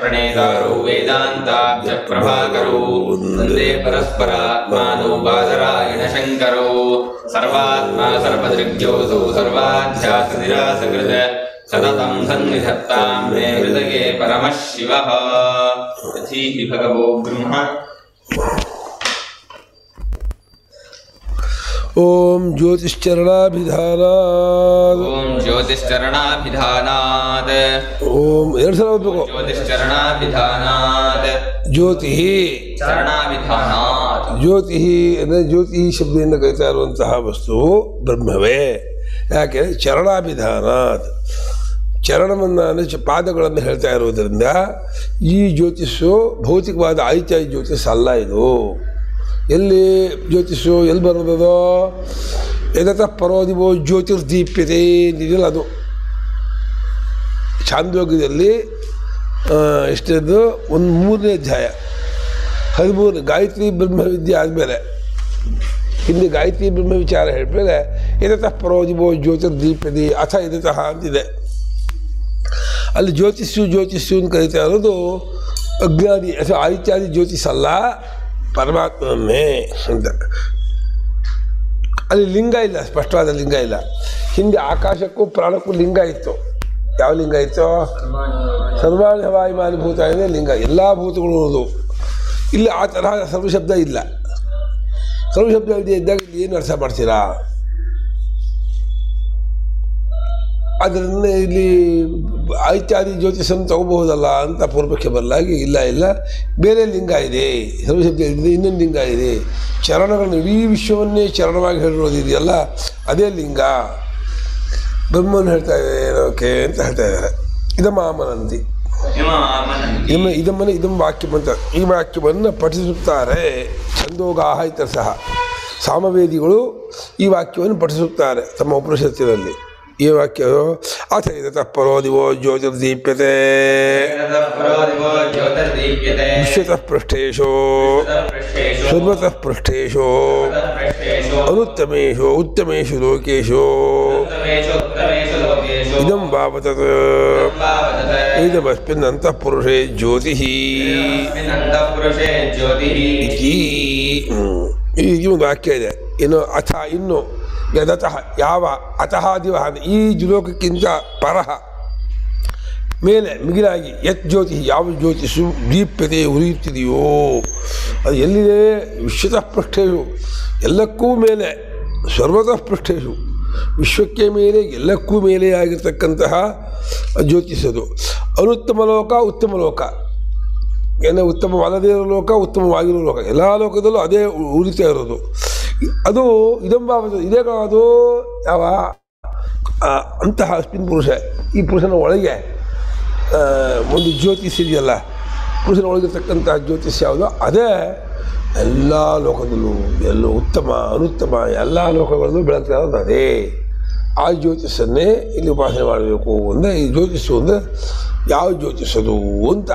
प्रणेतारो वेदान्ताब्जप्रभाकरो वन्दे परस्परात्मानो बादरायणशङ्करो सर्वात्मा सर्वदृग्योऽसौ सर्वाध्यासनिरासकृत सततं सन्निधत्तां मे हृदये परमः शिवः यथीः भगवो ब्रह्म ಓಂ ಜ್ಯೋತಿಶ್ಚರಣಾಭಿಧಾನ ॐ ज्योतिश्चरणाभिधानात् ಓಂ ಎರಡು ಸಲ ಓದ್ಬೇಕು ज्योतिश्चरणाभिधानात् ಜ್ಯೋತಿ चरणाभिधानात् ಜ್ಯೋತಿ ಅಂದರೆ ಜ್ಯೋತಿ ಶಬ್ದದಿಂದ ಕರೀತಾ ಇರುವಂತಹ ವಸ್ತು ಬ್ರಹ್ಮವೇ ಯಾಕೆ ಚರಣಾಭಿಧಾನ ಚರಣವನ್ನು ಅಂದರೆ ಚ- ಪಾದಗಳನ್ನು ಹೇಳ್ತಾ ಇರುವುದರಿಂದ ಈ ಜ್ಯೋತಿಷು ಭೌತಿಕವಾದ ಆಯ್ತಾಯಿ ಜ್ಯೋತಿಷ್ ಅಲ್ಲ ಇದು ಎಲ್ಲಿ ಜ್ಯೋತಿಷು ಎಲ್ಲಿ ಬರೋದದು ಎದತ ಪರೋದಿವೋ ಜ್ಯೋತಿರ್ದೀಪ್ಯತೆ ಇದೆಯಲ್ಲ ಅದು ಛಾಂದೋಗ್ಯದಲ್ಲಿ ಎಷ್ಟದು ಒಂದು ಮೂರನೇ ಅಧ್ಯಾಯ ಹದಿಮೂರು ಗಾಯತ್ರಿ ಬ್ರಹ್ಮವಿದ್ಯೆ ಆದಮೇಲೆ ಹಿಂದೆ ಗಾಯತ್ರಿ ಬ್ರಹ್ಮ ವಿಚಾರ ಹೇಳಿದ್ಮೇಲೆ ಇದತಃ ಪರೋದಿವೋ ಜ್ಯೋತಿರ್ದೀಪ್ಯತೆ ಅಥ ಇದತಃ ಅಂತಿದೆ ಅಲ್ಲಿ ಜ್ಯೋತಿಷ್ಯು ಜ್ಯೋತಿಷ್ಯು ಅಂತ ಕರೀತಾ ಇರೋದು ಅಜ್ಞಾನಿ ಅಥವಾ ಆದಿತ್ಯಾದಿ ಜ್ಯೋತಿಷ್ ಅಲ್ಲ ಪರಮಾತ್ಮನೇ ಅಂತ ಅಲ್ಲಿ ಲಿಂಗ ಇಲ್ಲ ಸ್ಪಷ್ಟವಾದ ಲಿಂಗ ಇಲ್ಲ ಹಿಂದೆ ಆಕಾಶಕ್ಕೂ ಪ್ರಾಣಕ್ಕೂ ಲಿಂಗ ಇತ್ತು ಯಾವ ಲಿಂಗ ಇತ್ತು ಸರ್ವಾಣಿ ಹವಾಯಿಮಾನಿ ಭೂತ ಇದೆ ಲಿಂಗ ಎಲ್ಲ ಭೂತಗಳು ಇರೋದು ಇಲ್ಲಿ ಆ ತರಹ ಸರ್ವಶಬ್ದ ಇಲ್ಲ ಸರ್ವಶಬ್ದ ಇಲ್ಲದೆ ಇದ್ದಾಗ ಇಲ್ಲಿ ಏನು ಅರ್ಥ ಮಾಡ್ತೀರಾ ಅದರಿಂದ ಇಲ್ಲಿ ಆಯ್ತಾದಿ ಜ್ಯೋತಿಷನ್ನು ತಗೋಬಹುದಲ್ಲ ಅಂತ ಪೂರ್ವಕ್ಕೆ ಬರಲಾಗಿ ಇಲ್ಲ ಇಲ್ಲ ಬೇರೆ ಲಿಂಗ ಇದೆ ಸರ್ವಶಬ್ದ ಇದೆ ಇನ್ನೊಂದು ಲಿಂಗ ಇದೆ ಚರಣಗಳನ್ನು ಇಡೀ ವಿಶ್ವವನ್ನೇ ಚರಣವಾಗಿ ಹೇಳಿರೋದು ಇದೆಯಲ್ಲ ಅದೇ ಲಿಂಗ ಬ್ರಹ್ಮನ್ ಹೇಳ್ತಾ ಇದೆ ಓಕೆ ಅಂತ ಹೇಳ್ತಾ ಇದ್ದಾರೆ ಇದಮಾಮನಂತಿ ಇಮಾಮನಂತಿ ಇದಮ್ಮ ಇದಮ್ಮನೆ ಇದಂ ವಾಕ್ಯಮಂತ ಈ ವಾಕ್ಯವನ್ನು ಪಠಿಸುತ್ತಾರೆ ಛಂದೋಗಾಹ ಇತರ ಸಹ ಸಾಮವೇದಿಗಳು ಈ ವಾಕ್ಯವನ್ನು ಪಠಿಸುತ್ತಾರೆ ತಮ್ಮ ಉಪನಿಷತ್ತಿನಲ್ಲಿ ಈ ವಾಕ್ಯ ಅಥ ಇದತಃ ಪರೋ ದಿವೋ ಜ್ಯೋತಿರ್ದೀಪ್ಯತೆ ಪರೋದಿವೋ ಜ್ಯೋತಿರ್ದೀಪ್ಯತೆ ವಿಶ್ವತಃ ಪೃಷ್ಠೇಶೋ ಪೃಷ್ಠೇಷು ಸರ್ವತಃ ಪೃಷ್ಠೇಶೋ ಪೃಷ್ಠೇಷು ಅನುತ್ತಮೇಶು ಉತ್ತಮೇಶು ಲೋಕೇಶು ಉತ್ತಮೇಷು ಉತ್ತಮೇಷು ಲೋಕೇಷು ಇದಂ ಭಾವತತ್ ಭಾವತತ ಇದಮಸ್ಮಿನ್ ಅಂತಃಪುರುಷೇ ಜ್ಯೋತಿ ಅಂತಃಪುರುಷೇ ಜ್ಯೋತಿಃ ಇತಿ ಹ್ಮ್. ಈ ಈ ಒಂದು ವಾಕ್ಯ ಇದೆ ಇನ್ನು ಅಥ ಇನ್ನು ಯದತಃ ಯಾವ ಅತಃ ದಿವ ಈ ಜ್ಯೋಲೋಕಕ್ಕಿಂತ ಪರಹ ಮೇಲೆ ಮಿಗಿಲಾಗಿ ಯತ್ ಜ್ಯೋತಿ ಯಾವ ಜ್ಯೋತಿಷು ದೀಪ್ಯತೆ ಉರಿಯುತ್ತಿದೆಯೋ ಅದು ಎಲ್ಲಿದೆ ವಿಶ್ವತಃ ಪೃಷ್ಠೇಶು ಎಲ್ಲಕ್ಕೂ ಮೇಲೆ ಸರ್ವತಃ ಪೃಷ್ಠೇಶು ವಿಶ್ವಕ್ಕೆ ಮೇಲೆ ಎಲ್ಲಕ್ಕೂ ಮೇಲೆ ಆಗಿರ್ತಕ್ಕಂತಹ ಜ್ಯೋತಿಷದು ಅನುತ್ತಮ ಲೋಕ ಉತ್ತಮ ಲೋಕ ಏನೇ ಉತ್ತಮವಾಗದೇ ಇರೋ ಲೋಕ ಉತ್ತಮವಾಗಿರೋ ಲೋಕ ಎಲ್ಲ ಲೋಕದಲ್ಲೂ ಅದೇ ಉ- ಉರಿತಾ ಇರೋದು ಅದು ಇದಂಬಾವದು ಇದೇ ಅದು ಯಾವ ಆ, ಅಂತಹ ಅಸ್ಮಿನ್ ಪುರುಷ ಈ ಪುರುಷನ ಒಳಗೆ ಆ, ಒಂದು ಜ್ಯೋತಿಷ್ ಇದೆಯಲ್ಲ ಪುರುಷನ ಒಳಗಿರ್ತಕ್ಕಂಥ ಜ್ಯೋತಿಷ್ ಯಾವುದು ಅದೇ ಎಲ್ಲ ಲೋಕದಲ್ಲೂ ಎಲ್ಲ ಉತ್ತಮ ಅನುತ್ತಮ ಎಲ್ಲ ಲೋಕಗಳಲ್ಲೂ ಬೆಳಗ್ತಾ ಇರೋದು ಅದೇ ಆ ಜ್ಯೋತಿಷನ್ನೇ ಇಲ್ಲಿ ಉಪಾಸನೆ ಮಾಡಬೇಕು ಅಂದರೆ ಈ ಜ್ಯೋತಿಷು ಅಂದರೆ ಯಾವ ಜ್ಯೋತಿಷದು ಅಂತ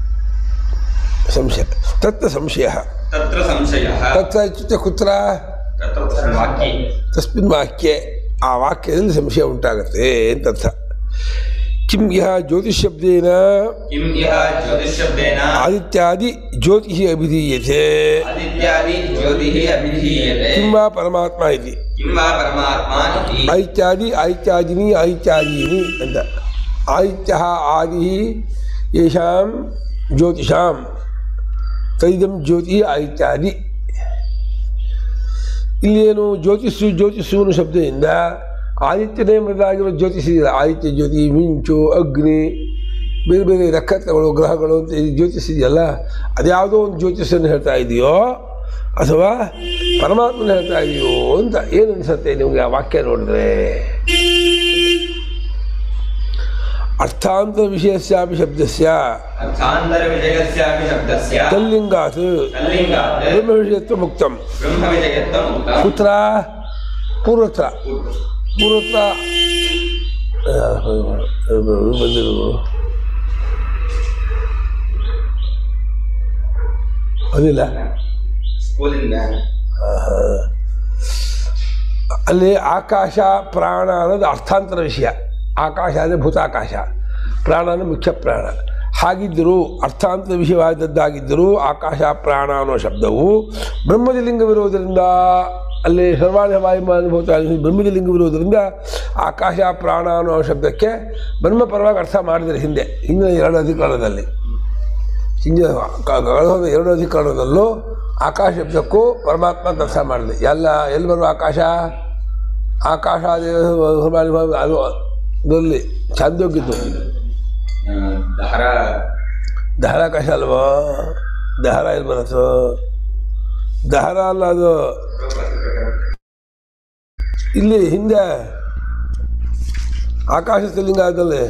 ಸಂಶಯ ತತ್ರ ಸಂಶಯ ತತ್ರ ಸಂಶಯಃ ತತ್ರ ಇತ್ಯುಕ್ತೆ ಕುತ್ರ ತತ್ರ ವಾಕ್ಯೆ ತಸ್ಮಿನ್ ವಾಕ್ಯೆ ಆ ವಾಕ್ಯದಲ್ಲಿ ಸಂಶಯ ಉಂಟಾಗುತ್ತೆ ಅಂತ ಅರ್ಥ ಕಿಂ ಇಹ ಜ್ಯೋತಿಷಬ್ದೇನ किं इह ज्योतिषशब्देन ಆದಿತ್ಯಾದಿ ಜ್ಯೋತಿ ಅಭಿಧೀಯತೆ आदित्यादि ज्योतिः अभिधीयते ಕಿಂ ವಾ ಪರಮಾತ್ಮ ಇತಿ किं वा परमात्मा इति ಐತ್ಯಾದಿ ಐತ್ಯಾದಿನಿ ಐತ್ಯಾದೀನಿ ಅಂತ ಆದಿತ್ಯ ಆದಿ ಯಶಾಂ ಜ್ಯೋತಿಷಾಂ ತೈದಂ ಜ್ಯೋತಿ ಐತ್ಯಾದಿ ಇಲ್ಲೇನು ಜ್ಯೋತಿಷು ಜ್ಯೋತಿಷು ಅನ್ನೋ ಶಬ್ದದಿಂದ ಆದಿತ್ಯನೇ ಮೊದಲಾಗಿರೋ ಜ್ಯೋತಿಷಿಲ್ಲ ಆದಿತ್ಯ ಜ್ಯೋತಿ ಮಿಂಚು ಅಗ್ನಿ ಬೇರೆ ಬೇರೆ ನಕ್ಷತ್ರಗಳು ಗ್ರಹಗಳು ಅಂತ ಈ ಜ್ಯೋತಿಷ್ ಇದೆಯಲ್ಲ ಅದ್ಯಾವುದೋ ಒಂದು ಜ್ಯೋತಿಷನ್ನು ಹೇಳ್ತಾ ಇದೆಯೋ ಅಥವಾ ಪರಮಾತ್ಮನ ಹೇಳ್ತಾ ಇದೆಯೋ ಅಂತ ಏನು ಅನಿಸುತ್ತೆ ನಿಮಗೆ ಆ ವಾಕ್ಯ ನೋಡಿದ್ರೆ ಅರ್ಥಾಂತರ ವಿಷಯಸ್ಯಾಪಿ ಶಬ್ದಸ್ಯ अर्थान्तरविषयस्यापि शब्दस्य ತಲ್ಲಿಂಗಾತ್ तल्लिङ्गात् ಬ್ರಹ್ಮ ವಿಷಯತ್ವ ಮುಕ್ತಂ ब्रह्मविषयत्वम् उक्तम् ಕುತ್ರ ಪೂರ್ವತ್ರ ಪೂರ್ವತ್ರ ಆ, ಬಂದಿರು ಅದಿಲ್ಲ ಸ್ಕೂಲಿಂದ ಅಲ್ಲಿ ಆಕಾಶ ಪ್ರಾಣ ಅನ್ನೋದು ಅರ್ಥಾಂತರ ವಿಷಯ ಆಕಾಶ ಅಂದರೆ ಭೂತಾಕಾಶ ಪ್ರಾಣ ಅಂದರೆ ಮುಖ್ಯ ಪ್ರಾಣ ಹಾಗಿದ್ದರೂ ಅರ್ಥಾಂತ ವಿಷಯವಾದದ್ದಾಗಿದ್ದರೂ ಆಕಾಶ ಪ್ರಾಣ ಅನ್ನೋ ಶಬ್ದವು ಬ್ರಹ್ಮದ ಲಿಂಗವಿರುವುದರಿಂದ ಅಲ್ಲಿ ಸರ್ವಾಣ ವಾಯುಮಾನುಭೂತ ಬ್ರಹ್ಮದ ಲಿಂಗವಿರುವುದರಿಂದ ಆಕಾಶ ಪ್ರಾಣ ಅನ್ನೋ ಶಬ್ದಕ್ಕೆ ಬ್ರಹ್ಮ ಪರವಾಗಿ ಅರ್ಥ ಮಾಡಿದರೆ ಹಿಂದೆ ಹಿಂದಿನ ಎರಡು ಅಧಿಕರಣದಲ್ಲಿ ಹಿಂದಿನ ಕ- ಕಳೆದ ಎರಡು ಅಧಿಕರಣದಲ್ಲೂ ಆಕಾಶ ಶಬ್ದಕ್ಕೂ ಪರಮಾತ್ಮ ಅಂತ ಅರ್ಥ ಮಾಡಿದೆ ಎಲ್ಲ ಎಲ್ಲಿ ಬರುವ ಆಕಾಶ ಆಕಾಶ ಅದು ಇದರಲ್ಲಿ ಚಾಂದೋಗ್ಯದ್ದು ಆ, ದಹರ ದಹರಾಕಾಶ ಅಲ್ವಾ ದಹರ ಎಲ್ಲಿ ಬರುತ್ತೋ ದಹರ ಅಲ್ಲ ಅದು ಇಲ್ಲಿ ಹಿಂದೆ ಆಕಾಶ ಲಿಂಗ ಆದಲ್ಲಿ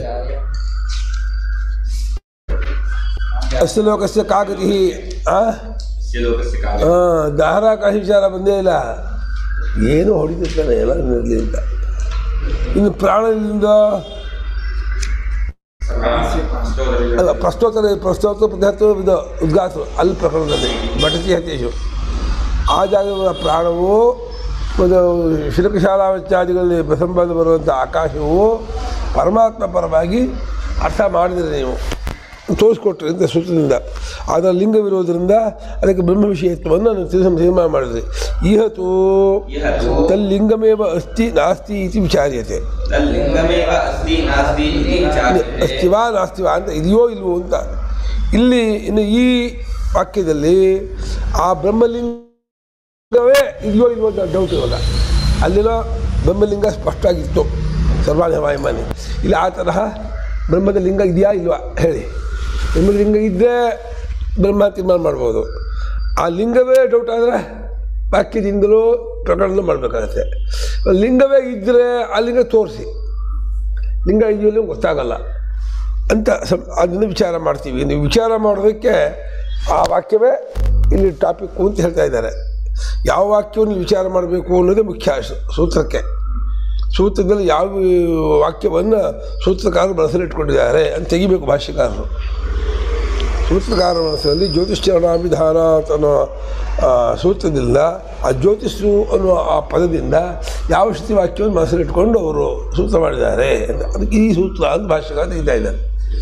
ಅಸ್ಯ ಲೋಕಸ್ಯ ಕಾಗತಿ ಆ ಲೋಕಸ್ಯ ಕಾಲ ಆ, ದಹರಾಕಾಶ ವಿಚಾರ ಬಂದೇ ಇಲ್ಲ ಏನು ಹೊಡಿತಿರ್ತಾನೆ ಎಲ್ಲ ಇರಲಿ ಅಂತ ಇನ್ನು ಪ್ರಾಣದಿಂದ ಅಲ್ಲ ಪ್ರಸ್ತೋತ್ತರ ಪ್ರಸ್ತೋತ್ತರ ಪದಾರ್ಥ ಇದು ಉದ್ಘಾತ ಅಲ್ಲಿ ಪ್ರಕರಣದಲ್ಲಿ ಭಟತಿ ಹತೇಶು ಆ ಜಾಗದ ಪ್ರಾಣವು ಒಂದು ಶಿಲ್ಪಶಾಲಾವಚ್ಚಾದಿಗಳಲ್ಲಿ ಪ್ರಸಂಬದಲ್ಲಿ ಬರುವಂಥ ಆಕಾಶವು ಪರಮಾತ್ಮ ಪರವಾಗಿ ಅರ್ಥ ಮಾಡಿದರೆ ನೀವು ತೋರಿಸ್ಕೊಟ್ರಿ ಅಂತ ಸೂತ್ರದಿಂದ ಅದರ ಲಿಂಗವಿರೋದರಿಂದ ಅದಕ್ಕೆ ಬ್ರಹ್ಮ ವಿಷಯತ್ವವನ್ನು ನಾನು ತಿಳಿಸ ತೀರ್ಮಾನ ಮಾಡಿದ್ರಿ ಈಹತು ಇಹತು ತಲ್ಲಿಂಗಮೇವ ಅಸ್ತಿ ನಾಸ್ತಿ ಇತಿ ವಿಚಾರ್ಯತೆ ತಲ್ಲಿಂಗಮೇವ ಅಸ್ತಿ ನಾಸ್ತಿ ಇತಿ ವಿಚಾರ್ಯತೆ. ಅಸ್ತಿವಾ ನಾಸ್ತಿವಾ ಅಂತ ಇದೆಯೋ ಇಲ್ವೋ ಅಂತ ಇಲ್ಲಿ ಇನ್ನು ಈ ವಾಕ್ಯದಲ್ಲಿ ಆ ಬ್ರಹ್ಮಲಿಂಗವೇ ಇದೆಯೋ ಇಲ್ವೋ ಅಂತ ಡೌಟ್ ಇರೋಲ್ಲ ಅಲ್ಲಿರೋ ಬ್ರಹ್ಮಲಿಂಗ ಸ್ಪಷ್ಟವಾಗಿತ್ತು ಸರ್ವಾಣ ವಾಯುಮಾನಿ ಇಲ್ಲಿ ಆ ತರಹ ಬ್ರಹ್ಮದ ಲಿಂಗ ಇದೆಯಾ ಇಲ್ವಾ ಹೇಳಿ ಬ್ರಹ್ಮಲಿಂಗ ಇದ್ದರೆ ಬ್ರಹ್ಮ ತೀರ್ಮಾನ ಮಾಡ್ಬೋದು ಆ ಲಿಂಗವೇ ಡೌಟ್ ಆದರೆ ವಾಕ್ಯದಿಂದಲೂ ಪ್ರಕರಣ ಮಾಡಬೇಕಾಗತ್ತೆ ಲಿಂಗವೇ ಇದ್ದರೆ ಆ ಲಿಂಗ ತೋರಿಸಿ ಲಿಂಗ ಇದೆಯಲ್ಲೂ ಗೊತ್ತಾಗಲ್ಲ ಅಂತ ಸಂ ಅದನ್ನು ವಿಚಾರ ಮಾಡ್ತೀವಿ ನೀವು ವಿಚಾರ ಮಾಡೋದಕ್ಕೆ ಆ ವಾಕ್ಯವೇ ಇಲ್ಲಿ ಟಾಪಿಕ್ಕು ಅಂತ ಹೇಳ್ತಾ ಇದ್ದಾರೆ ಯಾವ ವಾಕ್ಯವನ್ನು ವಿಚಾರ ಮಾಡಬೇಕು ಅನ್ನೋದೇ ಮುಖ್ಯ ಸೂ- ಸೂತ್ರಕ್ಕೆ ಸೂತ್ರದಲ್ಲಿ ಯಾವ ವಾಕ್ಯವನ್ನು ಸೂತ್ರಕಾರರು ಮನಸ್ಸಲ್ಲಿಟ್ಕೊಂಡಿದ್ದಾರೆ ಅಂತ ತೆಗಿಬೇಕು ಭಾಷ್ಯಕಾರರು ಸೂತ್ರಕಾರ ಮನಸ್ಸಲ್ಲಿ ಜ್ಯೋತಿಷ್ಠರಣಾಭಿಧಾನ ಅನ್ನೋ ಆ, ಸೂತ್ರದಿಂದ ಆ ಜ್ಯೋತಿಷ್ರು ಅನ್ನುವ ಆ ಪದದಿಂದ ಯಾವ ಶ್ರುತಿ ವಾಕ್ಯವನ್ನು ಮನಸ್ಸಲ್ಲಿಟ್ಕೊಂಡು ಅವರು ಸೂತ್ರ ಮಾಡಿದ್ದಾರೆ ಅಂತ ಅದಕ್ಕೆ ಈ ಸೂತ್ರ ಅಂತ ಭಾಷ್ಯಕಾರ ತೆಗಿತಾ ಇದ್ದಾರೆ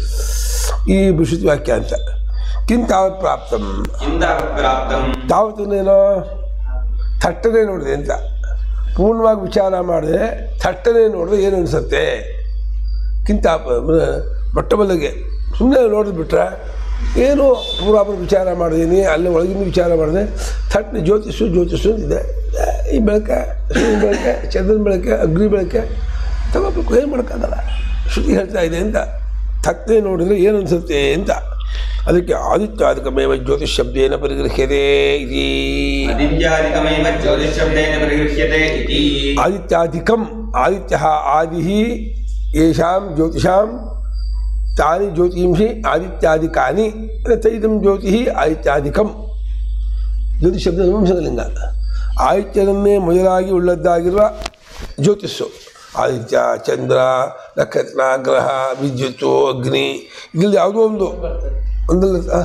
ಈ ಶ್ರುತಿ ವಾಕ್ಯ ಅಂತ ಕಿಂತ ಪ್ರಾಪ್ತಂ ಇಂದ ಪ್ರಾಪ್ತಂ ತಾವತ್ತನ್ನೇನೋ ಥಟ್ಟನೆ ನೋಡಿದೆ ಅಂತ ಪೂರ್ಣವಾಗಿ ವಿಚಾರ ಮಾಡಿದ್ರೆ ಥಟ್ಟನೆ ನೋಡಿದ್ರೆ ಏನು ಅನಿಸುತ್ತೆ ಕಿಂತ ಮೊಟ್ಟ ಮೊದಲಿಗೆ ಸುಮ್ಮನೆ ನೋಡಿದ್ಬಿಟ್ರೆ ಏನು ಪೂರ್ವಾಪರ ವಿಚಾರ ಮಾಡಿದ್ದೀನಿ ಅಲ್ಲಿ ಒಳಗಿನ ವಿಚಾರ ಮಾಡಿದೆ ಥಟ್ಟನೆ ಜ್ಯೋತಿಷು ಜ್ಯೋತಿಷು ಅಂತಿದೆ ಈ ಬೆಳಕೆ ಸೂರ್ಯನ ಬೆಳಕೆ ಚಂದ್ರನ ಬೆಳಕೆ ಅಗ್ನಿ ಬೆಳಕೆ ತಗೋಬೇಕು ಏನು ಮಾಡೋಕ್ಕಾಗಲ್ಲ ಶ್ರುತಿ ಹೇಳ್ತಾ ಇದೆ ಅಂತ ಥಟ್ಟನೆ ನೋಡಿದರೆ ಏನು ಅನಿಸುತ್ತೆ ಅಂತ ಅದಕ್ಕೆ ಆದಿತ್ಯಾದಿಕಮೇವ ಜ್ಯೋತಿಷ್ ಶಬ್ದೇನ ಪರಿಗೃಹ್ಯತೆ ಇತಿ ಆದಿತ್ಯಾದಿಕಮೇವ ಜ್ಯೋತಿಷ್ಶಬ್ದೇನ ಪರಿಗೃಹ್ಯತೆ ಇತಿ ಆದಿತ್ಯಾಧಿಕಂ ಆದಿತ್ಯ ಆದಿ ಯಶಾಂ ಜ್ಯೋತಿಷಾಂ ತಾನಿ ಜ್ಯೋತಿಂಷಿ ಆದಿತ್ಯಾದಿಕಾನಿ ತೈದಂ ಜ್ಯೋತಿ ಆದಿತ್ಯಾಧಿಕಂ ಜ್ಯೋತಿಷ್ ಶಬ್ದ ನಪುಂಸಕಲಿಂಗ ಆದಿತ್ಯನನ್ನೇ ಮೊದಲಾಗಿ ಉಳ್ಳದ್ದಾಗಿರುವ ಜ್ಯೋತಿಸ್ಸು ಆದಿತ್ಯ ಚಂದ್ರ ನಕ್ಷತ್ರ ಗ್ರಹ ವಿದ್ಯುತ್ತು ಅಗ್ನಿ ಇದರಲ್ಲಿ ಯಾವುದೋ ಒಂದು ಒಂದಲ್ಲ ಆ?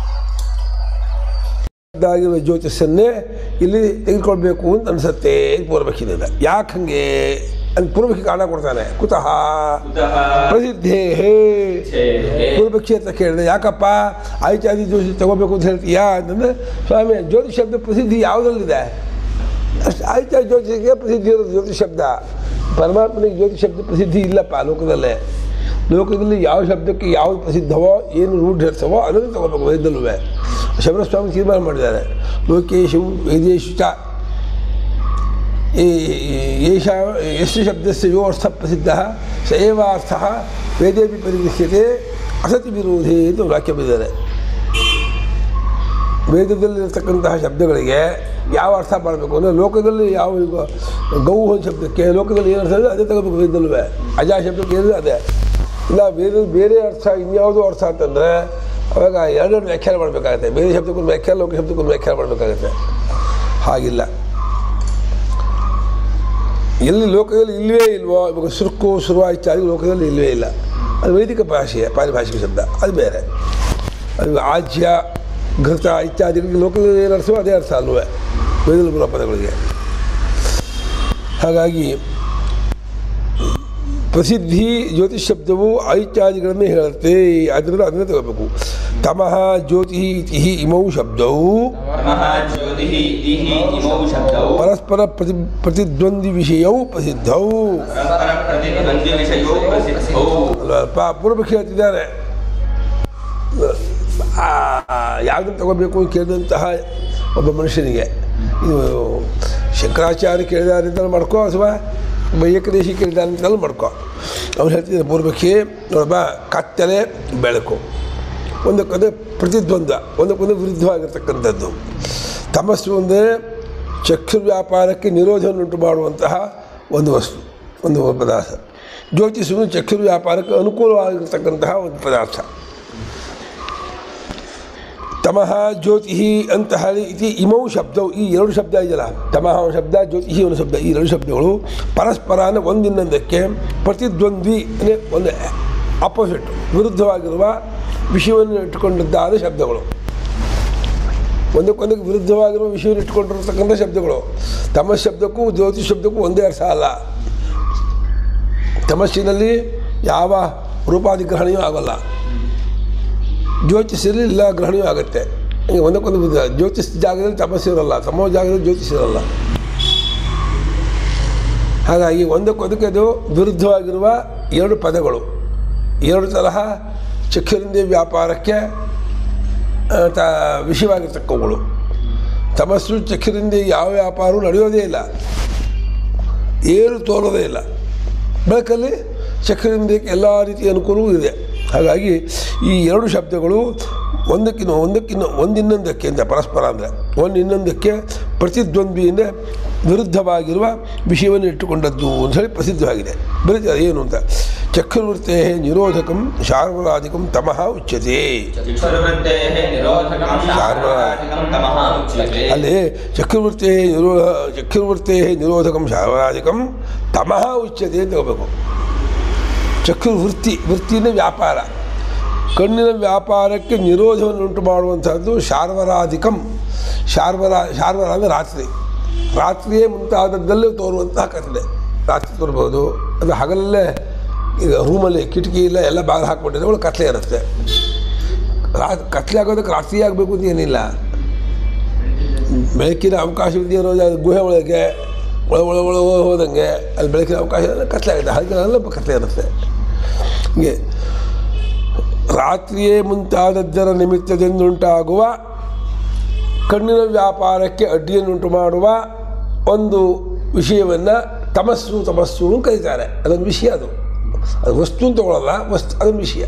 ಇದ್ದಾಗಿರುವ ಜ್ಯೋತಿಷನ್ನೇ ಇಲ್ಲಿ ತೆಗೆದುಕೊಳ್ಬೇಕು ಅಂತ ಅನಿಸುತ್ತೆ ಪೂರ್ವಕ್ಷಿನಿಂದ ಯಾಕೆ ಹಂಗೆ ಅಂತ ಪೂರ್ವಕ್ಷಿ ಕಾರಣ ಕೊಡ್ತಾನೆ ಕುತಃ ಕುತಃ ಪ್ರಸಿದ್ಧೇ ಹೇ ಛೇದೇ. ಪೂರ್ವಕ್ಷಿ ಅಂತ ಕೇಳಿದೆ ಯಾಕಪ್ಪ ಆಯ್ತಾದಿ ಜ್ಯೋತಿಷ್ ತಗೋಬೇಕು ಅಂತ ಹೇಳ್ತೀಯಾ ಅಂತಂದ್ರೆ ಸ್ವಾಮಿ ಜ್ಯೋತಿಷ್ ಶಬ್ದ ಪ್ರಸಿದ್ಧಿ ಯಾವುದರಲ್ಲಿದೆ ಅಷ್ಟು ಆಯ್ತಾ ಜ್ಯೋತಿಷಕ್ಕೆ ಪ್ರಸಿದ್ಧಿ ಇರೋದು ಜ್ಯೋತಿಷ್ ಶಬ್ದ ಪರಮಾತ್ಮನಿಗೆ ಜ್ಯೋತಿಷ್ ಶಬ್ದ ಪ್ರಸಿದ್ಧಿ ಇಲ್ಲಪ್ಪ ಲೋಕದಲ್ಲೇ ಲೋಕದಲ್ಲಿ ಯಾವ ಶಬ್ದಕ್ಕೆ ಯಾವುದು ಪ್ರಸಿದ್ಧವೋ ಏನು ರೂಢ ಇರ್ತವೋ ಅದನ್ನು ತಗೋಬೇಕು ವೇದಲ್ಲೂ ಶಬರಸ್ವಾಮಿ ತೀರ್ಮಾನ ಮಾಡಿದ್ದಾರೆ ಲೋಕೇಶು ವೇದೇಶು ಚ ಏಷ ಯस्य ಶಬ್ದस्य ಯೋ ಅರ್ಥ ಪ್ರಸಿದ್ಧ ಸ ಏವ ಅರ್ಥ ವೇದೇಪಿ ಪರಿಗೃಹ್ಯತೆ ಅಸತಿ ವಿರೋಧಿ ಅಂತ ಒಂದು ವಾಕ್ಯ ಬಿದ್ದಾರೆ ವೇದದಲ್ಲಿರ್ತಕ್ಕಂತಹ ಶಬ್ದಗಳಿಗೆ ಯಾವ ಅರ್ಥ ಮಾಡಬೇಕು ಅಂದರೆ ಲೋಕದಲ್ಲಿ ಯಾವ ಈಗ ಗೌ ಒಂದು ಶಬ್ದಕ್ಕೆ ಲೋಕದಲ್ಲಿ ಏನು ಅರ್ಥ ಇದೆ ಅದೇ ತಗೋಬೇಕು ವೇದದಲ್ಲೂ ಅಜಾ ಶಬ್ದಕ್ಕೆ ಏನಿದೆ ಅದೇ ಇಲ್ಲ ವೇದ ಬೇರೆ ಅರ್ಥ ಇನ್ಯಾವುದೋ ಅರ್ಥ ಅಂತಂದರೆ ಅವಾಗ ಎರಡೆರಡು ವ್ಯಾಖ್ಯಾನ ಮಾಡಬೇಕಾಗತ್ತೆ ಬೇರೆ ಶಬ್ದಕ್ಕೊಂದು ವ್ಯಾಖ್ಯಾನ ಲೋಕ ಶಬ್ದಕ್ಕೊಂದು ವ್ಯಾಖ್ಯಾನ ಮಾಡಬೇಕಾಗತ್ತೆ ಹಾಗಿಲ್ಲ ಎಲ್ಲಿ ಲೋಕದಲ್ಲಿ ಇಲ್ಲವೇ ಇಲ್ವೋ ಇವಾಗ ಸುರುಕು ಸುರುವ ಇತ್ಯಾದಿ ಲೋಕದಲ್ಲಿ ಇಲ್ಲವೇ ಇಲ್ಲ ಅದು ವೈದಿಕ ಭಾಷೆಯ ಪಾರಿಭಾಷಿಕ ಶಬ್ದ ಅದು ಬೇರೆ ಅದು ಆಜ್ಯ ಘೃತ ಇತ್ಯಾದಿಗಳಿಗೆ ಲೋಕದಲ್ಲಿ ಏನು ಅರ್ಥವೋ ಅದೇ ಅರ್ಥ ಅಲ್ವೇ ವೇದದಲ್ಲಿ ಬರುವ ಪದಗಳಿಗೆ ಹಾಗಾಗಿ ಪ್ರಸಿದ್ಧಿ ಜ್ಯೋತಿಷ್ ಶಬ್ದವು ಐತ್ಯಾದಿಗಳನ್ನು ಹೇಳುತ್ತೆ ಅದರಿಂದ ಅದನ್ನೇ ತಗೋಬೇಕು ತಮಃ ಜ್ಯೋತಿ ಇತಿ ಇಮೌ ಶಬ್ದವು ತಮಃ ಜ್ಯೋತಿಃ ಇತಿ ಇಮೌ ಶಬ್ದೌ ಪರಸ್ಪರ ಪ್ರತಿ ಪ್ರತಿದ್ವಂದ್ವಿ ವಿಷಯವು ಪ್ರಸಿದ್ಧವು ಪರಸ್ಪರ ಪ್ರತಿದ್ವಂದ್ವಿ ವಿಷಯೋ ಪ್ರಸಿದ್ಧೌ ಅಲ್ವಪ್ಪ ಪೂರ್ವಪಕ್ಷಿ ಹೇಳ್ತಿದ್ದಾರೆ ಯಾವುದನ್ನು ತಗೋಬೇಕು ಅಂತ ಕೇಳಿದಂತಹ ಒಬ್ಬ ಮನುಷ್ಯನಿಗೆ ಇದು ಶಂಕರಾಚಾರ್ಯ ಕೇಳಿದಾರೆ ಅಂತಲೂ ಮಾಡ್ಕೋ ಅಥವಾ ಏಕದೇಶಿ ಕೇಳಿದಾರೆ ಅಂತಲೂ ಮಾಡ್ಕೋ ಅವ್ರು ಹೇಳ್ತಿದ್ದಾರೆ ಪೂರ್ವಪಕ್ಷಿ ನೋಡಪ್ಪ ಕತ್ತಲೆ ಬೆಳಕು ಒಂದಕ್ಕೊಂದು ಪ್ರತಿದ್ವಂದ್ವ ಒಂದಕ್ಕೊಂದು ವಿರುದ್ಧವಾಗಿರ್ತಕ್ಕಂಥದ್ದು ತಮಸ್ಸು ಅಂದರೆ ಚಕ್ಷು ವ್ಯಾಪಾರಕ್ಕೆ ನಿರೋಧವನ್ನುಂಟು ಮಾಡುವಂತಹ ಒಂದು ವಸ್ತು ಒಂದು ಪದಾರ್ಥ ಜ್ಯೋತಿಷವು ಚಕ್ಷು ವ್ಯಾಪಾರಕ್ಕೆ ಅನುಕೂಲವಾಗಿರ್ತಕ್ಕಂತಹ ಒಂದು ಪದಾರ್ಥ ತಮಃ ಜ್ಯೋತಿ ಅಂತ ಹೇಳಿ ಇತಿ ಇಮೌ ಶಬ್ದವು ಈ ಎರಡು ಶಬ್ದ ಇದೆಯಲ್ಲ ತಮಃ ಒಂದು ಶಬ್ದ ಜ್ಯೋತಿ ಒಂದು ಶಬ್ದ ಈ ಎರಡು ಶಬ್ದಗಳು ಪರಸ್ಪರ ಅಂದರೆ ಒಂದಿನ್ನೊಂದಕ್ಕೆ ಪ್ರತಿದ್ವಂದ್ವಿ ಅಂದರೆ ಒಂದು ಆಪೋಸಿಟ್ ವಿರುದ್ಧವಾಗಿರುವ ವಿಷಯವನ್ನು ಇಟ್ಟುಕೊಂಡಿದ್ದಾದ ಶಬ್ದಗಳು ಒಂದಕ್ಕೊಂದಕ್ಕೆ ವಿರುದ್ಧವಾಗಿರುವ ವಿಷಯವನ್ನು ಇಟ್ಟುಕೊಂಡಿರತಕ್ಕಂಥ ಶಬ್ದಗಳು ತಮ್ಮ ಶಬ್ದಕ್ಕೂ ಜ್ಯೋತಿ ಶಬ್ದಕ್ಕೂ ಒಂದೇ ಅರ್ಥ ಅಲ್ಲ ತಮಸ್ಸಿನಲ್ಲಿ ಯಾವ ರೂಪಾಧಿಗ್ರಹಣೆಯೂ ಆಗೋಲ್ಲ ಜ್ಯೋತಿಷಲ್ಲಿ ಇಲ್ಲ ಗ್ರಹಣವೂ ಆಗುತ್ತೆ ಹಿಂಗೆ ಒಂದಕ್ಕೊಂದು ವಿಧ ಜ್ಯೋತಿಷ್ ಜಾಗದಲ್ಲಿ ತಪಸ್ಸು ಇರಲ್ಲ ತಮ್ಮ ಜಾಗದಲ್ಲಿ ಜ್ಯೋತಿಷ್ ಇರಲ್ಲ ಹಾಗಾಗಿ ಒಂದಕ್ಕೊಂದಕ್ಕೆ ಅದು ವಿರುದ್ಧವಾಗಿರುವ ಎರಡು ಪದಗಳು ಎರಡು ತರಹ ಚಕ್ಷುರಿಂದ್ರಿಯ ವ್ಯಾಪಾರಕ್ಕೆ ಆ, ತ ವಿಷಯವಾಗಿರ್ತಕ್ಕವುಗಳು ತಮಸ್ಸು ಚಕ್ಷುರಿಂದ್ರಿಯ ಯಾವ ವ್ಯಾಪಾರವೂ ನಡೆಯೋದೇ ಇಲ್ಲ ಏನು ತೋರೋದೇ ಇಲ್ಲ ಬೆಳಕಲ್ಲಿ ಚಕ್ರದಿಂದಕ್ಕೆ ಎಲ್ಲ ರೀತಿಯ ಅನುಕೂಲವೂ ಇದೆ ಹಾಗಾಗಿ ಈ ಎರಡು ಶಬ್ದಗಳು ಒಂದಕ್ಕಿನ್ನ ಒಂದಕ್ಕಿನ್ನ ಒಂದಿನ್ನೊಂದಕ್ಕೆ ಅಂತ ಪರಸ್ಪರ ಅಂದರೆ ಒಂದು ಇನ್ನೊಂದಕ್ಕೆ ಪ್ರತಿದ್ವಂದ್ವಿಯಿಂದ ವಿರುದ್ಧವಾಗಿರುವ ವಿಷಯವನ್ನು ಇಟ್ಟುಕೊಂಡದ್ದು ಅಂತ ಹೇಳಿ ಪ್ರಸಿದ್ಧವಾಗಿದೆ ಬರೀತಾರೆ ಏನು ಅಂತ ಚಕ್ರವೃತ್ತೇ ನಿರೋಧಕಂ ಶಾರ್ವರಾಧಿಕಂ ತಮಃ ಉಚ್ಯತೆ ಚಕ್ಷುರ್ವೃತ್ತೇಃ ನಿರೋಧಕಂ ಶಾರ್ವರಾಧಿಕಂ ತಮಃ ಉಚ್ಯತೆ ಅಲ್ಲಿ ಚಕ್ರವೃತ್ತೇ ನಿರೋ ಚಕ್ರವೃತ್ತೇ ನಿರೋಧಕಂ ಶಾರ್ವರಾಧಿಕಂ ತಮಃ ಉಚ್ಯತೆ ಅಂತ ಹೋಗ್ಬೇಕು ಚಕ್ರವೃತ್ತಿ ವೃತ್ತಿನ ವ್ಯಾಪಾರ ಕಣ್ಣಿನ ವ್ಯಾಪಾರಕ್ಕೆ ನಿರೋಧವನ್ನು ಉಂಟು ಮಾಡುವಂಥದ್ದು ಶಾರ್ವರಾಧಿಕಂ ಶಾರ್ವರ ಶಾರ್ವರ ಅಂದರೆ ರಾತ್ರಿ ರಾತ್ರಿಯೇ ಮುಂತಾದದ್ದಲ್ಲೇ ತೋರುವಂತಹ ಕತ್ತಲೆ ರಾತ್ರಿ ತೋರ್ಬೋದು ಅದು ಹಗಲಲ್ಲೇ ಈಗ ರೂಮಲ್ಲಿ ಕಿಟಕಿ ಇಲ್ಲ ಎಲ್ಲ ಬಾಗಿಲು ಹಾಕ್ಬಿಟ್ಟಿದ್ರೆ ಒಳಗೆ ಕತ್ಲೆ ಇರುತ್ತೆ ರಾ ಕತ್ಲೆ ಆಗೋದಕ್ಕೆ ರಾತ್ರಿ ಆಗಬೇಕು ಅಂತ ಏನಿಲ್ಲ ಬೆಳಕಿನ ಅವಕಾಶವಿದೆಯೋ ಅದು ಗುಹೆ ಒಳಗೆ ಒಳ ಒಳ ಒಳ ಹೋದಂಗೆ ಅಲ್ಲಿ ಬೆಳಕಿನ ಅವಕಾಶ ಇದ್ರೆ ಕತ್ಲೆ ಆಗುತ್ತೆ ಹಾಗೆಲ್ಲ ಕತ್ಲೆ ಇರುತ್ತೆ ಹೀಗೆ ರಾತ್ರಿಯೇ ಮುಂತಾದದ್ದರ ನಿಮಿತ್ತದಿಂದುಂಟಾಗುವ ಕಣ್ಣಿನ ವ್ಯಾಪಾರಕ್ಕೆ ಅಡ್ಡಿಯನ್ನುಂಟು ಮಾಡುವ ಒಂದು ವಿಷಯವನ್ನು ತಮಸ್ಸು ತಮಸ್ಸು ಅಂತ ಕರೀತಾರೆ ಅದೊಂದು ವಿಷಯ ಅದು ಅದು ವಸ್ತು ಅಂತ ತಗೊಳ್ಳಲ್ಲ ವಸ್ತು ಅದೊಂದು ವಿಷಯ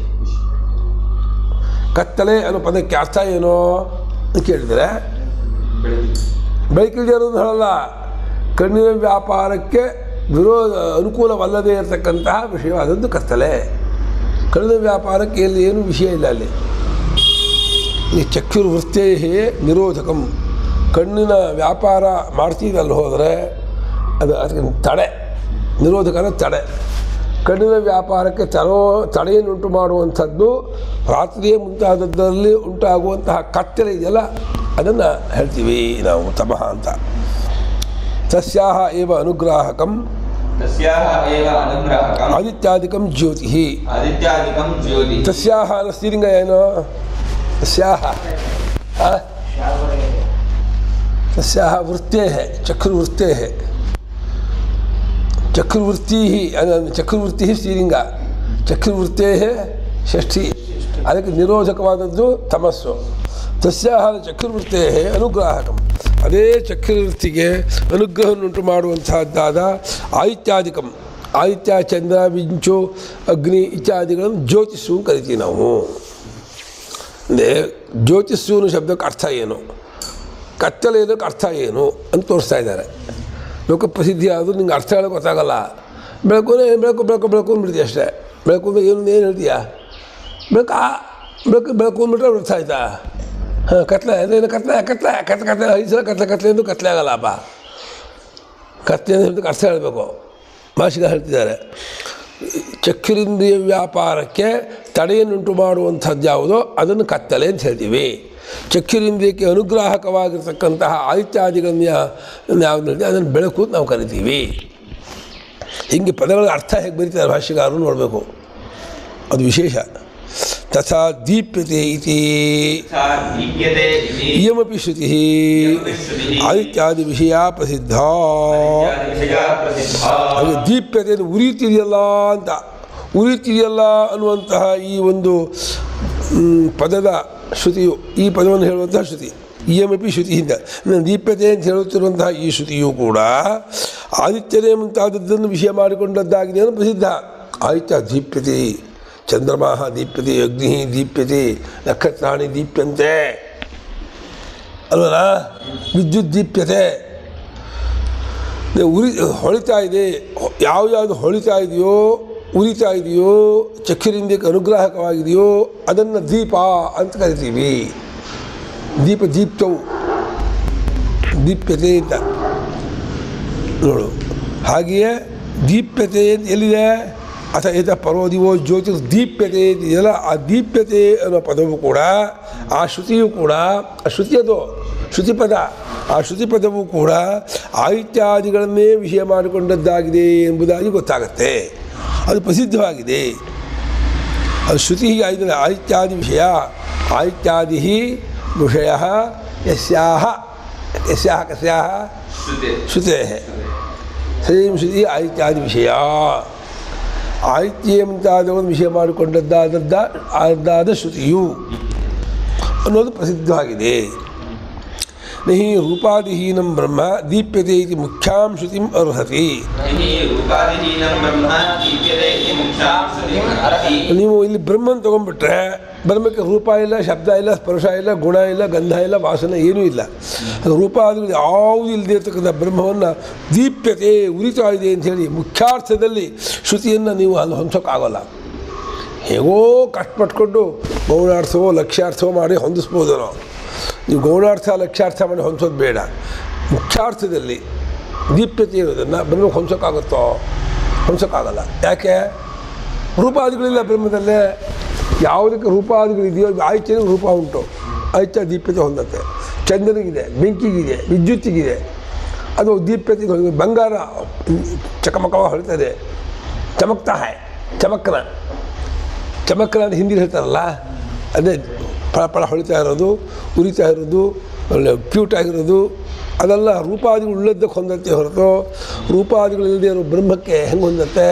ಕತ್ತಲೆ ಅನ್ನೋ ಪದಕ್ಕೆ ಅರ್ಥ ಏನೋ ಅಂತ ಕೇಳಿದರೆ ಬೆಳಕಿಗೆ ಇರೋದು ಹೇಳಲ್ಲ ಕಣ್ಣಿನ ವ್ಯಾಪಾರಕ್ಕೆ ವಿರೋಧ ಅನುಕೂಲವಲ್ಲದೇ ಇರತಕ್ಕಂತಹ ವಿಷಯವಾದದ್ದು ಕತ್ತಲೆ ಕಣ್ಣಿನ ವ್ಯಾಪಾರಕ್ಕೆ ಇಲ್ಲಿ ಏನೂ ವಿಷಯ ಇಲ್ಲ ಅಲ್ಲಿ ಈ ಚಕ್ಷುರ್ವೃತ್ತೇ ನಿರೋಧಕಂ ಕಣ್ಣಿನ ವ್ಯಾಪಾರ ಮಾಡ್ತೀವಿ ಅಲ್ಲಿ ಹೋದರೆ ಅದು ಅದಕ್ಕೆ ತಡೆ ನಿರೋಧಕ ಅಂದರೆ ತಡೆ ಕಣ್ಣಿನ ವ್ಯಾಪಾರಕ್ಕೆ ತರೋ ತಡೆಯನ್ನುಂಟು ಮಾಡುವಂಥದ್ದು ರಾತ್ರಿಯೇ ಮುಂತಾದದ್ದರಲ್ಲಿ ಉಂಟಾಗುವಂತಹ ಕತ್ತಲೆ ಇದೆಯಲ್ಲ ಅದನ್ನು ಹೇಳ್ತೀವಿ ನಾವು ತಮಃ ಅಂತ ತಸ್ಯಾಹ ಏವ ಅನುಗ್ರಾಹಕಂ ತಸ್ಯಾಹ ಏವ ಅನುಗ್ರಾಹಕಂ ಆದಿತ್ಯಾದಿಕಂ ಜ್ಯೋತಿ ಆದಿತ್ಯಾದಿಕಂ ಜ್ಯೋತಿ ತಸ್ಯಾಹ ಅನ್ನೋ ಸ್ತ್ರೀಲಿಂಗ ಏನು ತಸ್ಯಾಹ ಆ? ತಸ್ಯಾಹ ವೃತ್ತೇ ಚಕ್ರವೃತ್ತೇ ಚಕ್ರವೃತ್ತಿ ಚಕ್ರವೃತ್ತಿ ಸ್ತ್ರೀಲಿಂಗ ಚಕ್ರವೃತ್ತೇ ಷಷ್ಠಿ ಅದಕ್ಕೆ ನಿರೋಧಕವಾದದ್ದು ತಮಸ್ಸು ತಸ್ಯಾಹ ಚಕ್ರವೃತ್ತೇ ಅನುಗ್ರಾಹಕಂ ಅದೇ ಚಕ್ರವೃತ್ತಿಗೆ ಅನುಗ್ರಹವನ್ನುಂಟು ಮಾಡುವಂತಹದ್ದಾದ ಆದಿತ್ಯಾದಿಕಂ ಆದಿತ್ಯ ಚಂದ್ರ ವಿಂಚು ಅಗ್ನಿ ಇತ್ಯಾದಿಗಳನ್ನು ಜ್ಯೋತಿಷು ಅಂತ ಕರಿತೀವಿ ನಾವು ಅಂದರೆ ಜ್ಯೋತಿಷು ಅನ್ನೋ ಶಬ್ದಕ್ಕೆ ಅರ್ಥ ಏನು ಕತ್ತಲೆ ಇದಕ್ಕೆ ಅರ್ಥ ಏನು ಅಂತ ತೋರಿಸ್ತಾ ಇದ್ದಾರೆ ಲೋಕ ಪ್ರಸಿದ್ಧಿ ಆದರೂ ನಿಂಗೆ ಅರ್ಥ ಹೇಳೋಕೆ ಗೊತ್ತಾಗಲ್ಲ ಬೆಳಕು ಬೆಳಕು ಬೆಳಕು ಬೆಳಕು ಅಂದ್ಬಿಡ್ತೀಯ ಅಷ್ಟೇ ಬೆಳಕು ಅಂದ್ರೆ ಏನು ಏನು ಹೇಳ್ತೀಯ ಬೆಳಕು ಆ ಬೆಳಕು ಬೆಳಕು ಅಂದ್ಬಿಟ್ರೆ ಅರ್ಥ ಆಯ್ತಾ ಹಾಂ ಕತ್ಲೆ ಅದೇನು ಕತ್ಲೆ ಕತ್ಲೆ ಕತ್ಲೆ ಕತ್ಲೆ ಐದು ಸಲ ಕತ್ಲೆ ಕತ್ಲೆ ಎಂದು ಕತ್ಲೆ ಆಗಲ್ಲಪ್ಪ ಕತ್ಲೆ ಅಂತ ಅರ್ಥ ಹೇಳಬೇಕು ಭಾಷಿಕ ಹೇಳ್ತಿದ್ದಾರೆ ಚಕ್ಷುರಿಂದ್ರಿಯ ವ್ಯಾಪಾರಕ್ಕೆ ತಡೆಯನ್ನುಂಟು ಮಾಡುವಂಥದ್ದು ಯಾವುದೋ ಅದನ್ನು ಕತ್ತಲೆ ಅಂತ ಹೇಳ್ತೀವಿ ಚಕ್ಷುರಿಂದ್ರಿಯಕ್ಕೆ ಅನುಗ್ರಾಹಕವಾಗಿರ್ತಕ್ಕಂತಹ ಆದಿತ್ಯಾದಿಗಳನ್ನ ಯಾವ್ದು ಹೇಳ್ತೀವಿ ಅದನ್ನು ಬೆಳಕು ಅಂತ ನಾವು ಕರಿತೀವಿ ಹಿಂಗೆ ಪದಗಳ ಅರ್ಥ ಹೇಗೆ ಬರೀತಾರೆ ಭಾಷ್ಯಗಾರರು ನೋಡಬೇಕು ಅದು ವಿಶೇಷ ತಥಾ ದೀಪ್ಯತೆ ಇತಿ ಯಥಾ ದೀಪ್ಯತೆ ಇತಿ ಇಯಮಪಿ ಶ್ರುತಿ ಆದಿತ್ಯಾದಿ ವಿಷಯ ಪ್ರಸಿದ್ಧ ವಿಷಯ ಪ್ರಸಿದ್ಧ ಹಾಗೆ ದೀಪ್ಯತೆ ಅಂದ್ರೆ ಉರಿಯುತ್ತಿದೆಯಲ್ಲ ಅಂತ ಉರಿಯುತ್ತಿದೆಯಲ್ಲ ಅನ್ನುವಂತಹ ಈ ಒಂದು ಮ್, ಪದದ ಶ್ರುತಿಯು ಈ ಪದವನ್ನು ಹೇಳುವಂತಹ ಶ್ರುತಿ ಇಯಮಪಿ ಶ್ರುತಿಯಿಂದ ನಾನು ದೀಪ್ಯತೆ ಅಂತ ಹೇಳುತ್ತಿರುವಂತಹ ಈ ಶ್ರುತಿಯು ಕೂಡ ಆದಿತ್ಯನೇ ಮುಂತಾದದ್ದನ್ನು ವಿಷಯ ಮಾಡಿಕೊಂಡದ್ದಾಗಿದೆ ಅನ್ನೋ ಪ್ರಸಿದ್ಧ ಆದಿತ್ಯ ದೀಪ್ಯತೆ ಚಂದ್ರಮ ದೀಪ್ಯತೆ ಅಗ್ನಿ ದೀಪ್ಯತೆ ನಕ್ಷತ್ರಾಣಿ ದೀಪ್ಯಂತೆ ಅಲ್ವಲ್ಲ ವಿದ್ಯುತ್ ದೀಪ್ಯತೆ ಉರಿ ಹೊಳಿತಾ ಇದೆ ಯಾವ ಯಾವುದು ಹೊಳಿತಾ ಇದೆಯೋ ಉರಿತಾ ಇದೆಯೋ ಚಕ್ಷುರಿಂದಕ್ಕೆ ಅನುಗ್ರಾಹಕವಾಗಿದೆಯೋ ಅದನ್ನು ದೀಪ ಅಂತ ಕರಿತೀವಿ ದೀಪ ದೀಪ್ತವು ದೀಪ್ಯತೆ ಅಂತ ನೋಡು ಹಾಗೆಯೇ ದೀಪ್ಯತೆ ಅಂತ ಎಲ್ಲಿದೆ ಅಥ ಏತ ಪರ್ವದಿವೋ ಜ್ಯೋತಿ ದೀಪ್ಯತೆ ಇದೆಯಲ್ಲ ಆ ದೀಪ್ಯತೆ ಅನ್ನೋ ಪದವು ಕೂಡ ಆ ಶ್ರುತಿಯು ಕೂಡ ಆ ಶ್ರುತಿ ಅದು ಶ್ರುತಿ ಪದ ಆ ಶ್ರುತಿ ಪದವು ಕೂಡ ಆದಿತ್ಯಾದಿಗಳನ್ನೇ ವಿಷಯ ಮಾಡಿಕೊಂಡದ್ದಾಗಿದೆ ಎಂಬುದಾಗಿ ಗೊತ್ತಾಗತ್ತೆ ಅದು ಪ್ರಸಿದ್ಧವಾಗಿದೆ ಅದು ಶ್ರುತಿ ಹೀಗೆ ಆಯ್ತದೆ ಆದಿತ್ಯಾದಿ ವಿಷಯ ಆದಿತ್ಯಾದಿ ವಿಷಯ ಯಸ್ಯಾಹ ಯಸ್ಯಾಹ ಕಸ್ಯಾಹ ಶ್ರುತಿ ಶ್ರುತೆ ಸದೈವ ಶ್ರುತಿ ಆದಿತ್ಯಾದಿ ವಿಷಯ ಆದಿತ್ಯ ಮುಂತಾದ ಒಂದು ವಿಷಯ ಮಾಡಿಕೊಂಡದ್ದಾದದ್ದ ಆದಾದ ಶ್ರುತಿಯು ಅನ್ನೋದು ಪ್ರಸಿದ್ಧವಾಗಿದೆ ನಹಿ ರೂಪಾದಿಹೀನಂ ಬ್ರಹ್ಮ ದೀಪ್ಯತೆ ಇತಿ ಮುಖ್ಯಾಂ ಶ್ರುತಿಂ ಅರ್ಹತಿ हि रूपादिहीनं ब्रह्म दीप्यते इति मुख्यां श्रुतिम् अर्हति ನೀವು ಇಲ್ಲಿ ಬ್ರಹ್ಮನ್ ತೊಗೊಂಡ್ಬಿಟ್ರೆ ಬ್ರಹ್ಮಕ್ಕೆ ರೂಪ ಇಲ್ಲ ಶಬ್ದ ಇಲ್ಲ ಸ್ಪರ್ಶ ಇಲ್ಲ ಗುಣ ಇಲ್ಲ ಗಂಧ ಇಲ್ಲ ವಾಸನೆ ಏನೂ ಇಲ್ಲ ಅದು ರೂಪಾದಿಗಳು ಯಾವುದೂ ಇಲ್ಲದೆ ಇರ್ತಕ್ಕಂಥ ಬ್ರಹ್ಮವನ್ನು ದೀಪ್ಯತೆ ಉರಿತಾ ಇದೆ ಅಂಥೇಳಿ ಮುಖ್ಯಾರ್ಥದಲ್ಲಿ ಶ್ರುತಿಯನ್ನು ನೀವು ಅಲ್ಲಿ ಹೊಂದೋಕ್ಕಾಗೋಲ್ಲ ಹೇಗೋ ಕಷ್ಟಪಟ್ಕೊಂಡು ಗೌಣಾರ್ಥವೋ ಲಕ್ಷ್ಯಾರ್ಥವೋ ಮಾಡಿ ಹೊಂದಿಸ್ಬೋದು ನಾವು ನೀವು ಗೌಣಾರ್ಥ ಲಕ್ಷ್ಯಾರ್ಥ ಮಾಡಿ ಹೊಂದೋದು ಬೇಡ ಮುಖ್ಯಾರ್ಥದಲ್ಲಿ ದೀಪ್ಯತೆ ಇರೋದನ್ನು ಬ್ರಹ್ಮಕ್ಕೆ ಹೊಂದೋಕ್ಕಾಗುತ್ತೋ ಹೊಂದೋಕ್ಕಾಗಲ್ಲ ಯಾಕೆ ರೂಪಾದಿಗಳಿಲ್ಲ ಬ್ರಹ್ಮದಲ್ಲೇ ಯಾವುದಕ್ಕೆ ರೂಪಾದಿಗಳಿದೆಯೋ ಆಯ್ಕೆಗೆ ರೂಪ ಉಂಟು ಆಯ್ಕೆ ದೀಪ್ಯತೆ ಹೊಂದತ್ತೆ ಚಂದ್ರನಿಗಿದೆ ಬೆಂಕಿಗಿದೆ ವಿದ್ಯುತ್ತಿಗಿದೆ ಅದು ದೀಪ್ಯತೆ ಹೊಂದ- ಬಂಗಾರ ಚಕಮಕವ ಹೊಳಿತದೆ ಚಮಕ್ತಾ ಹೈ ಚಮಕ್ನ ಚಮಕ್ನ ಅಂತ ಹಿಂದಿ ಹೇಳ್ತಾರಲ್ಲ ಅದೇ ಫಳ ಫಳ ಹೊಳಿತಾ ಇರೋದು ಉರಿತಾ ಇರೋದು ಒಳ್ಳೆ ಕ್ಯೂಟ್ ಆಗಿರೋದು ಅದೆಲ್ಲ ರೂಪಾದಿಗಳು ಉಳ್ಳದ್ದಕ್ಕೆ ಹೊಂದತ್ತೆ ಹೊರತು ರೂಪಾದಿಗಳಿಲ್ಲದೆ ಇರೋ ಬ್ರಹ್ಮಕ್ಕೆ ಹೆಂಗೆ ಹೊಂದತ್ತೆ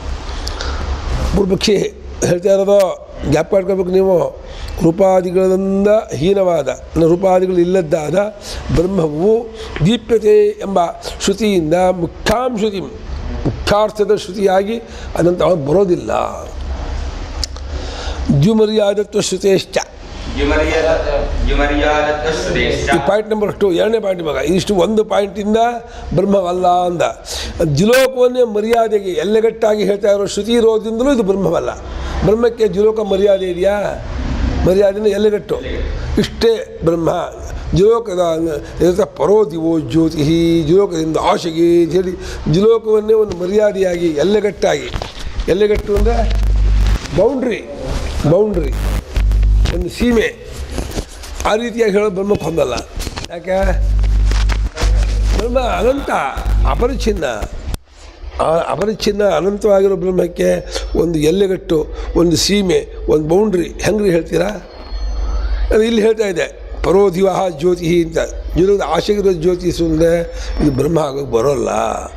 ಪೂರ್ವಪಕ್ಷಿ ಹೇಳ್ತಾ ಇರೋದು ಗ್ಯಾಪ್ ಮಾಡ್ಕೋಬೇಕು ನೀವು ರೂಪಾದಿಗಳಿಂದ ಹೀನವಾದ ಅಂದ್ರೆ ರೂಪಾದಿಗಳು ಇಲ್ಲದ್ದಾದ ಬ್ರಹ್ಮವು ದೀಪ್ಯತೆ ಎಂಬ ಶ್ರುತಿಯಿಂದ ಮುಖ್ಯಾಂ ಶ್ರುತಿ ಮುಖ್ಯಾರ್ಥದ ಶ್ರುತಿಯಾಗಿ ಅದಂತ ಅವ್ರು ಬರೋದಿಲ್ಲ ದ್ಯುಮರ್ಯಾದತ್ವ ಶ್ರುತೇಶ್ಚ ಯುಮರ್ಯಾದ ಯುಮರ್ಯಾದತ್ವಶ್ರುತೇಶ್ಚ ಈ ಪಾಯಿಂಟ್ ನಂಬರ್ ಟು ಎರಡನೇ ಪಾಯಿಂಟ್ ಮಗ ಇಷ್ಟು ಒಂದು ಪಾಯಿಂಟಿಂದ ಬ್ರಹ್ಮವಲ್ಲ ಅಂದ ಜಿಲೋಕವನ್ನೇ ಮರ್ಯಾದೆಗೆ ಎಲ್ಲೆಗಟ್ಟಾಗಿ ಹೇಳ್ತಾ ಇರೋ ಶ್ರುತಿ ಇರೋದ್ರಿಂದಲೂ ಇದು ಬ್ರಹ್ಮವಲ್ಲ ಬ್ರಹ್ಮಕ್ಕೆ ಜಿಲೋಕ ಮರ್ಯಾದೆ ಇದೆಯಾ ಮರ್ಯಾದೆನ ಎಲ್ಲೆಗಟ್ಟು ಇಷ್ಟೇ ಬ್ರಹ್ಮ ಜಿಲೋಕದ ಎದುತ ಪರೋ ದಿವೋ ಜ್ಯೋತಿ ಜಿಲೋಕದಿಂದ ಆಶೆಗೆ ಅಂತ ಹೇಳಿ ಜಿಲೋಕವನ್ನೇ ಒಂದು ಮರ್ಯಾದೆಯಾಗಿ ಎಲ್ಲೆಗಟ್ಟಾಗಿ ಎಲ್ಲೆಗಟ್ಟು ಅಂದರೆ ಬೌಂಡ್ರಿ ಬೌಂಡ್ರಿ ಒಂದು ಸೀಮೆ ಆ ರೀತಿಯಾಗಿ ಹೇಳೋದು ಬ್ರಹ್ಮಕ್ಕೆ ಹೊಂದಲ್ಲ ಯಾಕೆ ಬ್ರಹ್ಮ ಅನಂತ ಅಪರಿಚ್ಛಿನ್ನ ಆ ಅಪರಿಚ್ಛಿನ್ನ ಅನಂತವಾಗಿರೋ ಬ್ರಹ್ಮಕ್ಕೆ ಒಂದು ಎಲ್ಲೆಗಟ್ಟು ಒಂದು ಸೀಮೆ ಒಂದು ಬೌಂಡ್ರಿ ಹೆಂಗ್ರಿ ಹೇಳ್ತೀರಾ ಅದು ಇಲ್ಲಿ ಹೇಳ್ತಾ ಇದೆ ಪರೋಧಿವಾಹ ಜ್ಯೋತಿ ಅಂತ ಜೀವನದ ಆಶೆಗಿರೋ ಜ್ಯೋತಿ ಸುಂದೆ ಇದು ಬ್ರಹ್ಮ ಆಗೋಕ್ಕೆ ಬರೋಲ್ಲ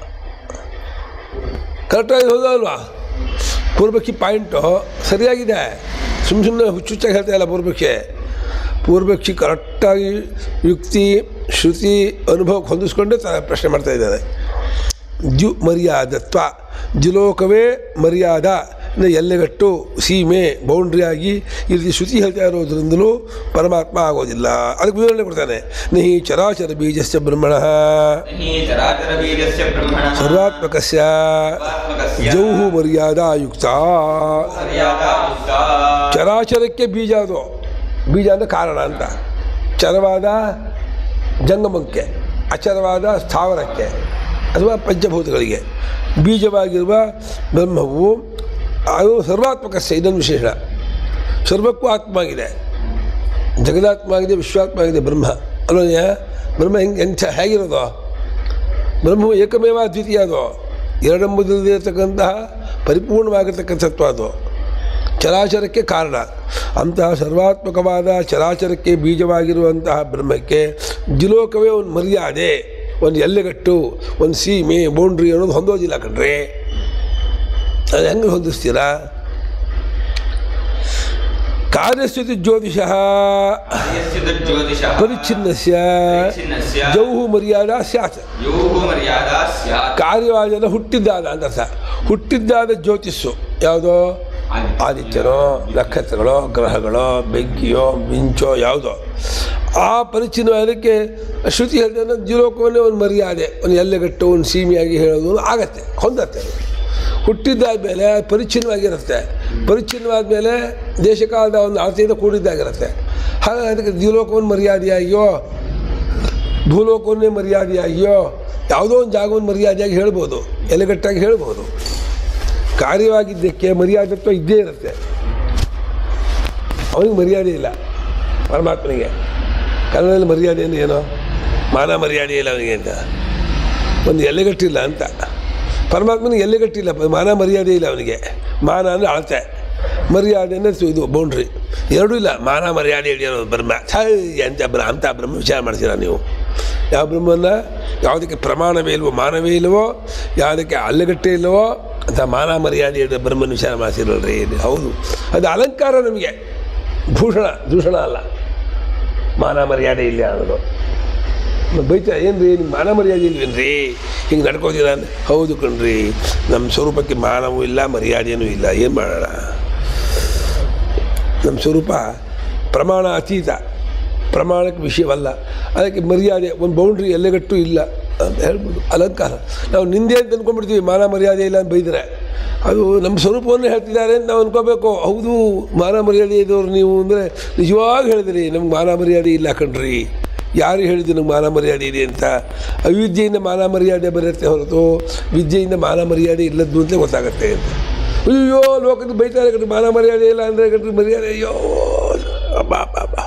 ಕರೆಕ್ಟಾಗಿ ಹೌದಲ್ವಾ ಪೂರ್ವಕ್ಕೆ ಪಾಯಿಂಟು ಸರಿಯಾಗಿದೆ ಸುಮ್ಮ ಸುಮ್ಮನೆ ಹುಚ್ಚುಚ್ಚಾಗಿ ಹೇಳ್ತಾ ಇಲ್ಲ ಪೂರ್ವಕ್ಕೆ ಪೂರ್ವಕ್ಷಿ ಕರೆಕ್ಟಾಗಿ ಯುಕ್ತಿ ಶ್ರುತಿ ಅನುಭವಕ್ಕೆ ಹೊಂದಿಸ್ಕೊಂಡೇ ತ ಪ್ರಶ್ನೆ ಮಾಡ್ತಾ ಇದ್ದಾರೆ ಜು ಮರ್ಯಾದತ್ವ ಜುಲೋಕವೇ ಮರ್ಯಾದ ಅಂದ್ರೆ ಎಲ್ಲೆಗಟ್ಟು ಸೀಮೆ ಬೌಂಡ್ರಿಯಾಗಿ ಈ ರೀತಿ ಶ್ರುತಿ ಹೇಳ್ತಾ ಇರೋದ್ರಿಂದಲೂ ಪರಮಾತ್ಮ ಆಗೋದಿಲ್ಲ ಅದಕ್ಕೆ ವಿವರಣೆ ಕೊಡ್ತಾನೆ ನಹಿ ಚರಾಚರ ಬೀಜಸ್ಯ ಬ್ರಹ್ಮಣ हि चराचरबीजस्य ब्रह्मणः ಸರ್ವಾತ್ಮಕಸ್ಯ सर्वात्मकस्य ಜೌಹು ಮರ್ಯಾದಾ ಯುಕ್ತ मर्यादायुक्ता ಚರಾಚರಕ್ಕೆ ಬೀಜ ಅದು ಬೀಜ ಅಂದರೆ ಕಾರಣ ಅಂತ ಚರವಾದ ಜಂಗಮಕ್ಕೆ ಅಚರವಾದ ಸ್ಥಾವರಕ್ಕೆ ಅಥವಾ ಪಂಚಭೂತಗಳಿಗೆ ಬೀಜವಾಗಿರುವ ಬ್ರಹ್ಮವು ಅದು ಸರ್ವಾತ್ಮಕಸ್ಯ ಇದೊಂದು ವಿಶೇಷ ಸರ್ವಕ್ಕೂ ಆತ್ಮ ಆಗಿದೆ ಜಗದಾತ್ಮ ಆಗಿದೆ ವಿಶ್ವಾತ್ಮ ಆಗಿದೆ ಬ್ರಹ್ಮ ಅಲ್ಲೋಯ್ಯ ಬ್ರಹ್ಮ ಹೆಂಗೆ ಎಂಥ ಹೇಗಿರೋದು ಬ್ರಹ್ಮವು ಏಕಮೇವ ದ್ವಿತೀಯ ಅದು ಎರಡೆಂಬುದಿಲ್ಲದೆ ಇರತಕ್ಕಂತಹ ಪರಿಪೂರ್ಣವಾಗಿರ್ತಕ್ಕಂಥ ತತ್ವ ಅದು ಚರಾಚರಕ್ಕೆ ಕಾರಣ ಅಂತಹ ಸರ್ವಾತ್ಮಕವಾದ ಚರಾಚರಕ್ಕೆ ಬೀಜವಾಗಿರುವಂತಹ ಬ್ರಹ್ಮಕ್ಕೆ ದ್ವಿಲೋಕವೇ ಒಂದು ಮರ್ಯಾದೆ ಒಂದು ಎಲ್ಲೆಗಟ್ಟು ಒಂದು ಸೀಮೆ ಬೌಂಡ್ರಿ ಅನ್ನೋದು ಹೊಂದೋದಿಲ್ಲ ಕಣ್ರಿ ಅದು ಹೆಂಗೆ ಹೊಂದಿಸ್ತೀರಾ ಕಾರ್ಯಸ್ಥಿತಿ ಜ್ಯೋತಿಷಃ ಯಸ್ಯ ಜ್ಯೋತಿಷಃ ಪರಿಚ್ಛಿನ್ನಸ್ಯ ಪರಿಚ್ಛಿನ್ನಸ್ಯ ಜೌಹು ಮರ್ಯಾದಾ ಸ್ಯಾತ್ ಯೋಃ ಮರ್ಯಾದಾ ಸ್ಯಾತ್ ಕಾರ್ಯವಾದ ಹುಟ್ಟಿದ್ದಾದ ಅಂತ ಅರ್ಥ ಹುಟ್ಟಿದ್ದಾದ ಜ್ಯೋತಿಸ್ಸು ಯಾವುದೋ ಆದಿತ್ಯನೋ ನಕ್ಷತ್ರಗಳೋ ಗ್ರಹಗಳೋ ಬೆಂಕಿಯೋ ಮಿಂಚೋ ಯಾವುದೋ ಆ ಪರಿಚ್ಛಿನ್ನವಾದಕ್ಕೆ ಶ್ರುತಿ ಹೇಳಿದ್ರೆ ದ್ವಿಲೋಕವನ್ನೇ ಒಂದು ಮರ್ಯಾದೆ ಒಂದು ಎಲ್ಲೆಗಟ್ಟು ಒಂದು ಸೀಮೆಯಾಗಿ ಹೇಳೋದು ಆಗತ್ತೆ ಹೊಂದತ್ತೆ ಅದು ಹುಟ್ಟಿದ್ದಾದ್ಮೇಲೆ ಪರಿಚ್ಛಿನ್ನವಾಗಿರುತ್ತೆ ಪರಿಚ್ಛಿನ್ನವಾದ ಮೇಲೆ ದೇಶಕಾಲದ ಒಂದು ಅಳತೆಯಿಂದ ಕೂಡಿದ್ದಾಗಿರುತ್ತೆ ಹಾಗಾಗಿ ಅದಕ್ಕೆ ದ್ವಿಲೋಕವನ್ನು ಮರ್ಯಾದೆಯಾಗಿಯೋ ಭೂಲೋಕವನ್ನೇ ಮರ್ಯಾದೆಯಾಗಿಯೋ ಯಾವುದೋ ಒಂದು ಜಾಗವನ್ನು ಮರ್ಯಾದೆಯಾಗಿ ಹೇಳ್ಬೋದು ಎಲೆಗಟ್ಟಾಗಿ ಹೇಳ್ಬೋದು ಕಾರ್ಯವಾಗಿದ್ದಕ್ಕೆ ಮರ್ಯಾದತ್ವ ಇದ್ದೇ ಇರುತ್ತೆ ಅವನಿಗೆ ಮರ್ಯಾದೆ ಇಲ್ಲ ಪರಮಾತ್ಮನಿಗೆ ಕನ್ನಡದಲ್ಲಿ ಮರ್ಯಾದೆ ಅಂದ್ರೆ ಏನೋ ಮಾನ ಮರ್ಯಾದೆ ಇಲ್ಲ ಅವನಿಗೆ ಅಂತ ಒಂದು ಎಲೆಗಟ್ಟಿಲ್ಲ ಅಂತ ಪರಮಾತ್ಮನಿಗೆ ಎಲೆಗಟ್ಟಿಲ್ಲ ಮಾನ ಮರ್ಯಾದೆ ಇಲ್ಲ ಅವನಿಗೆ ಮಾನ ಅಂದರೆ ಅಳತೆ ಮರ್ಯಾದೆ ಅಂದರೆ ಸು- ಇದು ಬೌಂಡ್ರಿ ಎರಡೂ ಇಲ್ಲ ಮಾನ ಮರ್ಯಾದೆ ಹಿಡಿಯೋದು ಬ್ರಹ್ಮ ಛೈ ಅಂತ ಬ್ರ ಅಂತ ಬ್ರಹ್ಮ ವಿಚಾರ ಮಾಡ್ತೀರಾ ನೀವು ಯಾವ ಬ್ರಹ್ಮನ ಯಾವುದಕ್ಕೆ ಪ್ರಮಾಣವೇ ಇಲ್ವೋ ಮಾನವೇ ಇಲ್ವೋ ಯಾವುದಕ್ಕೆ ಅಲ್ಲಗಟ್ಟೆ ಇಲ್ಲವೋ ಅಂತ ಮಾನ ಮರ್ಯಾದೆ ಹಿಡಿದ ಬ್ರಹ್ಮನ ವಿಚಾರ ಮಾಡ್ತಿರಲ್ರಿ ಇದು ಹೌದು ಅದು ಅಲಂಕಾರ ನಮಗೆ ಭೂಷಣ ದೂಷಣ ಅಲ್ಲ ಮಾನ ಮರ್ಯಾದೆ ಇಲ್ಲ ಅನ್ನೋದು ಮ- ಬೈತಾ ಏನು ರೀ ನಿಮ್ಗೆ ಮಾನ ಮರ್ಯಾದೆ ಇಲ್ವೇನ್ರಿ ಹಿಂಗೆ ನಡ್ಕೋತೀರ ಅಂದ್ರೆ ಹೌದು ಕಣ್ರಿ ನಮ್ಮ ಸ್ವರೂಪಕ್ಕೆ ಮಾನವೂ ಇಲ್ಲ ಮರ್ಯಾದೆಯೂ ಇಲ್ಲ ಏನು ಮಾಡೋಣ ನಮ್ಮ ಸ್ವರೂಪ ಪ್ರಮಾಣ ಅತೀತ ಪ್ರಮಾಣಕ್ಕೆ ವಿಷಯವಲ್ಲ ಅದಕ್ಕೆ ಮರ್ಯಾದೆ ಒಂದು ಬೌಂಡ್ರಿ ಎಲ್ಲೆಗಟ್ಟು ಇಲ್ಲ ಅಂತ ಹೇಳ್ಬೋದು ಅಲಂಕಾರ ನಾವು ನಿಂದೆ ಅಂತ ಅಂದ್ಕೊಂಡ್ಬಿಡ್ತೀವಿ ಮಾನ ಮರ್ಯಾದೆ ಇಲ್ಲ ಅಂತ ಬೈದರೆ ಅದು ನಮ್ಮ ಸ್ವರೂಪವನ್ನು ಹೇಳ್ತಿದ್ದಾರೆ ಅಂತ ನಾವು ಅನ್ಕೋಬೇಕು ಹೌದು ಮಾನ ಮರ್ಯಾದೆ ಇದ್ದವ್ರು ನೀವು ಅಂದರೆ ನಿಜವಾಗಿ ಹೇಳಿದ್ರಿ ನಮ್ಗೆ ಮಾನ ಮರ್ಯಾದೆ ಇಲ್ಲ ಕಣ್ರಿ ಯಾರು ಹೇಳಿದ್ರು ನಮ್ಗೆ ಮಾನ ಮರ್ಯಾದೆ ಇದೆ ಅಂತ ಅವಿದ್ಯೆಯಿಂದ ಮಾನ ಮರ್ಯಾದೆ ಬರುತ್ತೆ ಹೊರತು ವಿದ್ಯೆಯಿಂದ ಮಾನ ಮರ್ಯಾದೆ ಇಲ್ಲದ್ದು ಅಂತಲೇ ಗೊತ್ತಾಗುತ್ತೆ ಅಂತ ಅಯ್ಯೋ ಲೋಕದ ಬೈತಾರೆ ಕಣ್ರಿ ಮಾನ ಮರ್ಯಾದೆ ಇಲ್ಲ ಅಂದರೆ ಕಣ್ರಿ ಮರ್ಯಾದೆ ಅಯ್ಯೋ ಅಬ್ಬಾ ಅಬ್ಬಾ ಅಬ್ಬಾ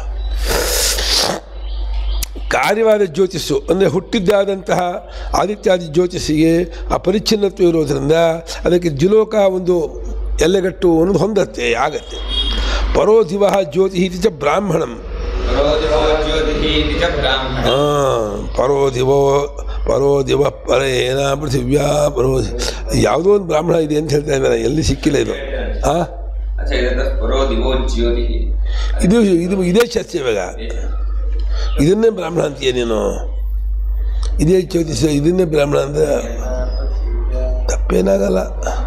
ಕಾರ್ಯವಾದ ಜ್ಯೋತಿಸ್ಸು ಅಂದರೆ ಹುಟ್ಟಿದ್ದಾದಂತಹ ಆದಿತ್ಯಾದಿ ಜ್ಯೋತಿಸ್ಸಿಗೆ ಆ ಪರಿಚ್ಛಿನ್ನತ್ವ ಇರೋದರಿಂದ ಅದಕ್ಕೆ ದ್ವಿಲೋಕ ಒಂದು ಎಲ್ಲೆಗಟ್ಟು ಅನ್ನೋದು ಹೊಂದತ್ತೆ ಆಗತ್ತೆ ಪರೋ ದಿವ ಜ್ಯೋತಿ ಇತಿ ಚ ಬ್ರಾಹ್ಮಣಂ ಪರೋದಿವೋ ಜ್ಯೋತಿಃ ಇತಿ ಚ ಬ್ರಾಹ್ಮಣ ಹಾಂ ಪರೋ ದಿವೋ ಪರೋ ದಿವ ಪರ ಏನ ಪೃಥಿವ್ಯಾ ಪರೋ ಯಾವುದೋ ಒಂದು ಬ್ರಾಹ್ಮಣ ಇದೆ ಅಂತ ಹೇಳ್ತಾ ಇದ್ದಾರೆ ಎಲ್ಲಿ ಸಿಕ್ಕಿಲ್ಲ ಇದು ಹಾಂ ಅಚ್ಚ ಇದರ ಪರೋದಿವೋ ಜ್ಯೋತಿಃ ಇದು ಇದು ಇದೇ ಚರ್ಚೆ ಇವಾಗ ಇದನ್ನೇ ಬ್ರಾಹ್ಮಣ ಅಂತೀಯ ನೀನು ಇದೇ ಜ್ಯೋತಿಷ ಇದನ್ನೇ ಬ್ರಾಹ್ಮಣ ಅಂದ್ರೆ ತಪ್ಪೇನಾಗಲ್ಲ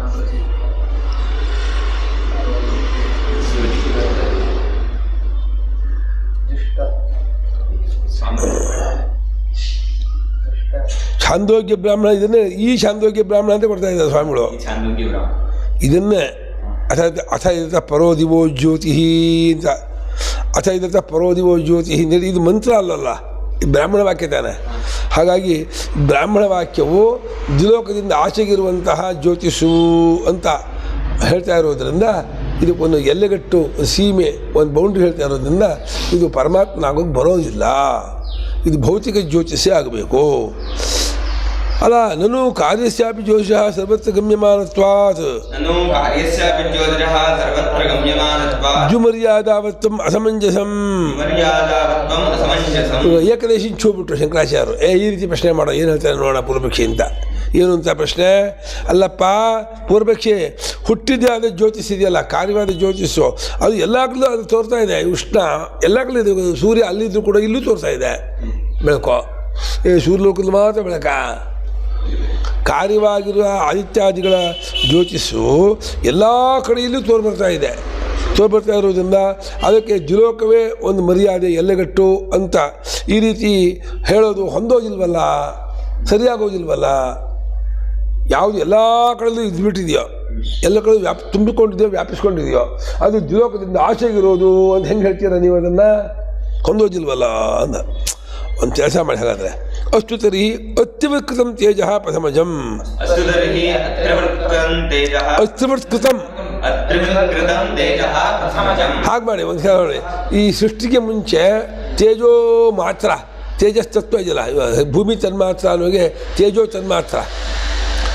ಛಾಂದೋಗ್ಯ ಬ್ರಾಹ್ಮಣ ಇದನ್ನೇ ಈ ಛಾಂದೋಗ್ಯ ಬ್ರಾಹ್ಮಣ ಅಂತ ಕೊಡ್ತಾ ಇದ್ದಾರೆ ಸ್ವಾಮಿಗಳು ಈ ಛಾಂದೋಗ್ಯ ಬ್ರಾಹ್ಮಣ ಇದನ್ನೇ ಅಥ ಅಥ ಇದತ್ತ ಪರೋದಿವೋ ಜ್ಯೋತಿ ಅಂತ ಅಥ ಇದತ್ತ ಪರೋದಿವೋ ಜ್ಯೋತಿ ಅಂತೇಳಿ ಇದು ಮಂತ್ರ ಅಲ್ಲಲ್ಲ ಇದು ಬ್ರಾಹ್ಮಣ ವಾಕ್ಯ ತಾನೆ ಹಾಗಾಗಿ ಬ್ರಾಹ್ಮಣ ವಾಕ್ಯವು ದ್ವಿಲೋಕದಿಂದ ಆಚೆಗಿರುವಂತಹ ಜ್ಯೋತಿಷು ಅಂತ ಹೇಳ್ತಾ ಇರೋದ್ರಿಂದ ಇದಕ್ಕೊಂದು ಎಲ್ಲೆಗಟ್ಟು ಸೀಮೆ ಒಂದು ಬೌಂಡ್ರಿ ಹೇಳ್ತಾ ಇರೋದ್ರಿಂದ ಇದು ಪರಮಾತ್ಮ ಆಗೋಕ್ಕೆ ಬರೋದಿಲ್ಲ ಇದು ಭೌತಿಕ ಜ್ಯೋತಿಷೇ ಆಗಬೇಕು ಅಲ್ಲ ನಾನು ಕಾರ್ಯಸ್ಯಾಪಿ ಜ್ಯೋತಿಷ ಸರ್ವತ್ರ ಗಮ್ಯಮಾನತ್ವಾತ್ ನನು ಕಾರ್ಯಸ್ಯಾಪಿ ಜ್ಯೋತಿಷಃ ಸರ್ವತ್ರ ಗಮ್ಯಮಾನತ್ವಾತ್ ಅಜುಮರ್ಯಾದಾವತ್ತಂ ಅಸಮಂಜಸಂ ಮರ್ಯಾದಾವತ್ವಂ ಅಸಮಂಜಸಂ ಏಕದೇಶಿ ಚೂಬಿಟ್ರು ಶಂಕರಾಚಾರ್ಯರು ಏ ಈ ರೀತಿ ಪ್ರಶ್ನೆ ಮಾಡೋ ಏನು ಹೇಳ್ತಾರೆ ನೋಡೋಣ ಪೂರ್ವಪಕ್ಷಿ ಅಂತ ಏನು ಅಂತ ಪ್ರಶ್ನೆ ಅಲ್ಲಪ್ಪ ಪೂರ್ವಪಕ್ಷಿ ಹುಟ್ಟಿದ್ದಾದ ಜ್ಯೋತಿಷ್ ಇದೆಯಲ್ಲ ಕಾರ್ಯವಾದ ಜ್ಯೋತಿಷು ಅದು ಎಲ್ಲ ಕಡೆಯೂ ಅದು ತೋರ್ತಾ ಇದೆ ಉಷ್ಣ ಎಲ್ಲ ಕಡೆ ಇದು ಸೂರ್ಯ ಅಲ್ಲಿದ್ದು ಕೂಡ ಇಲ್ಲೂ ತೋರ್ತಾ ಇದೆ ಬೆಳಕು ಏ ಸೂರ್ಯಲೋಕದಲ್ಲಿ ಮಾತ್ರ ಬೆಳಕ ಕಾರ್ಯವಾಗಿರುವ ಆದಿತ್ಯಾದಿಗಳ ಜ್ಯೋತಿಷು ಎಲ್ಲ ಕಡೆಯಲ್ಲೂ ತೋರ್ಬರ್ತಾ ಇದೆ ತೋರ್ಬರ್ತಾ ಇರೋದ್ರಿಂದ ಅದಕ್ಕೆ ದ್ವಿಲೋಕವೇ ಒಂದು ಮರ್ಯಾದೆ ಎಲ್ಲೆಗಟ್ಟು ಅಂತ ಈ ರೀತಿ ಹೇಳೋದು ಹೊಂದೋದಿಲ್ವಲ್ಲ ಸರಿಯಾಗೋದಿಲ್ವಲ್ಲ ಯಾವುದು ಎಲ್ಲ ಕಡೆಯಲ್ಲೂ ಇದ್ಬಿಟ್ಟಿದೆಯೋ ಎಲ್ಲ ಕಡೆ ವ್ಯಾಪ್ ತುಂಬಿಕೊಂಡಿದೆಯೋ ವ್ಯಾಪಿಸ್ಕೊಂಡಿದೆಯೋ ಅದು ದ್ವಿಲೋಕದಿಂದ ಆಚೆಗಿರೋದು ಅಂತ ಹೆಂಗೆ ಹೇಳ್ತೀರ ನೀವು ಅದನ್ನು ಹೊಂದೋದಿಲ್ವಲ್ಲ ಅಂದ ಒಂದು ಕೆಲಸ ಮಾಡಿ ಹಾಗಾದರೆ ಅಷ್ಟು ತರಿ ಅತ್ಯವತ್ಕೃತಂ ತೇಜ ಪ್ರಥಮಜಂ ಅಸ್ತು ತರ್ಹಿ ಅತ್ರ ವೃತ್ತಂ ತೇಜಃ ಅತ್ಯವತ್ಕೃತಂ ಅತ್ರಿವೃತ್ಕೃತಂ ತೇಜಃ ಪ್ರಥಮಜಂ ಹಾಗೆ ಮಾಡಿ ಒಂದು ಹೇಳ ನೋಡಿ ಈ ಸೃಷ್ಟಿಗೆ ಮುಂಚೆ ತೇಜೋ ಮಾತ್ರ ತೇಜಸ್ ತತ್ವ ಇದೆಯಲ್ಲ ಇವಾಗ ಭೂಮಿ ತನ್ಮಾತ್ರ ಅನ್ನೋಗೆ ತೇಜೋ ತನ್ಮಾತ್ರ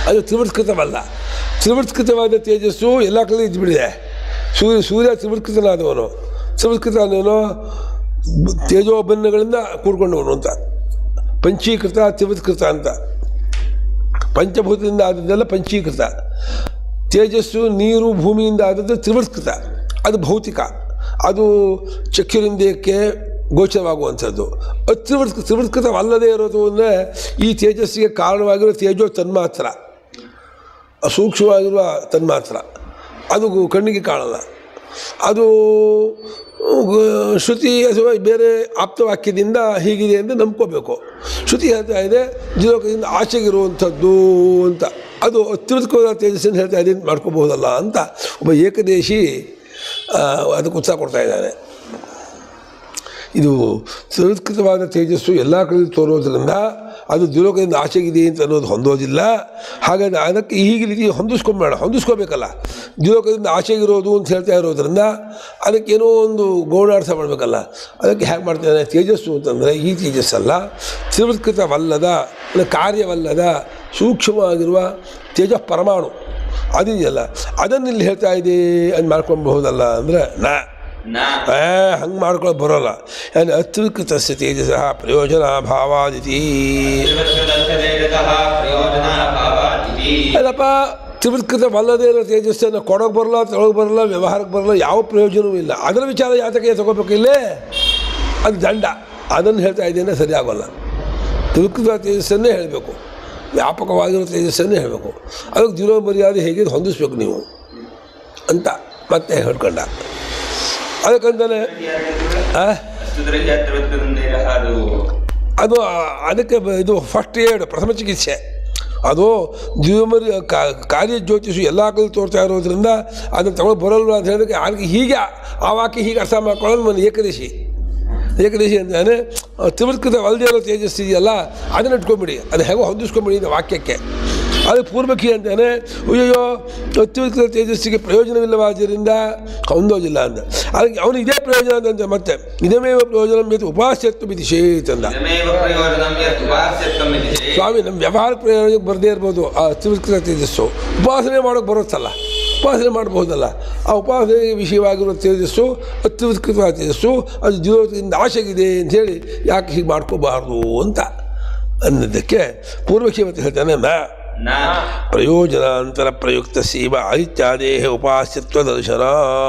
ಅದು ತ್ರಿವೃತ್ಕೃತವಲ್ಲ ತ್ರಿವೃತ್ಕೃತವಾದ ತೇಜಸ್ಸು ಎಲ್ಲ ಕಡೆ ಇದ್ಬಿಟ್ಟಿದೆ ಸೂರ್ಯ ಸೂರ್ಯ ತ್ರಿವೃತ್ಕೃತನಾದವನು ತ್ರಿವೃತ್ಕೃತ ಅನ್ನೋನು ತೇಜೋ ಬಣ್ಣಗಳಿಂದ ಕೂಡ್ಕೊಂಡವನು ಅಂತ ಪಂಚೀಕೃತ ತ್ರಿವೃತ್ಕೃತ ಅಂತ ಪಂಚಭೂತದಿಂದ ಆದದ್ದೆಲ್ಲ ಪಂಚೀಕೃತ ತೇಜಸ್ಸು ನೀರು ಭೂಮಿಯಿಂದ ಆದದ್ದು ತ್ರಿವೃತ್ಕೃತ ಅದು ಭೌತಿಕ ಅದು ಚಕ್ಷುರಿಂದ್ರಿಯಕ್ಕೆ ಗೋಚರವಾಗುವಂಥದ್ದು ಅತ್ರಿವೃತ್ ತ್ರಿವೃತ್ಕೃತವಲ್ಲದೆ ಇರೋದು ಅಂದರೆ ಈ ತೇಜಸ್ಸಿಗೆ ಕಾರಣವಾಗಿರೋ ತೇಜೋ ತನ್ಮಾತ್ರ ಸೂಕ್ಷ್ಮವಾಗಿರುವ ತನ್ಮಾತ್ರ ಅದು ಕಣ್ಣಿಗೆ ಕಾಣಲ್ಲ ಅದು ಗ- ಶ್ರುತಿ ಅಥವಾ ಬೇರೆ ಆಪ್ತವಾಕ್ಯದಿಂದ ಹೀಗಿದೆ ಎಂದು ನಂಬ್ಕೋಬೇಕು ಶ್ರುತಿ ಹೇಳ್ತಾ ಇದೆ ಜೀವಕದಿಂದ ಆಚೆಗಿರುವಂಥದ್ದು ಅಂತ ಅದು ಅತ್ಯುತ್ಕೃತ ತೇಜಸ್ಸನ್ನು ಹೇಳ್ತಾ ಇದೆ ಅಂತ ಮಾಡ್ಕೋಬಹುದಲ್ಲ ಅಂತ ಒಬ್ಬ ಏಕದೇಶಿ ಆ, ಅದಕ್ಕೆ ಉತ್ಸಾಹ ಕೊಡ್ತಾ ಇದ್ದಾನೆ ಇದು ಸಂಸ್ಕೃತವಾದ ತೇಜಸ್ಸು ಎಲ್ಲ ಕಡೆ ತೋರೋದ್ರಿಂದ ಅದು ದುಲೋಕದಿಂದ ಆಚೆಗಿದೆ ಅಂತ ಅನ್ನೋದು ಹೊಂದೋದಿಲ್ಲ ಹಾಗಾಗಿ ಅದಕ್ಕೆ ಹೀಗೆ ರೀತಿ ಹೊಂದಿಸ್ಕೊಂಬೇಡ ಹೊಂದಿಸ್ಕೋಬೇಕಲ್ಲ ದುಲೋಕದಿಂದ ಆಚೆಗಿರೋದು ಅಂತ ಹೇಳ್ತಾ ಇರೋದ್ರಿಂದ ಅದಕ್ಕೇನೋ ಒಂದು ಗೌಣಾರ್ಥ ಮಾಡಬೇಕಲ್ಲ ಅದಕ್ಕೆ ಹೇಗೆ ಮಾಡ್ತಾನೆ ತೇಜಸ್ಸು ಅಂತಂದರೆ ಈ ತೇಜಸ್ಸಲ್ಲ ತ್ರಿವೃತ್ಕೃತವಲ್ಲದ ಅಂದರೆ ಕಾರ್ಯವಲ್ಲದ ಸೂಕ್ಷ್ಮವಾಗಿರುವ ತೇಜ ಪರಮಾಣು ಅದಿದೆಯಲ್ಲ ಅದನ್ನು ಇಲ್ಲಿ ಹೇಳ್ತಾ ಇದೆ ಅಂತ ಮಾಡ್ಕೊಬಹುದಲ್ಲ ಅಂದರೆ ನಾ ನ ಏ ಹಂಗೆ ಮಾಡ್ಕೊಳ್ಳೋಕೆ ಬರೋಲ್ಲ ಏನು ಅತ್ಯುತ್ಕೃತಸ್ಯ ತೇಜಸ ಪ್ರಯೋಜನಾಭಾವಾದಿತಿ ತ್ರಿವೃತ್ಕೃತಸ್ಯತೇಜಸಃ ಪ್ರಯೋಜನಾಭಾವಾದಿತಿ. ಅಲ್ಲಪ್ಪ ತ್ರಿವೃತ್ಕೃತವಲ್ಲದೇ ಇರೋ ತೇಜಸ್ಸನ್ನು ಕೊಡೋಕೆ ಬರಲ್ಲ ತೊಳಗೆ ಬರಲ್ಲ ವ್ಯವಹಾರಕ್ಕೆ ಬರಲ್ಲ ಯಾವ ಪ್ರಯೋಜನವೂ ಇಲ್ಲ ಅದರ ವಿಚಾರ ಯಾತಕ್ಕೆ ತಗೋಬೇಕು ಇಲ್ಲೇ ಅದು ದಂಡ ಅದನ್ನು ಹೇಳ್ತಾ ಇದ್ದೇನೆ ಸರಿ ಆಗೋಲ್ಲ ತ್ರಿವೃತ್ಕೃತ ತೇಜಸ್ಸನ್ನೇ ಹೇಳಬೇಕು ವ್ಯಾಪಕವಾಗಿರೋ ತೇಜಸ್ಸನ್ನೇ ಹೇಳಬೇಕು ಅದಕ್ಕೆ ದಿನೋ ಮರ್ಯಾದೆ ಹೇಗೆ ಹೊಂದಿಸ್ಬೇಕು ನೀವು ಅಂತ ಮತ್ತೆ ಹೇಳ್ಕೊಂಡ ಅದಕ್ಕಂತಾನೆ ಆ ಅಷ್ಟು ದೃಢ ತ್ರಿವೃತ್ಕೃತಂದಿರಃ ಅದು ಅದು ಆ- ಅದಕ್ಕೆ ಬ- ಇದು ಫಸ್ಟ್ ಏಡ್ ಪ್ರಥಮ ಚಿಕಿತ್ಸೆ ಅದು ಜೀವಮರಿ ಕಾರ್ಯ ಜ್ಯೋತಿಷು ಎಲ್ಲ ಕಡೆ ತೋರ್ತಾ ಇರೋದ್ರಿಂದ ಅದನ್ನು ತಗೊಂಡು ಬರಲ್ವ ಅಂತ ಹೇಳೋದಕ್ಕೆ ಅದಕ್ಕೆ ಹೀಗೆ ಆ ವಾಕ್ಯ ಹೀಗೆ ಅರ್ಥ ಮಾಡ್ಕೊಳ್ಳೋದು ನನ್ನ ಏಕದೇಶಿ ಏಕದೇಶಿ ಅಂತಾನೆ ತ್ರಿವೃತ್ಕೃತ ವಲ್ದೇ ಇರೋ ತೇಜಸ್ಸು ಇದೆಯಲ್ಲ ಅದನ್ನು ಇಟ್ಕೊಂಬಿಡಿ ಅದು ಹೇಗೋ ಹೊಂದಿಸ್ಕೊಂಬಿಡಿ ಇದು ವಾಕ್ಯಕ್ಕೆ ಅದು ಪೂರ್ವಕಿ ಅಂತಾನೆ ಅಯ್ಯೋ ತ್ರಿವೃತ್ಕೃತ ತೇಜಸ್ಸಿಗೆ ಪ್ರಯೋಜನವಿಲ್ಲವಾದ್ದರಿಂದ ಹೊಂದೋದಿಲ್ಲ ಅಂತ ಅದಕ್ಕೆ ಅವನು ಇದೇ ಪ್ರಯೋಜನ ಅಂತಂತೆ ಮತ್ತೆ ಇದಮೇವ ಪ್ರಯೋಜನ ಬೇಕು ಉಪಾಸ್ಯತ್ವ ವಿಧಿ ಶೇತಂದ ಇದಮೇವ ಪ್ರಯೋಜನಂ ಯತ್ ಉಪಾಸ್ಯತ್ವಂ ಇತಿ ಚೇತ್. ಸ್ವಾಮಿ ನಮ್ಮ ವ್ಯವಹಾರ ಪ್ರಯೋಜನಕ್ಕೆ ಬರದೇ ಇರ್ಬೋದು ಆ ತ್ರಿವೃತ್ಕೃತ ತೇಜಸ್ಸು ಉಪಾಸನೆ ಮಾಡೋಕ್ಕೆ ಬರುತ್ತಲ್ಲ ಉಪಾಸನೆ ಮಾಡಬಹುದಲ್ಲ ಆ ಉಪಾಸನೆಗೆ ವಿಷಯವಾಗಿರೋ ತೇಜಸ್ಸು ಅತ್ಯುತ್ಕೃತವಾದ ತೇಜಸ್ಸು ಅದು ಜೀವದಿಂದ ಆಶೆಗಿದೆ ಅಂಥೇಳಿ ಯಾಕೆ ಹೀಗೆ ಮಾಡ್ಕೋಬಾರ್ದು ಅಂತ ಅನ್ನೋದಕ್ಕೆ ಪೂರ್ವಕ್ಷಿ ಮತ್ತು ಹೇಳ್ತಾನೆ ನ ನ ಪ್ರಯೋಜನಾಂತರ ಪ್ರಯುಕ್ತ ಸೀಮ ಆದಿತ್ಯಾದೇಹ ಉಪಾಸ್ಯತ್ವ ದರ್ಶನ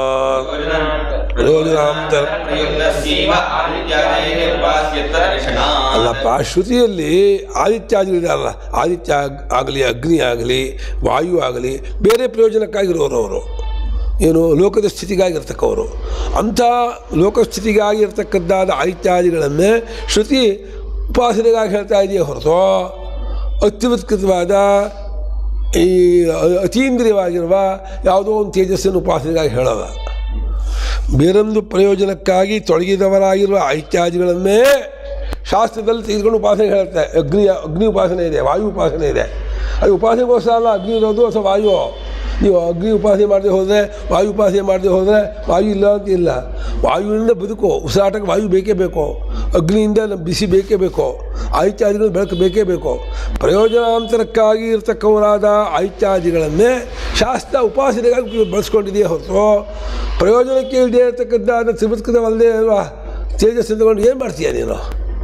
ಪ್ರಯೋಜನಾಂತರ ಪ್ರಯುಕ್ತಸ್ಯೈವ ಆದಿತ್ಯಾದೇಹ ಉಪಾಸ್ಯತ್ವ ದರ್ಶನಾತ್. ಅಲ್ಲಪ್ಪ ಶ್ರುತಿಯಲ್ಲಿ ಆದಿತ್ಯಾದಿಗಳಿದಾರಲ್ಲ ಆದಿತ್ಯ ಆಗಲಿ ಅಗ್ನಿ ಆಗಲಿ ವಾಯು ಆಗಲಿ ಬೇರೆ ಪ್ರಯೋಜನಕ್ಕಾಗಿರೋರು ಅವರು ಏನು ಲೋಕದ ಸ್ಥಿತಿಗಾಗಿರ್ತಕ್ಕವರು ಅಂಥ ಲೋಕಸ್ಥಿತಿಗಾಗಿರ್ತಕ್ಕದ್ದಾದ ಆದಿತ್ಯಾದಿಗಳನ್ನೇ ಶ್ರುತಿ ಉಪಾಸನೆಗಾಗಿ ಹೇಳ್ತಾ ಇದೆಯೇ ಹೊರತು ಅತ್ಯುತ್ಕೃತವಾದ ಈ ಅತೀಂದ್ರಿಯವಾಗಿರುವ ಯಾವುದೋ ಒಂದು ತೇಜಸ್ಸನ್ನು ಉಪಾಸನೆಗಾಗಿ ಹೇಳೋಲ್ಲ ಬೇರೊಂದು ಪ್ರಯೋಜನಕ್ಕಾಗಿ ತೊಡಗಿದವರಾಗಿರುವ ಐತ್ಯಾದಿಗಳನ್ನೇ ಶಾಸ್ತ್ರದಲ್ಲಿ ತೆಗೆದುಕೊಂಡು ಉಪಾಸನೆ ಹೇಳುತ್ತೆ ಅಗ್ನಿ ಅಗ್ನಿ ಉಪಾಸನೆ ಇದೆ ವಾಯು ಉಪಾಸನೆ ಇದೆ ಅದು ಉಪಾಸನೆಗೋಸ್ಕರ ಅಲ್ಲ ಅಗ್ನಿ ಇರೋದು ಅಥವಾ ವಾಯು ನೀವು ಅಗ್ನಿ ಉಪಾಸನೆ ಮಾಡದೆ ಹೋದರೆ ವಾಯು ಉಪಾಸನೆ ಮಾಡದೆ ಹೋದರೆ ವಾಯು ಇಲ್ಲ ಅಂತ ಇಲ್ಲ ವಾಯುವಿನಿಂದ ಬದುಕು ಉಸಿರಾಟಕ್ಕೆ ವಾಯು ಬೇಕೇ ಬೇಕು ಅಗ್ನಿಯಿಂದ ನಮ್ಮ ಬಿಸಿ ಬೇಕೇ ಬೇಕು ಆಯಿತ್ಯಾದಿಗಳು ಬೆಳಕು ಬೇಕೇ ಬೇಕು ಪ್ರಯೋಜನಾಂತರಕ್ಕಾಗಿ ಇರ್ತಕ್ಕವರಾದ ಆಯಿತ್ಯಾದಿಗಳನ್ನೇ ಶಾಸ್ತ್ರ ಉಪಾಸನೆಗಾಗಿ ಬಳಸ್ಕೊಂಡಿದೆಯೇ ಹೊರತು ಪ್ರಯೋಜನಕ್ಕೆ ಇಲ್ಲದೆ ಇರತಕ್ಕದ್ದಾದ ತ್ರಿವೃತ್ಕೃತವಲ್ಲದೆ ಅಲ್ವಾ ತೇಜಸ್ಸು ತಗೊಂಡು ಏನು ಮಾಡ್ತೀಯ ನೀನು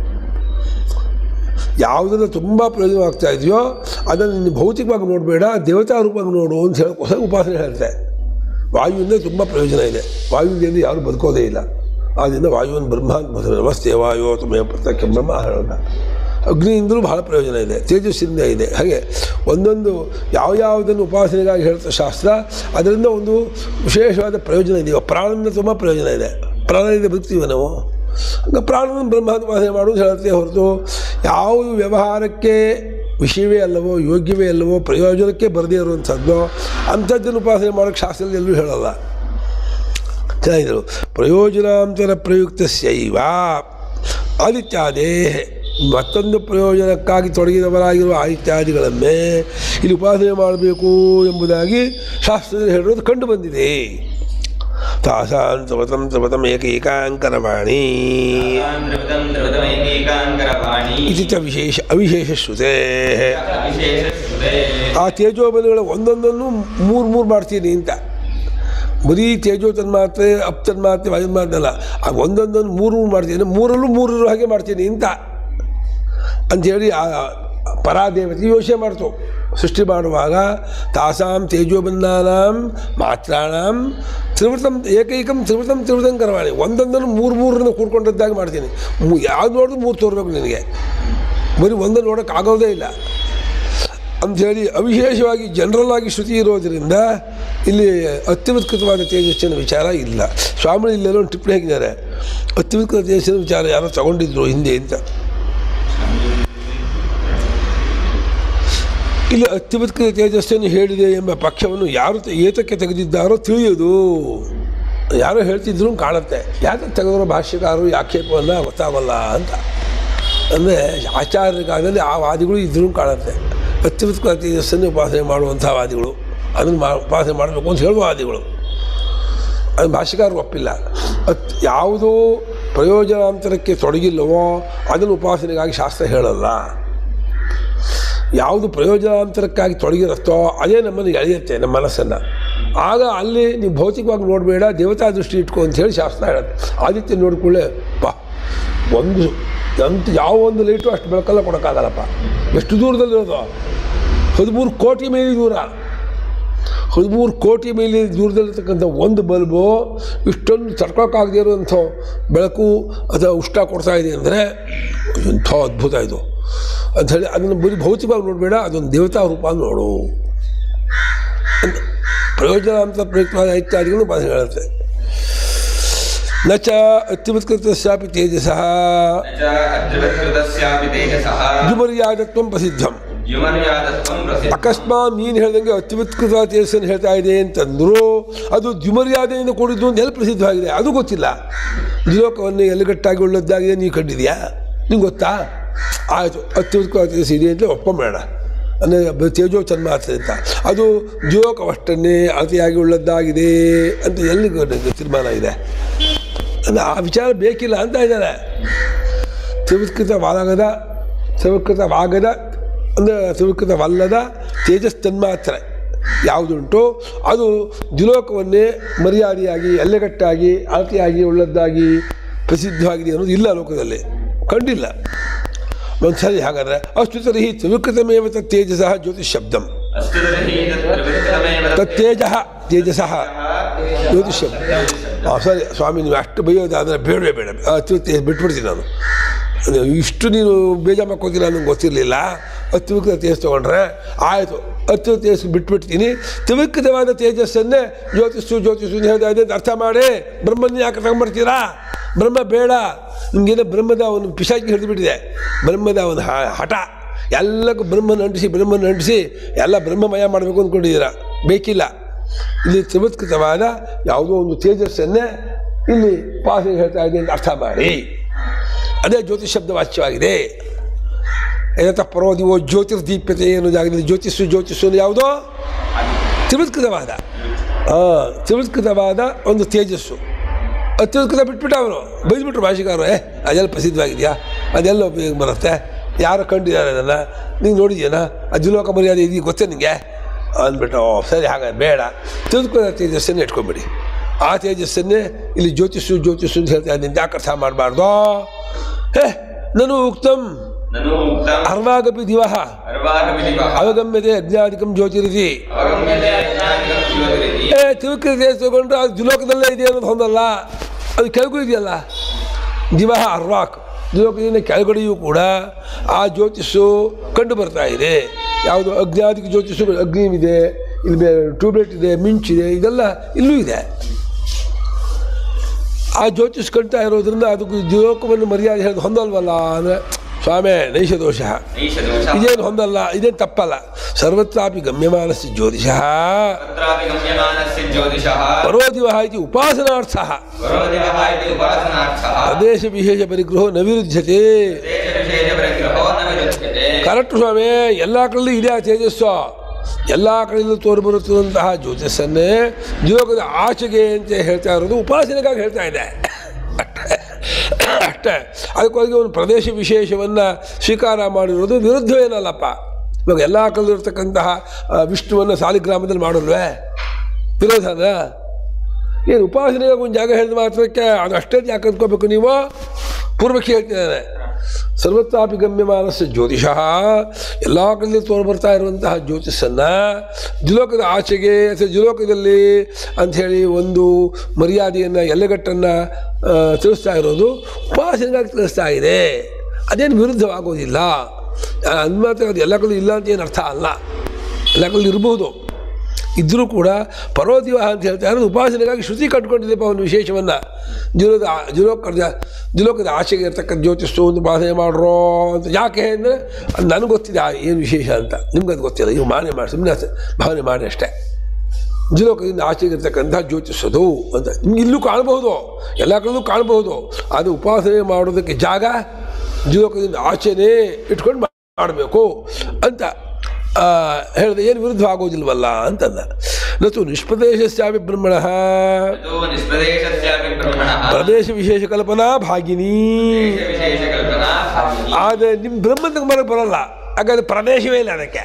ಯಾವುದನ್ನು ತುಂಬ ಪ್ರಯೋಜನವಾಗ್ತಾ ಇದೆಯೋ ಅದನ್ನು ನೀನು ಭೌತಿಕವಾಗಿ ನೋಡಬೇಡ ದೇವತಾ ರೂಪವಾಗಿ ನೋಡು ಅಂತ ಹೇಳೋಕ್ಕೋಸ್ಕರ ಉಪಾಸನೆ ಹೇಳ್ತೆ ವಾಯುವಿಂದ ತುಂಬ ಪ್ರಯೋಜನ ಇದೆ ವಾಯುವಿಂದ ಯಾರೂ ಬದುಕೋದೇ ಇಲ್ಲ ಆದ್ದರಿಂದ ವಾಯುವಿನ ಬ್ರಹ್ಮ ಅಂತ ಬರ್ತದೆ ನಮಸ್ತೆ ವಾಯು ತುಮೇ ಪ್ರತ್ಯಕ್ಷ ಬ್ರಹ್ಮ ಹೇಳೋಣ ಅಗ್ನಿಯಿಂದಲೂ ಬಹಳ ಪ್ರಯೋಜನ ಇದೆ ತೇಜಸ್ಸಿಂದ ಇದೆ ಹಾಗೆ ಒಂದೊಂದು ಯಾವ ಯಾವುದನ್ನು ಉಪಾಸನೆಗಾಗಿ ಹೇಳ್ತಾ ಶಾಸ್ತ್ರ ಅದರಿಂದ ಒಂದು ವಿಶೇಷವಾದ ಪ್ರಯೋಜನ ಇದೆ ಪ್ರಾಣದಿಂದ ತುಂಬ ಪ್ರಯೋಜನ ಇದೆ ಪ್ರಾಣದಿಂದ ಬದುಕ್ತೀವಿ ನಾವು ಹಂಗೆ ಪ್ರಾಣನ ಬ್ರಹ್ಮಾಂಡ ಉಪಾಸನೆ ಮಾಡೋದು ಹೇಳುತ್ತೆ ಹೊರತು ಯಾವ ವ್ಯವಹಾರಕ್ಕೆ ವಿಷಯವೇ ಅಲ್ಲವೋ ಯೋಗ್ಯವೇ ಅಲ್ಲವೋ ಪ್ರಯೋಜನಕ್ಕೆ ಬರದೇ ಇರುವಂಥದ್ದು ಅಂಥದ್ದನ್ನು ಉಪಾಸನೆ ಮಾಡೋಕ್ಕೆ ಶಾಸ್ತ್ರದಲ್ಲಿ ಎಲ್ಲೂ ಹೇಳಲ್ಲ ಚೆನ್ನಾಗಿದ್ರು ಪ್ರಯೋಜನಾಂತರ ಪ್ರಯುಕ್ತಸ್ಯೈವ ಆದಿತ್ಯಾದೇ ಮತ್ತೊಂದು ಪ್ರಯೋಜನಕ್ಕಾಗಿ ತೊಡಗಿದವರಾಗಿರುವ ಆದಿತ್ಯಾದಿಗಳನ್ನೇ ಇಲ್ಲಿ ಉಪಾಸನೆ ಮಾಡಬೇಕು ಎಂಬುದಾಗಿ ಶಾಸ್ತ್ರದಲ್ಲಿ ಹೇಳೋದು ಕಂಡು ಬಂದಿದೆ ತಾಸಾಂ ತ್ರಿವತಂ ತ್ರಿವತಂ ಏಕೈಕಾಂಕರವಾಣಿ तान् द्रवतं द्रवतमैकीकाङ्करवाणी ಇತಿ ಚ ವಿಶೇಷ ಅವಿಶೇಷ ಶ್ರುತೇ विशेषश्रुते ಆ ತೇಜೋಬಲಗಳ ಒಂದೊಂದನ್ನು ಮೂರು ಮೂರು ಮಾಡ್ತೀನಿ ಅಂತ ಬರೀ ತೇಜೋ ತನ್ಮಾತ್ರೆ ಅಪ್ ತನ್ಮಾತ್ರೆ ವಾಯು ತನ್ಮಾತ್ರೆ ಅಲ್ಲ ಆ ಒಂದೊಂದನ್ನು ಮೂರು ಮೂರು ಮಾಡ್ತೀನಿ ಮೂರಲ್ಲೂ ಮೂರರು ಹಾಗೆ ಮಾಡ್ತೀನಿ ಅಂತ ಅಂಥೇಳಿ ಆ ಪರಾದೇವತೆ ಯೋಚನೆ ಮಾಡ್ತು ಸೃಷ್ಟಿ ಮಾಡುವಾಗ ತಾಸಾಂ ತೇಜೋಬಂಧಾನಾಂ ಮಾತ್ರಾಣಂ ತ್ರಿವೃತಂ ಏಕೈಕಂ ತ್ರಿವೃತಂ ತ್ರಿವೃತಂ ಕರವಾಣಿ ಒಂದೊಂದನ್ನು ಮೂರು ಮೂರನ್ನು ಕೂಡ್ಕೊಂಡದ್ದಾಗಿ ಮಾಡ್ತೀನಿ ಮೂ- ಯಾವ್ದು ನೋಡಿದ್ರು ಮೂರು ತೋರ್ಬೇಕು ನಿನಗೆ ಬರೀ ಒಂದನ್ನು ನೋಡೋಕೆ ಆಗೋದೇ ಇಲ್ಲ ಅಂಥೇಳಿ ಅವಿಶೇಷವಾಗಿ ಜನರಲ್ ಆಗಿ ಶ್ರುತಿ ಇರೋದರಿಂದ ಇಲ್ಲಿ ಅತ್ಯುತ್ಕೃತವಾದ ತೇಜಸ್ಸಿನ ವಿಚಾರ ಇಲ್ಲ ಸ್ವಾಮಿ ಇಲ್ಲೆಲ್ಲೋ ಒಂದು ಟಿಪ್ಪಣಿ ಹಾಕಿದ್ದಾರೆ ಅತ್ಯುತ್ಕೃತ ತೇಜಸ್ಸಿನ ವಿಚಾರ ಯಾರೋ ತಗೊಂಡಿದ್ರು ಹಿಂದೆ ಅಂತ ಇಲ್ಲಿ ಅತ್ಯುತ್ಕೃತ ತೇಜಸ್ಸನ್ನು ಹೇಳಿದೆ ಎಂಬ ಪಕ್ಷವನ್ನು ಯಾರು ತೆ- ಏತಕ್ಕೆ ತೆಗೆದಿದ್ದಾರೋ ತಿಳಿಯೋದು ಯಾರೋ ಹೇಳ್ತಿದ್ರು ಕಾಣುತ್ತೆ ಯಾಕೆ ತೆಗೆದ್ರು ಭಾಷ್ಯಕಾರರು ಈ ಆಕ್ಷೇಪವನ್ನು ಗೊತ್ತಾಗಲ್ಲ ಅಂತ ಅಂದರೆ ಆಚಾರ್ಯರ ಕಾಲದಲ್ಲಿ ಆ ವಾದಿಗಳು ಇದ್ರೂ ಕಾಣುತ್ತೆ ಅತ್ಯುತ್ಕೃತ ತೇಜಸ್ಸನ್ನು ಉಪಾಸನೆ ಮಾಡುವಂಥ ವಾದಿಗಳು ಅದನ್ನು ಮಾ ಉಪಾಸನೆ ಮಾಡಬೇಕು ಅಂತ ಹೇಳುವ ವಾದಿಗಳು ಅದು ಭಾಷೆಗಾರರು ಒಪ್ಪಿಲ್ಲ ಅತ್ ಯಾವುದೋ ಪ್ರಯೋಜನಾಂತರಕ್ಕೆ ತೊಡಗಿಲ್ಲವೋ ಅದನ್ನು ಉಪಾಸನೆಗಾಗಿ ಶಾಸ್ತ್ರ ಹೇಳಲ್ಲ ಯಾವುದು ಪ್ರಯೋಜನಾಂತರಕ್ಕಾಗಿ ತೊಡಗಿರುತ್ತೋ ಅದೇ ನಮ್ಮನ್ನು ಎಳೆಯುತ್ತೆ ನಮ್ಮ ಮನಸ್ಸನ್ನು ಆಗ ಅಲ್ಲಿ ನೀವು ಭೌತಿಕವಾಗಿ ನೋಡಬೇಡ ದೇವತಾ ದೃಷ್ಟಿ ಇಟ್ಕೊ ಅಂತ ಹೇಳಿ ಶಾಸ್ತ್ರ ಹೇಳುತ್ತೆ ಆದಿತ್ಯ ನೋಡ್ಕೊಳ್ಳೆ ಬಾ ಒಂದು ಅಂತ ಯಾವ ಒಂದು ಲೈಟು ಅಷ್ಟು ಬೆಳಕಲ್ಲ ಕೊಡೋಕ್ಕಾಗಲ್ಲಪ್ಪ ಎಷ್ಟು ದೂರದಲ್ಲಿರೋದು ಹದಿಮೂರು ಕೋಟಿ ಮೈಲಿ ದೂರ ಹದಿಮೂರು ಕೋಟಿ ಮೈಲಿ ದೂರದಲ್ಲಿರ್ತಕ್ಕಂಥ ಒಂದು ಬಲ್ಬು ಇಷ್ಟೊಂದು ತಡ್ಕೊಳಕ್ಕಾಗದೇ ಇರುವಂಥ ಬೆಳಕು ಅಥವಾ ಉಷ್ಣ ಕೊಡ್ತಾ ಇದೆ ಅಂದರೆ ಎಂಥ ಅದ್ಭುತ ಇದು ಅಂಥೇಳಿ ಅದನ್ನು ಬರೀ ಭೌತಿಕವಾಗಿ ನೋಡಬೇಡ ಅದೊಂದು ದೇವತಾ ರೂಪ ನೋಡು ಅಂತ ಪ್ರಯೋಜನ ಅಂತ ಪ್ರಯುಕ್ತವಾದ ಇತ್ಯಾದಿಗಳು ಮಾತು ಹೇಳುತ್ತೆ ನ ಚ ಅತ್ಯುತ್ಕೃತಸ್ಯಾಪಿ ತೇಜಸಃ न च अद्रिवत्कृतस्यापि तेजसः ದ್ಯುಮರ್ಯಾದತ್ವಂ ಪ್ರಸಿದ್ಧಂ द्युमर्यादत्वं प्रसिद्धम् ಅಕಸ್ಮಾತ್ ನೀನು ಹೇಳ್ದಂಗೆ ಅತ್ಯುತ್ಕೃತ ತೇಜಸ್ಸನ್ನು ಹೇಳ್ತಾ ಇದೆ ಅಂತಂದ್ರು ಅದು ದ್ಯುಮರ್ಯಾದೆಯಿಂದ ಕೂಡಿದ್ದು ಅಂತ ಎಲ್ಲಿ ಪ್ರಸಿದ್ಧವಾಗಿದೆ ಅದು ಗೊತ್ತಿಲ್ಲ ದ್ವಿಲೋಕವನ್ನು ಎಲ್ಲಿಗಟ್ಟಾಗಿ ಉಳ್ಳದ್ದಾಗಿದೆ ನೀವು ಕಂಡಿದ್ಯಾ ನಿಂಗೆ ಗೊತ್ತಾ ಆಯಿತು ಅತ್ಯುತ್ಕೃತ ತೇಜಸ್ ಇದೆ ಅಂತ ಒಪ್ಕೊಂಬೇಡ ಅಂದರೆ ತೇಜೋ ತನ್ಮಾತ್ರ ಅಂತ ಅದು ದ್ವಿಲೋಕವಷ್ಟನ್ನೇ ಅತಿಯಾಗಿ ಉಳ್ಳದ್ದಾಗಿದೆ ಅಂತ ಎಲ್ಲಿ ಗೊ- ತೀರ್ಮಾನ ಇದೆ ಅಂದ್ರೆ ಆ ವಿಚಾರ ಬೇಕಿಲ್ಲ ಅಂತ ಇದ್ದಾರೆ ತ್ರಿವಿಕೃತವಾಗದ ತ್ರಿವಿಕೃತವಾಗದ ಅಂದರೆ ತ್ರಿವಿಕೃತವಲ್ಲದ ತೇಜಸ್ ತನ್ಮಾತ್ರ ಯಾವುದುಂಟು ಅದು ದ್ವಿಲೋಕವನ್ನೇ ಮರ್ಯಾದೆಯಾಗಿ ಎಲ್ಲೆಗಟ್ಟಾಗಿ ಅಳತೆಯಾಗಿ ಉಳ್ಳದ್ದಾಗಿ ಪ್ರಸಿದ್ಧವಾಗಿದೆ ಅನ್ನೋದು ಇಲ್ಲ ಲೋಕದಲ್ಲಿ ಕಂಡಿಲ್ಲ ಒಂದ್ಸರಿ ಹಾಗಾದರೆ ಅಷ್ಟು ತರ್ಹಿ ತ್ರಿವಿಕೃತಮೇವ ತತ್ ತೇಜಸಃ ಜ್ಯೋತಿಷ್ ಶಬ್ದಂ अस्तु तर्हि तत्त्रिवृत्तमेव ತತ್ ತೇಜ ತೇಜಸಃ ಜ್ಯೋತಿಷ್ ಶಬ್ದ ಹಾಂ ಸರಿ ಸ್ವಾಮಿ ನೀವು ಅಷ್ಟು ಬೈಯೋದಾದರೆ ಬೇಡವೇ ಬೇಡ ಅತ್ಯುತ್ತಿ ಬಿಟ್ಬಿಡ್ತೀನಿ ನಾನು ಅದು ಇಷ್ಟು ನೀನು ಬೇಜಾರು ಮಾಡ್ಕೋತೀನಿ ನನಗೆ ಗೊತ್ತಿರಲಿಲ್ಲ ಅತ್ಯುಕ್ತ ತೇಜಸ್ ತೊಗೊಂಡ್ರೆ ಆಯಿತು ಅತ್ಯುಕ್ತ ತೇಜಸ್ ಬಿಟ್ಬಿಡ್ತೀನಿ ತ್ರಿವಿಕೃತವಾದ ತೇಜಸ್ಸನ್ನೇ ಜ್ಯೋತಿಷು ಜ್ಯೋತಿಷು ಅಂತ ಹೇಳ್ತಾ ಇದೆ ಅಂತ ಅರ್ಥ ಮಾಡಿ ಬ್ರಹ್ಮನ ಯಾಕೆ ತಗೊಂಡ್ಬರ್ತೀರಾ ಬ್ರಹ್ಮ ಬೇಡ ನಿಮಗೇನೋ ಬ್ರಹ್ಮದ ಒಂದು ಪಿಶಾಚಿ ಹಿಡಿದುಬಿಟ್ಟಿದೆ ಬ್ರಹ್ಮದ ಒಂದು ಹ- ಹಠ ಎಲ್ಲಕ್ಕೂ ಬ್ರಹ್ಮನ ಅಂಟಿಸಿ ಬ್ರಹ್ಮನ ಅಂಟಿಸಿ ಎಲ್ಲ ಬ್ರಹ್ಮಮಯ ಮಾಡಬೇಕು ಅಂದ್ಕೊಂಡಿದ್ದೀರಾ ಬೇಕಿಲ್ಲ ಇಲ್ಲಿ ತ್ರಿವತ್ಕೃತವಾದ ಯಾವುದೋ ಒಂದು ತೇಜಸ್ಸನ್ನೇ ಇಲ್ಲಿ ಪಾಸನೆ ಹೇಳ್ತಾ ಇದೆ ಅಂತ ಅರ್ಥ ಮಾಡಿ ಅದೇ ಜ್ಯೋತಿಷ್ ಶಬ್ದ ವಾಚ್ಯವಾಗಿದೆ ಏನಂತ ಪರೋದಿವೋ ಜ್ಯೋತಿರ್ದೀಪ್ಯತೆ ಅನ್ನೋದಾಗಿದೆ ಜ್ಯೋತಿಷು ಜ್ಯೋತಿಷು ಅನ್ನೋದು ಯಾವುದೋ ತ್ರಿವತ್ಕೃತವಾದ ಹಾಂ ತ್ರಿವತ್ಕೃತವಾದ ಒಂದು ತೇಜಸ್ಸು ಅತ್ಯುತ್ಕೃತ ಬಿಟ್ಬಿಟ್ಟ ಅವನು ಬೈದ್ಬಿಟ್ರು ಭಾಷಿಕಾರು ಏ ಅದೆಲ್ಲ ಪ್ರಸಿದ್ಧವಾಗಿದೆಯಾ ಅದೆಲ್ಲ ಉಪಯೋಗ ಬರುತ್ತೆ ಯಾರು ಕಂಡಿದ್ದಾರೆ ಅದನ್ನು ನೀವು ನೋಡಿದ್ಯಾನ ಅಜ್ಜುಲೋಕ ಮರ್ಯಾದೆ ಇದೆಯಾ ಗೊತ್ತೇ ನಿಮಗೆ ಅಂದ್ಬಿಟ್ಟು ಓ ಸರಿ ಹಾಗಾದ್ರೆ ಬೇಡ ತಿಳ್ಕೊಳ್ಳೋ ತೇಜಸ್ಸನ್ನು ಇಟ್ಕೊಂಬಿಡಿ ಆ ತೇಜಸ್ಸನ್ನೇ ಇಲ್ಲಿ ಜ್ಯೋತಿಷು ಜ್ಯೋತಿಷು ಅಂತ ಹೇಳ್ತಾ ಇದ್ದೀನಿ ಯಾಕೆ ಅರ್ಥ ಮಾಡಬಾರ್ದು ಹೇ ನಾನು ಉಕ್ತಂ ननु उक्तम् ಅರ್ವಾಗಪಿ ದಿವಹ अर्वागमिदिवः ಅವಗಮ್ಯತೆ ಅಜ್ಞಾಧಿಕಂ ಜ್ಯೋತಿರಿತಿ अवगम्यते अज्ञानिकं ज्योतिरिति ಏ ತಿರುಕೃತಿ ತಗೊಂಡ್ರೆ ಅದು ದ್ವಿಲೋಕದಲ್ಲೇ ಇದೆ ಅನ್ನೋದು ಹೊಂದಲ್ಲ ಅದು ಕೆಳಗೂ ಇದೆಯಲ್ಲ ದಿವಹ ಅರ್ವಾಕ್ ದ್ವಿಲೋಕದಿಂದ ಕೆಳಗಡೆಯೂ ಕೂಡ ಆ ಜ್ಯೋತಿಷು ಕಂಡು ಬರ್ತಾ ಇದೆ ಯಾವುದು ಅಜ್ಞಾದಿಕ ಜ್ಯೋತಿಷು ಅಗ್ನಿ ಇದೆ ಇಲ್ಲಿ ಬೇ ಟ್ಯೂಬ್ಲೈಟ್ ಇದೆ ಮಿಂಚಿದೆ ಇದೆಲ್ಲ ಇಲ್ಲೂ ಇದೆ ಆ ಜ್ಯೋತಿಷ್ ಕಾಣ್ತಾ ಇರೋದ್ರಿಂದ ಅದಕ್ಕೆ ದ್ವಿಲೋಕವನ್ನು ಮರ್ಯಾದೆ ಹೇಳೋದು ಹೊಂದಲ್ವಲ್ಲ ಅಂದರೆ ಸ್ವಾಮಿ ನೈಷ ದೋಷ नैषदोषः ಇದೇನು ಹೊಂದಲ್ಲ ಇದೇನು ತಪ್ಪಲ್ಲ ಸರ್ವತ್ರಾಪಿ ಗಮ್ಯಮಾನಸ್ಯ ಜ್ಯೋತಿಷಃ तत्रापि गम्यमानस्य ज्योतिषः ಪರೋದಿವಹ ಇತಿ ಉಪಾಸನಾರ್ಥ वरोदिवः इति उपासनार्थः ಪ್ರದೇಶ ವಿಶೇಷ ಪರಿಗ್ರಹೋ ನ ವಿರುದ್ಧತೆ देशविशेषपरिग्रहो न विरुध्यते ಕರೆಕ್ಟ್ ಸ್ವಾಮಿ ಎಲ್ಲ ಕಡೆಯಲ್ಲೂ ಇದೆ ಆ ತೇಜಸ್ಸು ಎಲ್ಲ ಕಡೆಯಲ್ಲೂ ತೋರಿಬರುತ್ತಿರುವಂತಹ ಜ್ಯೋತಿಷನ್ನೇ ದ್ವಿಲೋಕದ ಆಚೆಗೆ ಅಂತ ಹೇಳ್ತಾ ಇರೋದು ಉಪಾಸನೆಗಾಗಿ ಹೇಳ್ತಾ ಇದೆ ಅಷ್ಟೇ ಅದಕ್ಕೋಗಿ ಒಂದು ಪ್ರದೇಶ ವಿಶೇಷವನ್ನು ಸ್ವೀಕಾರ ಮಾಡಿರೋದು ವಿರುದ್ಧವೇನಲ್ಲಪ್ಪ ಇವಾಗ ಎಲ್ಲ ಕಲ್ಲಿರ್ತಕ್ಕಂತಹ ಆ, ವಿಷ್ಣುವನ್ನು ಸಾಲಿಗ್ರಾಮದಲ್ಲಿ ಮಾಡೋಲ್ವೇ ವಿರೋಧನ ಏನು ಉಪಾಸನೆಗೆ ಒಂದು ಜಾಗ ಹೇಳಿದ ಮಾತ್ರಕ್ಕೆ ಅದು ಅಷ್ಟೇ ಯಾಕೆ ಅಂದ್ಕೋಬೇಕು ನೀವು ಪೂರ್ವಕ್ಕೆ ಹೇಳ್ತಿದ್ದಾನೆ ಸರ್ವತ್ರಾಪಿ ಗಮ್ಯಮಾನಸ ಜ್ಯೋತಿಷಃ ಎಲ್ಲ ಕಡೆಯಲ್ಲಿ ತೋರ್ಬರ್ತಾ ಇರುವಂತಹ ಜ್ಯೋತಿಷನ್ನು ದ್ವಿಲೋಕದ ಆಚೆಗೆ ಅಥವಾ ದ್ವಿಲೋಕದಲ್ಲಿ ಅಂಥೇಳಿ ಒಂದು ಮರ್ಯಾದೆಯನ್ನು ಎಲ್ಲಗಟ್ಟನ್ನು ತಿಳಿಸ್ತಾ ಇರೋದು ಉಪಾಸನೆಗಾಗಿ ತಿಳಿಸ್ತಾ ಇದೆ ಅದೇನು ವಿರುದ್ಧವಾಗೋದಿಲ್ಲ ಅಂದ್ಮಾತ್ರ ಅದು ಎಲ್ಲ ಕಡೆ ಇಲ್ಲ ಅಂತ ಏನು ಅರ್ಥ ಅಲ್ಲ ಎಲ್ಲ ಕಡೆ ಇರ್ಬೋದು ಇದ್ದರೂ ಕೂಡ ಪರ್ವತಿವಾಹ ಅಂತ ಹೇಳ್ತಾ ಇರೋದು ಉಪಾಸನೆಗಾಗಿ ಶ್ರುತಿ ಕಟ್ಕೊಂಡಿದ್ದೆಪ್ಪ ಒಂದು ವಿಶೇಷವನ್ನು ಜುಲೋದ ಜುಲೋಕದ ಜುಲೋಕದ ಆಚೆಗೆ ಇರ್ತಕ್ಕಂಥ ಜ್ಯೋತಿಷ್ಠು ಒಂದು ಉಪಾಸನೆ ಮಾಡ್ರೋ ಅಂತ ಯಾಕೆ ಅಂದರೆ ಅದು ನನಗೆ ಗೊತ್ತಿದೆ ಆ ಏನು ವಿಶೇಷ ಅಂತ ನಿಮ್ಗೆ ಅದು ಗೊತ್ತಿಲ್ಲ ಇವು ಮಾನೆ ಮಾಡಿ ಸುಮ್ಮನೆ ಭಾವನೆ ಮಾಡಿ ಅಷ್ಟೇ ಜುಲೋಕದಿಂದ ಆಚೆಗೆ ಇರ್ತಕ್ಕಂಥ ಜ್ಯೋತಿಷದು ಅಂತ ನಿಮ್ಗೆ ಇಲ್ಲೂ ಕಾಣಬಹುದು ಎಲ್ಲ ಕಡೆಯೂ ಕಾಣಬಹುದು ಅದು ಉಪಾಸನೆ ಮಾಡೋದಕ್ಕೆ ಜಾಗ ಜುಲೋಕದಿಂದ ಆಚೆನೇ ಇಟ್ಕೊಂಡು ಮಾಡಬೇಕು ಅಂತ ಆ, ಹೇಳಿದೆ ಏನು ವಿರುದ್ಧ ಆಗೋದಿಲ್ವಲ್ಲ ಅಂತಂದ ನತು ನಿಷ್ಪ್ರದೇಶಸ್ಯಾಪಿ ಬ್ರಹ್ಮಣ ततो निष्प्रदेशस्यापि ब्रह्मणः ಪ್ರದೇಶ ವಿಶೇಷ ಕಲ್ಪನಾ ಭಾಗಿನಿ विशेषकल्पना भावी ಆದರೆ ನಿಮ್ಮ ಬ್ರಹ್ಮಂತಕ್ಕೆ ಬರೋಕ್ಕೆ ಬರಲ್ಲ ಹಾಗಾದ್ರೆ ಪ್ರದೇಶವೇ ಇಲ್ಲ ಅದಕ್ಕೆ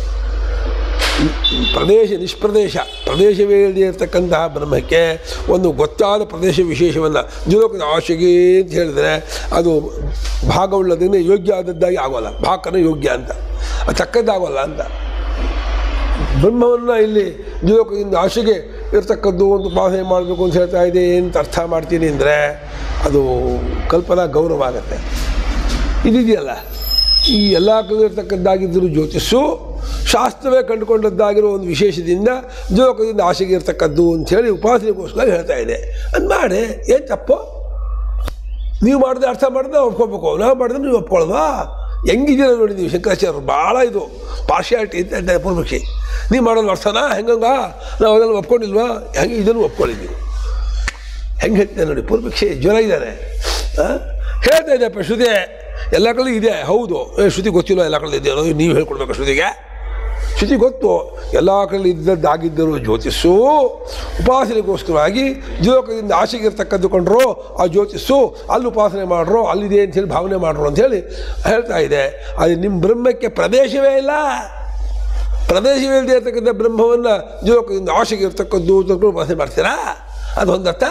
ಪ್ರದೇಶ ನಿಷ್ಪ್ರದೇಶ ಪ್ರದೇಶವೇ ಇಲ್ಲದೆ ಇರತಕ್ಕಂತಹ ಬ್ರಹ್ಮಕ್ಕೆ ಒಂದು ಗೊತ್ತಾದ ಪ್ರದೇಶ ವಿಶೇಷವನ್ನು ಜೀವೋಕದ ಆಶೆಗೆ ಅಂತ ಹೇಳಿದರೆ ಅದು ಭಾಗವುಳ್ಳದನ್ನೇ ಯೋಗ್ಯ ಆದದ್ದಾಗಿ ಆಗೋಲ್ಲ ಭಾಗನ ಯೋಗ್ಯ ಅಂತ ಅದು ತಕ್ಕದ್ದಾಗೋಲ್ಲ ಅಂತ ಬ್ರಹ್ಮವನ್ನು ಇಲ್ಲಿ ಜೀವೋಕದಿಂದ ಆಶೆಗೆ ಇರ್ತಕ್ಕದ್ದು ಒಂದು ಉಪಾಸನೆ ಮಾಡಬೇಕು ಅಂತ ಹೇಳ್ತಾ ಇದೆ ಅಂತ ಅರ್ಥ ಮಾಡ್ತೀನಿ ಅಂದರೆ ಅದು ಕಲ್ಪನಾ ಗೌರವ ಆಗುತ್ತೆ ಇದಿದೆಯಲ್ಲ ಈ ಎಲ್ಲ ಇರ್ತಕ್ಕದ್ದಾಗಿದ್ದರೂ ಜ್ಯೋತಿಷು ಶಾಸ್ತ್ರವೇ ಕಂಡುಕೊಂಡದ್ದಾಗಿರೋ ಒಂದು ವಿಶೇಷದಿಂದ ಜೋಕದಿಂದ ಆಸೆಗೆ ಇರ್ತಕ್ಕದ್ದು ಅಂಥೇಳಿ ಉಪಾಸನೆಗೋಸ್ಕರ ಹೇಳ್ತಾ ಇದೆ ಅದು ಮಾಡಿ ಏನು ತಪ್ಪು ನೀವು ಮಾಡಿದ್ರೆ ಅರ್ಥ ಮಾಡಿದ್ರೆ ನಾವು ಒಪ್ಕೋಬೇಕು ನಾವು ಮಾಡಿದ್ರೆ ನೀವು ಒಪ್ಕೊಳ್ಳೋದಾ ಹೆಂಗಿದ್ದೀರ ನೋಡಿದ್ದೀವಿ ಶಂಕರಾಚಾರ್ಯರು ಭಾಳ ಇದು ಪಾರ್ಶಿಯಾಲಿಟಿ ಅಂತ ಹೇಳ್ತಾರೆ ಪೂರ್ವಕ್ಷಿ ನೀವು ಮಾಡೋದು ಅರ್ಥನಾ ಹೆಂಗಂಗ ನಾವು ಅದನ್ನು ಒಪ್ಕೊಂಡಿಲ್ವಾ ಹೆಂಗೆ ಇದನ್ನು ಒಪ್ಕೊಂಡಿದ್ದೀವಿ ಹೆಂಗೆ ಹೇಳ್ತೇನೆ ನೋಡಿ ಪೂರ್ವಕ್ಷಿ ಜ್ವರ ಇದ್ದಾರೆ ಹೇಳ್ತಾ ಇದ್ದೆಪ್ಪ ಶ್ರುತಿ ಎಲ್ಲ ಕಡೆ ಇದೆ ಹೌದು ಏ ಶ್ರುತಿ ಗೊತ್ತಿಲ್ಲ ಎಲ್ಲ ಕಡೆ ಇದೆ ಅನ್ನೋದು ನೀವು ಹೇಳ್ಕೊಡ್ಬೇಕು ಶ್ರುತಿಗೆ ಶ್ರುತಿ ಗೊತ್ತು ಎಲ್ಲ ಕಡೆ ಇದ್ದದ್ದಾಗಿದ್ದರು ಜ್ಯೋತಿಷು ಉಪಾಸನೆಗೋಸ್ಕರವಾಗಿ ಜೀವಕದಿಂದ ಆಸೆಗೆ ಇರ್ತಕ್ಕದ್ದು ಕೊಂಡ್ರು ಆ ಜ್ಯೋತಿಷು ಅಲ್ಲಿ ಉಪಾಸನೆ ಮಾಡ್ರು ಅಲ್ಲಿದೆ ಅಂತೇಳಿ ಭಾವನೆ ಮಾಡ್ರು ಅಂಥೇಳಿ ಹೇಳ್ತಾ ಇದೆ ಅದು ನಿಮ್ಮ ಬ್ರಹ್ಮಕ್ಕೆ ಪ್ರದೇಶವೇ ಇಲ್ಲ ಪ್ರದೇಶವೇ ಇಲ್ಲದೆ ಇರ್ತಕ್ಕಂಥ ಬ್ರಹ್ಮವನ್ನು ಜೀವಕದಿಂದ ಆಸೆಗೆ ಇರ್ತಕ್ಕದ್ದು ಅಂತ ಉಪಾಸನೆ ಮಾಡ್ತೀರಾ ಅದು ಒಂದರ್ಥ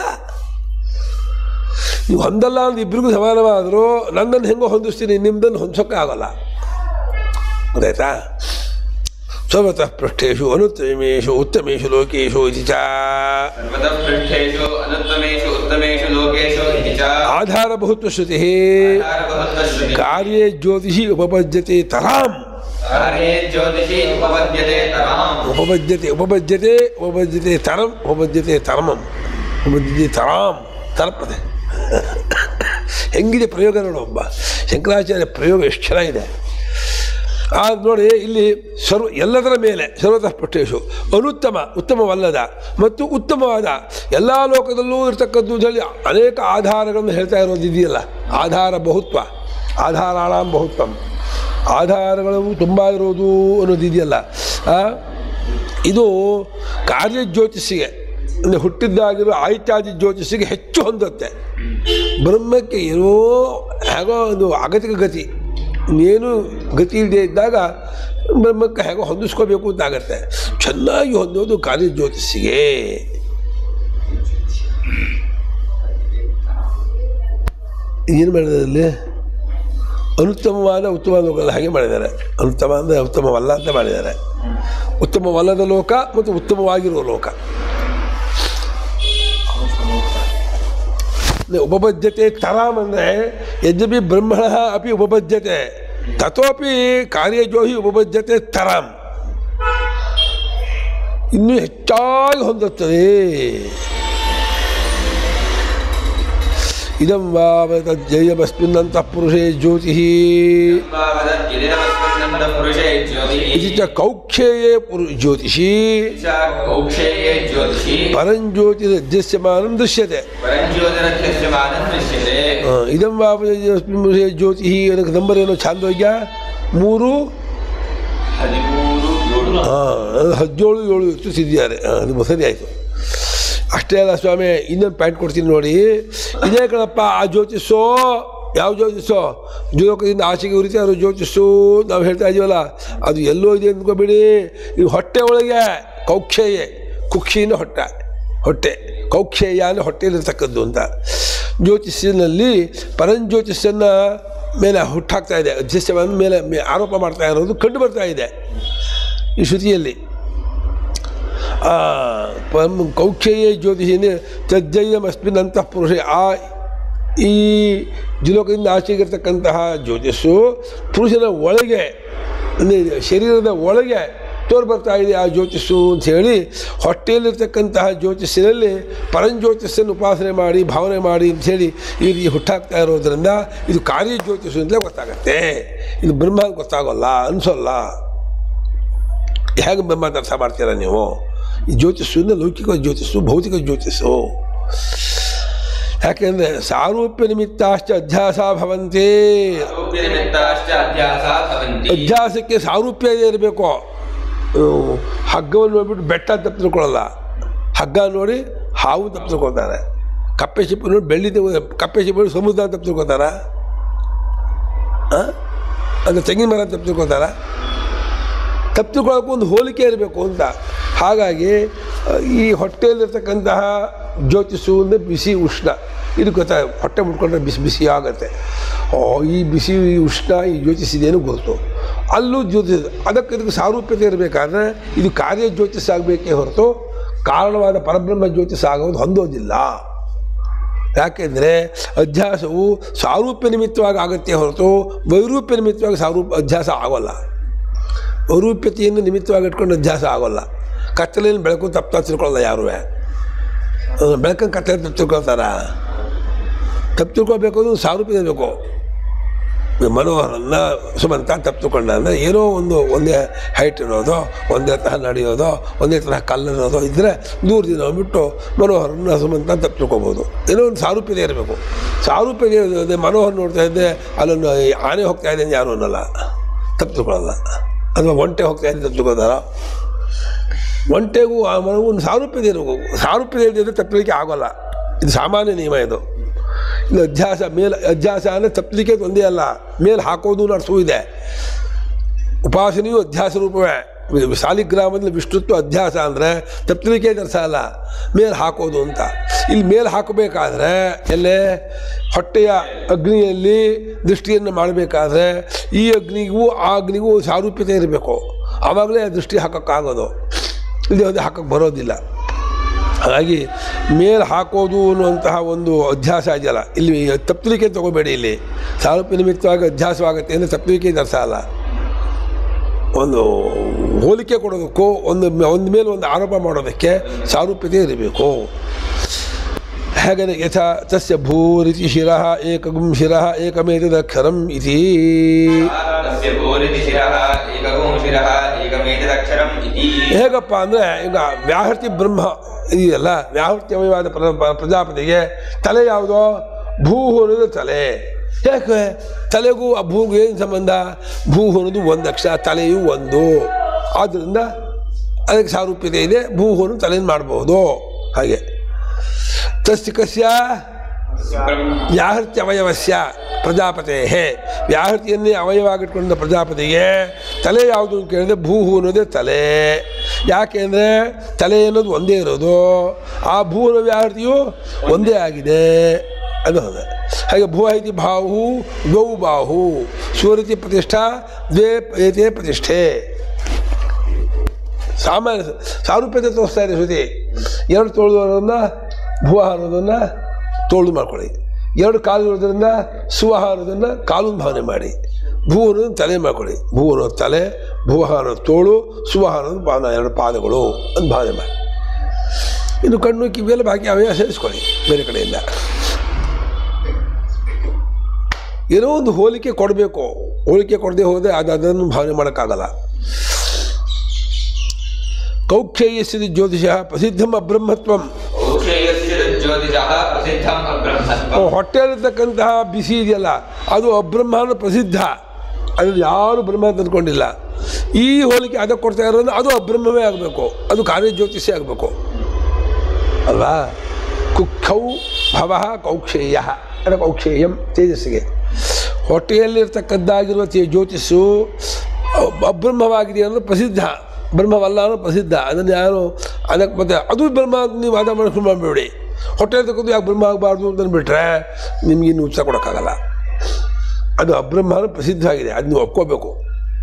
ನೀವು ಹೊಂದಲ್ಲ ಅಂದ್ರೆ ಇಬ್ಬರಿಗೂ ಸಮಾನವಾದರೂ ನನ್ನನ್ನು ಹೆಂಗೋ ಹೊಂದಿಸ್ತೀನಿ ನಿಮ್ಮದನ್ನು ಹೊಂದಿಸೋಕ್ಕೆ ಆಗೋಲ್ಲ ಗೊತ್ತಾಯ್ತಾ ಸರ್ವತಃ ಪೃಷ್ಠೇಶು ಅನುತ್ತಮೇಶು ಉತ್ತಮೇಶು ಲೋಕೇಶು ಇತಿ ಚ सर्वतः पृष्ठेषु अनुत्तमेषु उत्तमेषु लोकेषु इति च ಆಧಾರಬಹುತ್ವ ಶ್ರುತಿ आधारभूतश्रुतिः ಕಾರ್ಯೇ ಜ್ಯೋತಿಷಿ ಉಪಪದ್ಯತೆ ತರಾಂ कार्ये ज्योतिषि उपपद्यते तराम् ಉಪಪದ್ಯತೆ ಉಪಪದ್ಯತೆ ಉಪಪದ್ಯತೆ ತರಂ ಉಪಪದ್ಯತೆ ತರಮಂ ಉಪಪದ್ಯತೆ ತರಾಂ ತಲುಪದೆ ಹೆಂಗಿದೆ ಪ್ರಯೋಗ ನೋಡೊಬ್ಬ ಶಂಕರಾಚಾರ್ಯ ಪ್ರಯೋಗ ಎಷ್ಟು ಚೆನ್ನಾಗಿದೆ ಆ ನೋಡಿ ಇಲ್ಲಿ ಸರ್ವ ಎಲ್ಲದರ ಮೇಲೆ ಸರ್ವತಃ ಪುಷ್ಟೇಶು ಅನುತ್ತಮ ಉತ್ತಮವಲ್ಲದ ಮತ್ತು ಉತ್ತಮವಾದ ಎಲ್ಲ ಲೋಕದಲ್ಲೂ ಇರ್ತಕ್ಕದ್ದು ಅಂತ ಹೇಳಿ ಅನೇಕ ಆಧಾರಗಳನ್ನು ಹೇಳ್ತಾ ಇರೋದು ಇದೆಯಲ್ಲ ಆಧಾರ ಬಹುತ್ವ ಆಧಾರಾಣಾಂ ಬಹುತ್ವಂ ಆಧಾರಗಳು ತುಂಬ ಇರೋದು ಅನ್ನೋದು ಇದೆಯಲ್ಲ ಆ, ಇದು ಕಾರ್ಯ ಜ್ಯೋತಿಷಿಗೆ ಅಂದರೆ ಹುಟ್ಟಿದ್ದಾಗಿರೋ ಆಯಿತ್ಯಾದಿ ಜ್ಯೋತಿಷಿಗೆ ಹೆಚ್ಚು ಹೊಂದುತ್ತೆ ಬ್ರಹ್ಮಕ್ಕೆ ಏನೋ ಹೇಗೋ ಒಂದು ಅಗತಿಕ ಗತಿ ಇನ್ನೇನು ಗತಿ ಇಲ್ಲದೆ ಇದ್ದಾಗ ಬ್ರಹ್ಮಕ್ಕೆ ಹೇಗೋ ಹೊಂದಿಸ್ಕೋಬೇಕು ಅಂತ ಆಗತ್ತೆ ಚೆನ್ನಾಗಿ ಹೊಂದೋದು ಕಾರ್ಯ ಜ್ಯೋತಿಷಿಗೆ ಏನು ಮಾಡಿದ್ದಾರೆ ಅಲ್ಲಿ ಅನುತ್ತಮವಾದ ಉತ್ತಮವಾದ ಲೋಕದಲ್ಲಿ ಹಾಗೆ ಮಾಡಿದ್ದಾರೆ ಅನುತ್ತಮ ಅಂದರೆ ಉತ್ತಮವಲ್ಲ ಅಂತ ಮಾಡಿದ್ದಾರೆ ಉತ್ತಮವಲ್ಲದ ಲೋಕ ಮತ್ತು ಉತ್ತಮವಾಗಿರುವ ಲೋಕ ಉಪಬದ್ಧತೆ ತರಾಮ್ ಅಂದರೆ ಯದ್ಯಪಿ ಬ್ರಹ್ಮಣ ಅಪಿ ಉಪಬದ್ಧತೆ ತಥೋಪಿ ಕಾರ್ಯಜೋಹಿ ಉಪಬದ್ಧತೆ ತರಾಮ್ ಇನ್ನೂ ಹೆಚ್ಚಾಗಿ ಹೊಂದುತ್ತದೆ ಇದಂ ವಾ ಜಯಮಸ್ಮಿನ್ನಂತಃ ಪುರುಷೇ ಜ್ಯೋತಿ पुरुषे ज्योतिः ಇದು ಚ ಕೌಕ್ಷೇಯೇ ಪುರು ಜ್ಯೋತಿಷಿ च कौक्षेये ज्योतिषि ಪರಂಜ್ಯೋತಿ ದೃಶ್ಯಮಾನಂ ದೃಶ್ಯತೆ परञ्ज्योतिरध्यस्यमानं दृश्यते ಆ, ಇದಂ ವಾ ಪುರುಷೇ ಜ್ಯೋತಿ ಅದಕ್ಕೆ ನಂಬರ್ ಏನೋ ಛಾಂದೋಗ್ಯ ಮೂರು ಹದಿಮೂರು ಏಳು ಹಾಂ ಅದು ಹದಿನೇಳು ಏಳು ಇತ್ತು ಸಿದ್ಧಿದ್ದಾರೆ ಅದು ಸರಿ ಆಯಿತು ಅಷ್ಟೇ ಅಲ್ಲ ಸ್ವಾಮಿ ಇನ್ನೊಂದು ಪ್ಯಾಂಟ್ ಕೊಡ್ತೀನಿ ನೋಡಿ ಇದೇ ಕಣಪ್ಪ ಆ ಜ್ಯೋತಿಷೋ ಯಾವ ಜ್ಯೋತಿಷೋ ಜೋಕದಿಂದ ಆಚೆಗೆ ಉರಿತಿ ಅದು ಜ್ಯೋತಿಷು ನಾವು ಹೇಳ್ತಾ ಇದೀವಲ್ಲ ಅದು ಎಲ್ಲೋ ಇದೆ ಅಂದ್ಕೋಬೇಡಿ ಈ ಹೊಟ್ಟೆ ಒಳಗೆ ಕೌಕ್ಷೇಯ ಕುಕ್ಷಿನ ಹೊಟ್ಟೆ ಹೊಟ್ಟೆ ಕೌಕ್ಷೇಯ ಅಂದರೆ ಹೊಟ್ಟೆಯಲ್ಲಿರ್ತಕ್ಕದ್ದು ಅಂತ ಜ್ಯೋತಿಷ್ಯನಲ್ಲಿ ಪರಂಜ್ಯೋತಿಷನ್ನು ಮೇಲೆ ಹುಟ್ಟಾಕ್ತಾ ಇದೆ ಅಧ್ಯಕ್ಷವನ್ನು ಮೇಲೆ ಮೇ- ಆರೋಪ ಮಾಡ್ತಾ ಇರೋದು ಕಂಡು ಬರ್ತಾ ಇದೆ ಈ ಶ್ರುತಿಯಲ್ಲಿ ಆ, ಪರಂ ಕೌಕ್ಷೇಯ ಜ್ಯೋತಿಷಿನೇ ತಜ್ಜಯಮಸ್ಮಿನ್ ಅಂತಃ ಪುರುಷ ಆ ಈ ಜುಲೋಕದಿಂದ ಆಚೆಗಿರ್ತಕ್ಕಂತಹ ಜ್ಯೋತಿಷು ಪುರುಷನ ಒಳಗೆ ಅಂದರೆ ಶರೀರದ ಒಳಗೆ ತೋರು ಬರ್ತಾ ಇದೆ ಆ ಜ್ಯೋತಿಷು ಅಂತ ಹೇಳಿ ಹೊಟ್ಟೆಯಲ್ಲಿರ್ತಕ್ಕಂತಹ ಜ್ಯೋತಿಷಿನಲ್ಲಿ ಪರಂಜ್ಯೋತಿಷನ್ನು ಉಪಾಸನೆ ಮಾಡಿ ಭಾವನೆ ಮಾಡಿ ಅಂಥೇಳಿ ಈ ರೀತಿ ಹುಟ್ಟಾಗ್ತಾ ಇರೋದ್ರಿಂದ ಇದು ಕಾರ್ಯ ಜ್ಯೋತಿಷು ಅಂತಲೇ ಗೊತ್ತಾಗತ್ತೆ ಇದು ಬ್ರಹ್ಮ ಅಂತ ಗೊತ್ತಾಗೋಲ್ಲ ಅನಿಸೋಲ್ಲ ಹೇಗೆ ಬ್ರಹ್ಮ ಅರ್ಥ ಮಾಡ್ತೀರಾ ನೀವು ಈ ಜ್ಯೋತಿಷು ಲೌಕಿಕ ಜ್ಯೋತಿಷು ಭೌತಿಕ ಜ್ಯೋತಿಷು ಯಾಕೆಂದರೆ ಸಾರೂಪ್ಯ ನಿಮಿತ್ತಾಶ್ಚ ಅಧ್ಯಾಸ ಭವಂತಿ ಆರೋಗ್ಯ ನಿಮಿತ್ತಾಶ್ಚ ಅಧ್ಯಾಸ ಭವಂತಿ ಅಧ್ಯಾಸಕ್ಕೆ ಸಾರೂಪ್ಯ ಇರಬೇಕು ಹಗ್ಗವನ್ನು ನೋಡ್ಬಿಟ್ಟು ಬೆಟ್ಟ ತಪ್ಪು ತಿಳ್ಕೊಳ್ಳಲ್ಲ ಹಗ್ಗ ನೋಡಿ ಹಾವು ತಪ್ಪು ತಿಳ್ಕೊತಾರೆ ಕಪ್ಪೆ ಚಿಪ್ಪು ನೋಡಿ ಬೆಳ್ಳಿ ತಗೊ- ಕಪ್ಪೆ ಚಿಪ್ಪು ನೋಡಿ ಸಮುದ್ರ ತಪ್ಪು ತಿಳ್ಕೊತಾರ ಅದು ತೆಂಗಿನ ಮರ ತಪ್ಪು ತಿಳ್ಕೊತಾರ ತಪ್ಪು ತಿಳ್ಕೊಳ್ಳೋಕ್ಕೂ ಒಂದು ಹೋಲಿಕೆ ಇರಬೇಕು ಅಂತ ಹಾಗಾಗಿ ಆ, ಈ ಹೊಟ್ಟೆಯಲ್ಲಿರ್ತಕ್ಕಂತಹ ಜ್ಯೋತಿಷು ಅಂದರೆ ಬಿಸಿ ಉಷ್ಣ ಇದು ಗೊತ್ತಾ ಹೊಟ್ಟೆ ಮುಟ್ಕೊಂಡ್ರೆ ಬಿಸಿ ಬಿಸಿ ಆಗುತ್ತೆ ಓ ಈ ಬಿಸಿ ಈ ಉಷ್ಣ ಈ ಜ್ಯೋತಿಷಿದೇನು ಗೊತ್ತು ಅಲ್ಲೂ ಜ್ಯೋತಿಷ ಅದಕ್ಕೆ ಇದಕ್ಕೆ ಸಾರೂಪ್ಯತೆ ಇರಬೇಕಾದ್ರೆ ಇದು ಕಾರ್ಯ ಜ್ಯೋತಿಷ ಆಗಬೇಕೇ ಹೊರತು ಕಾರಣವಾದ ಪರಬ್ರಹ್ಮ ಜ್ಯೋತಿಷ ಆಗೋದು ಹೊಂದೋದಿಲ್ಲ ಯಾಕೆಂದರೆ ಅಧ್ಯಾಸವು ಸಾರೂಪ್ಯ ನಿಮಿತ್ತವಾಗಿ ಆಗುತ್ತೆ ಹೊರತು ವೈರೂಪ್ಯ ನಿಮಿತ್ತವಾಗಿ ಸಾರೂಪ ಅಧ್ಯಾಸ ಆಗೋಲ್ಲ ವೈರೂಪ್ಯತೆಯನ್ನು ನಿಮಿತ್ತವಾಗಿ ಇಟ್ಕೊಂಡು ಅಧ್ಯಾಸ ಆಗೋಲ್ಲ ಕತ್ತಲೆಯಲ್ಲಿ ಬೆಳಕು ತಪ್ಪು ತಿಳ್ಕೊಳ್ಳಲ್ಲ ಯಾರೂ ಬೆಳಕನ್ನು ಕತ್ತಲೆ ತಪ್ಪು ತಿಳ್ಕೊಳ್ತಾರ ತಪ್ಪು ತಿಳ್ಕೊಳ್ಬೇಕು ಅಂದ್ರೆ ಸಾರೂಪ್ಯ ಬೇಕು ಮನೋಹರನ್ನ ಸುಮಂತ ತಪ್ಪು ತಿಳ್ಕೊಂಡ ಅಂದರೆ ಏನೋ ಒಂದು ಒಂದೇ ಹೈಟ್ ಇರೋದು ಒಂದೇ ತರಹ ನಡೆಯೋದು ಒಂದೇ ತರಹ ಕಲ್ಲರ್ ಇರೋದು ಇದ್ದರೆ ನೂರು ದಿನ ಬಿಟ್ಟು ಮನೋಹರನ್ನ ಸುಮಂತ ತಪ್ಪು ತಿಳ್ಕೊಬೋದು ಏನೋ ಒಂದು ಸಾರೂಪ್ಯತೆ ಇರಬೇಕು ಸಾರೂಪ್ಯತೆ ಇರೋದು ಮನೋಹರ್ ನೋಡ್ತಾ ಇದ್ದೆ ಅಲ್ಲೊಂದು ಆನೆ ಹೋಗ್ತಾ ಇದೆ ಅಂತ ಯಾರೂ ಅನ್ನಲ್ಲ ತಪ್ಪು ತಿಳ್ಕೊಳ್ಳಲ್ಲ ಅಥವಾ ಒಂಟೆ ಹೋಗ್ತಾ ಇದೆ ತಪ್ಪು ತಿಳ್ಕೊತಾರ ಒಂಟೆಗೂ ಆ ಮನಗೂ ಒಂದು ಸಾರೂಪ್ಯತೆ ಇರಬೇಕು ಸಾರೂಪ್ಯತೆ ಇಲ್ಲದಿದ್ದರೆ ತಪ್ಪಲಿಕ್ಕೆ ಆಗೋಲ್ಲ ಇದು ಸಾಮಾನ್ಯ ನಿಯಮ ಇದು ಇದು ಅಧ್ಯಾಸ ಮೇಲೆ ಅಧ್ಯಾಸ ಅಂದರೆ ತಪ್ಪಲಿಕ್ಕೆ ಒಂದೇ ಅಲ್ಲ ಮೇಲೆ ಹಾಕೋದು ಅರ್ಥವೂ ಇದೆ ಉಪಾಸನೆಯು ಅಧ್ಯಾಸ ರೂಪವೇ ವಿ- ಸಾಲಿಗ್ರಾಮದಲ್ಲಿ ವಿಷ್ಣುತ್ವ ಅಧ್ಯಾಸ ಅಂದರೆ ತಪ್ಪಲಿಕ್ಕೆ ಅರ್ಥ ಅಲ್ಲ ಮೇಲೆ ಹಾಕೋದು ಅಂತ ಇಲ್ಲಿ ಮೇಲೆ ಹಾಕಬೇಕಾದ್ರೆ ಎಲ್ಲೇ ಹೊಟ್ಟೆಯ ಅಗ್ನಿಯಲ್ಲಿ ದೃಷ್ಟಿಯನ್ನು ಮಾಡಬೇಕಾದ್ರೆ ಈ ಅಗ್ನಿಗೂ ಆ ಅಗ್ನಿಗೂ ಸಾರೂಪ್ಯತೆ ಇರಬೇಕು ಆವಾಗಲೇ ದೃಷ್ಟಿ ಹಾಕೋಕ್ಕಾಗೋದು ಇಲ್ಲಿ ಅದು ಹಾಕೋಕ್ಕೆ ಬರೋದಿಲ್ಲ ಹಾಗಾಗಿ ಮೇಲೆ ಹಾಕೋದು ಅನ್ನುವಂತಹ ಒಂದು ಅಧ್ಯಾಸ ಇದೆಯಲ್ಲ ಇಲ್ಲಿ ತಪ್ಪಲಿಕೆ ತಗೋಬೇಡಿ ಇಲ್ಲಿ ಸಾರೂಪ್ಯ ನಿಮಿತ್ತವಾಗಿ ಅಧ್ಯಾಸವಾಗುತ್ತೆ ಅಂದರೆ ತಪ್ಪಲಿಕೆ ಅರ್ಥ ಅಲ್ಲ ಒಂದು ಹೋಲಿಕೆ ಕೊಡೋದಕ್ಕೂ ಒಂದು ಒಂದು ಮೇಲೆ ಒಂದು ಆರೋಪ ಮಾಡೋದಕ್ಕೆ ಸಾರೂಪ್ಯತೆ ಇರಬೇಕು ಹೇಗೆ ಯಥಾ ತಸ್ಯ ಭೂರಿತಿ ಶಿರಃ ಏಕಗುಂ ಶಿರಃ ಏಕಮೇತದಕ್ಷರಂ ಇತಿ ತಸ್ಯ ಭೂರಿತಿ ಶಿರಃ ಏಕಗುಂ ಶಿರಃ ಏಕಮೇತದಕ್ಷರಂ ಇತಿ ಹೇಗಪ್ಪ ಅಂದರೆ ಈಗ ವ್ಯಾಹೃತಿ ಬ್ರಹ್ಮ ಇದೆಯಲ್ಲ ವ್ಯಾಹೃತ್ಯಮಯವಾದ ಪ್ರ ಪ್ರ- ಪ್ರಜಾಪತಿಗೆ ತಲೆ ಯಾವುದೋ ಭೂ ಅನ್ನೋದು ತಲೆ ಯಾಕೆ ತಲೆಗೂ ಆ ಭೂಗೂ ಏನು ಸಂಬಂಧ ಭೂ ಅನ್ನೋದು ಒಂದು ಅಕ್ಷರ ತಲೆಯು ಒಂದು ಆದ್ದರಿಂದ ಅದಕ್ಕೆ ಸಾರೂಪ್ಯತೆ ಇದೆ ಭೂ ಅನ್ನೋ ತಲೆಯನ್ನು ಮಾಡ್ಬೋದು ಹಾಗೆ ತಸ್ಯ ಕಸ್ಯ ವ್ಯಾಹೃತ್ಯ ಅವಯವಸ್ಯ ಪ್ರಜಾಪತೆ ವ್ಯಾಹೃತಿಯನ್ನೇ ಅವಯವಾಗಿಟ್ಕೊಂಡ ಪ್ರಜಾಪತಿಗೆ ತಲೆ ಯಾವುದು ಅಂತ ಕೇಳಿದ್ರೆ ಭೂಹು ಅನ್ನೋದೇ ತಲೆ ಯಾಕೆಂದರೆ ತಲೆ ಅನ್ನೋದು ಒಂದೇ ಇರೋದು ಆ ಭೂ ಅನ್ನೋ ವ್ಯಾಹೃತಿಯು ಒಂದೇ ಆಗಿದೆ ಅದು ಹೌದು ಹಾಗೆ ಭೂ ಐತಿ ಬಾಹು ದ್ವೌ ಬಾಹು ಸೂರತಿ ಪ್ರತಿಷ್ಠಾ ದ್ವೇ ಏತೇ ಪ್ರತಿಷ್ಠೆ ಸಾಮಾನ್ಯ ಸಾರೂಪ್ಯತೆ ತೋರಿಸ್ತಾ ಇದೆ ಶ್ರುತಿ ಎರಡು ತೋಳುದವರನ್ನ ಭೂವಾಹ ಅನ್ನೋದನ್ನು ತೋಳು ಮಾಡ್ಕೊಳ್ಳಿ ಎರಡು ಕಾಲು ಇರೋದ್ರಿಂದ ಸುವಾಹ ಅನ್ನೋದನ್ನು ಕಾಲು ಭಾವನೆ ಮಾಡಿ ಭೂ ಅನ್ನೋದನ್ನು ತಲೆ ಮಾಡ್ಕೊಳ್ಳಿ ಭೂ ಅನ್ನೋದು ತಲೆ ಭೂವಾಹ ಅನ್ನೋದು ತೋಳು ಸುವಾಹ ಅನ್ನೋದು ಪಾದ ಎರಡು ಪಾದಗಳು ಅಂತ ಭಾವನೆ ಮಾಡಿ ಇನ್ನು ಕಣ್ಣು ಕಿವಿಯೆಲ್ಲ ಬಾಕಿ ಅವೇ ಸೇರಿಸ್ಕೊಳ್ಳಿ ಬೇರೆ ಕಡೆಯಿಂದ ಏನೋ ಒಂದು ಹೋಲಿಕೆ ಕೊಡಬೇಕು ಹೋಲಿಕೆ ಕೊಡದೆ ಹೋದರೆ ಅದು ಅದನ್ನು ಭಾವನೆ ಮಾಡೋಕ್ಕಾಗಲ್ಲ ಕೌಕ್ಷೇಯಸ್ಯ ಜ್ಯೋತಿಷ ಪ್ರಸಿದ್ಧಂ ಅಬ್ರಹ್ಮತ್ವಂ ಔಷೇಯಸ್ಯ ಜ್ಯೋತಿಷಃ ಪ್ರಸಿದ್ಧಂ ಅಬ್ರಹ್ಮತ್ವಂ ಹೊಟ್ಟೆಯಲ್ಲಿರ್ತಕ್ಕಂತಹ ಬಿಸಿ ಇದೆಯಲ್ಲ ಅದು ಅಬ್ರಹ್ಮನ ಪ್ರಸಿದ್ಧ ಅದ್ರಲ್ಲಿ ಯಾರು ಬ್ರಹ್ಮ ಅಂತ ಅಂದ್ಕೊಂಡಿಲ್ಲ ಈ ಹೋಲಿಕೆ ಅದಕ್ಕೆ ಕೊಡ್ತಾ ಇರೋದು ಅದು ಅಬ್ರಹ್ಮವೇ ಆಗಬೇಕು ಅದು ಕಾರ್ಯಜ್ಯೋತಿಷೇ ಆಗಬೇಕು ಅಲ್ವಾ ಕುಕ್ಕೌ ಭವ ಕೌಕ್ಷೇಯ ಅಂದರೆ ಕೌಕ್ಷೇಯಂ ತೇಜಸ್ಸಿಗೆ ಹೊಟ್ಟೆಯಲ್ಲಿರ್ತಕ್ಕದ್ದಾಗಿರುವ ತೇ ಜ್ಯೋತಿಷು ಅಬ್- ಅಬ್ರಹ್ಮವಾಗಿದೆ ಅನ್ನೋದು ಪ್ರಸಿದ್ಧ ಬ್ರಹ್ಮವಲ್ಲ ಅನ್ನೋದು ಪ್ರಸಿದ್ಧ ಅದನ್ನು ಯಾರು ಅದಕ್ಕೆ ಮತ್ತೆ ಅದು ಬ್ರಹ್ಮ ಅಂತ ನೀವು ವಾದ ಮಾಡಿ ಶುರು ಮಾಡಿಬಿಡಿ ಹೊಟ್ಟೆ ತಗೊಂಡು ಯಾಕೆ ಬ್ರಹ್ಮ ಆಗಬಾರ್ದು ಅಂತ ಅಂದ್ಬಿಟ್ರೆ ನಿಮ್ಗೆ ಇನ್ನು ಉತ್ತರ ಕೊಡೋಕ್ಕಾಗಲ್ಲ ಅದು ಅಬ್ರಹ್ಮ ಅನ್ನೋದು ಪ್ರಸಿದ್ಧವಾಗಿದೆ ಅದು ನೀವು ಒಪ್ಕೋಬೇಕು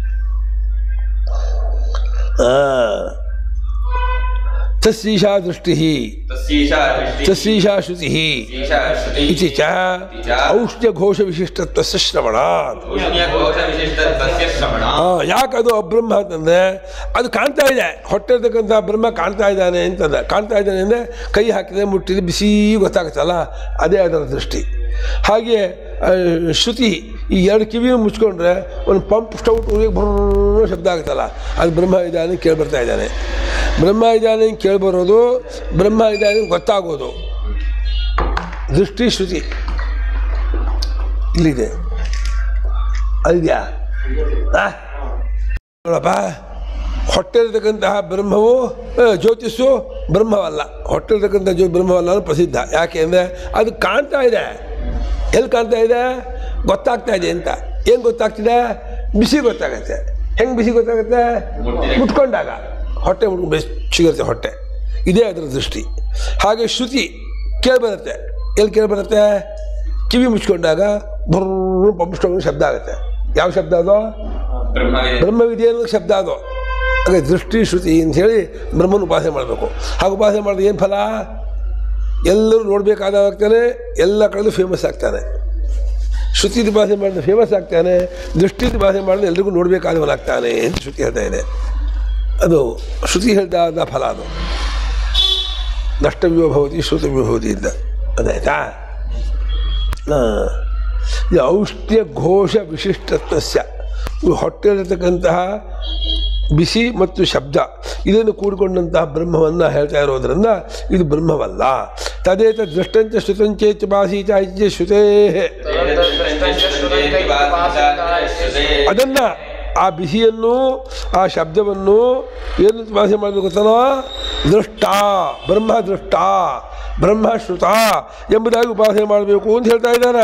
ತಸ್ಸೀಶಾ ದೃಷ್ಟಿ तस्यैषा दृष्टिः ತಸ್ಸೀಶಾ ಶ್ರುತಿ तस्यैषा श्रुतिः इति च ಔಷ್ಣ್ಯಘೋಷವಿಶಿಷ್ಟತ್ವस्य ಶ್ರವಣಾತ್ ಔಷಧವಿಶಿಷ್ಟತ್ವस्य ಶ್ರವಣ ಯಾಕೆ ಅದು ಅಬ್ರಹ್ಮ ಅಂತಂದರೆ ಅದು ಕಾಣ್ತಾ ಇದೆ ಹೊಟ್ಟೆ ಇರ್ತಕ್ಕಂಥ ಬ್ರಹ್ಮ ಕಾಣ್ತಾ ಇದ್ದಾನೆ ಅಂತಂದ ಕಾಣ್ತಾ ಇದ್ದಾನೆ ಅಂದರೆ ಕೈ ಹಾಕಿದೆ ಮುಟ್ಟಿದೆ ಬಿಸಿ ಗೊತ್ತಾಗುತ್ತಲ್ಲ ಅದೇ ಅದರ ದೃಷ್ಟಿ ಹಾಗೆ ಆ, ಶ್ರುತಿ ಈ ಎರಡು ಕಿವಿಯೂ ಮುಚ್ಕೊಂಡ್ರೆ ಒಂದು ಪಂಪ್ ಸ್ಟೌಟ್ ಊರಿಗೆ ಬರ್ರ ಶಬ್ದ ಆಗುತ್ತಲ್ಲ ಅದು ಬ್ರಹ್ಮ ಇದ್ದಾನೆ ಕೇಳಿ ಬರ್ತಾ ಇದ್ದಾನೆ ಬ್ರಹ್ಮ ಇದ್ದಾನೆ ಕೇಳಿ ಬರೋದು ಬ್ರಹ್ಮ ಇದ್ದಾನೆ ಗೊತ್ತಾಗೋದು ದೃಷ್ಟಿ ಶ್ರುತಿ ಇಲ್ಲಿದೆ ಅದಿದೆಯಾ ಆ? ನೋಡಪ್ಪ ಹೊಟ್ಟೆ ಇರತಕ್ಕಂತಹ ಬ್ರಹ್ಮವು ಆ, ಜ್ಯೋತಿಷು ಬ್ರಹ್ಮವಲ್ಲ ಹೊಟ್ಟೆ ಇರತಕ್ಕಂಥ ಜ್ಯೋ ಬ್ರಹ್ಮವಲ್ಲ ಅನ್ನೋದು ಪ್ರಸಿದ್ಧ ಯಾಕೆ ಅಂದರೆ ಅದು ಕಾಣ್ತಾ ಇದೆ ಎಲ್ಲಿ ಕಾಣ್ತಾ ಇದೆ ಗೊತ್ತಾಗ್ತಾ ಇದೆ ಅಂತ ಏನು ಗೊತ್ತಾಗ್ತಿದೆ ಬಿಸಿ ಗೊತ್ತಾಗತ್ತೆ ಹೆಂಗೆ ಬಿಸಿ ಗೊತ್ತಾಗುತ್ತೆ ಮುಟ್ಕೊಂಡಾಗ ಹೊಟ್ಟೆ ಮುಟ್ಕೊಂಡು ಬೆಚ್ಚಿಗಿರುತ್ತೆ ಹೊಟ್ಟೆ ಇದೇ ಅದರ ದೃಷ್ಟಿ ಹಾಗೆ ಶ್ರುತಿ ಕೇಳಿಬರುತ್ತೆ ಎಲ್ಲಿ ಕೇಳಿಬರುತ್ತೆ ಕಿವಿ ಮುಚ್ಕೊಂಡಾಗ ಬರ್ರ ಪಂಪ್ಸ್ಟೋನ್ ಶಬ್ದ ಆಗುತ್ತೆ ಯಾವ ಶಬ್ದ ಅದು ಬ್ರಹ್ಮವಿದೆ ಬ್ರಹ್ಮವಿದೆ ಅನ್ನೋ ಶಬ್ದ ಅದು ಹಾಗೆ ದೃಷ್ಟಿ ಶ್ರುತಿ ಅಂತ ಹೇಳಿ ಬ್ರಹ್ಮನ ಉಪಾಸನೆ ಮಾಡಬೇಕು ಹಾಗೆ ಉಪಾಸನೆ ಮಾಡಿದ್ರೆ ಏನು ಫಲ ಎಲ್ಲರೂ ನೋಡಬೇಕಾದಾಗ್ತಾನೆ ಎಲ್ಲ ಕಡೆಯಲ್ಲೂ ಫೇಮಸ್ ಆಗ್ತಾನೆ ಶ್ರುತಿ ಉಪಾಸನೆ ಮಾಡಿದ್ರೆ ಫೇಮಸ್ ಆಗ್ತಾನೆ ದೃಷ್ಟಿ ಉಪಾಸನೆ ಮಾಡಿದ್ರೆ ಎಲ್ರಿಗೂ ನೋಡಬೇಕಾದವನಾಗ್ತಾನೆ ಅಂತ ಶ್ರುತಿ ಹೇಳ್ತಾ ಇದೆ ಅದು ಶ್ರುತಿ ಹೇಳ್ದಾದ ಫಲ ಅದು ನಷ್ಟವ್ಯೋ ಭವತಿ ಶ್ರುತವ್ಯೋ ಭವತಿ ಅಂತ ಅದಾಯ್ತಾ ಈ ಔಷ್ಣ್ಯ ಘೋಷ ವಿಶಿಷ್ಟತ್ವಸ್ಯ ಇವು ಹೊಟ್ಟೆಲಿರ್ತಕ್ಕಂತಹ ಬಿಸಿ ಮತ್ತು ಶಬ್ದ ಇದನ್ನು ಕೂಡಿಕೊಂಡಂತಹ ಬ್ರಹ್ಮವನ್ನು ಹೇಳ್ತಾ ಇರೋದ್ರಿಂದ ಇದು ಬ್ರಹ್ಮವಲ್ಲ ತದೇತ ದೃಷ್ಟಂಚ ಶ್ರುತಂಚೇತ್ ಭಾಸೀತ ಇತ್ಯ ಶ್ರುತೇ ಅದನ್ನು ಆ ಬಿಸಿಯನ್ನು ಆ ಶಬ್ದವನ್ನು ಏನು ಭಾಷೆ ಮಾಡಬೇಕು ಗೊತ್ತಲ್ಲ ದೃಷ್ಟ ಬ್ರಹ್ಮ ದೃಷ್ಟ ಬ್ರಹ್ಮ ಶ್ರುತ ಎಂಬುದಾಗಿ ಉಪಾಸನೆ ಮಾಡಬೇಕು ಅಂತ ಹೇಳ್ತಾ ಇದ್ದಾರೆ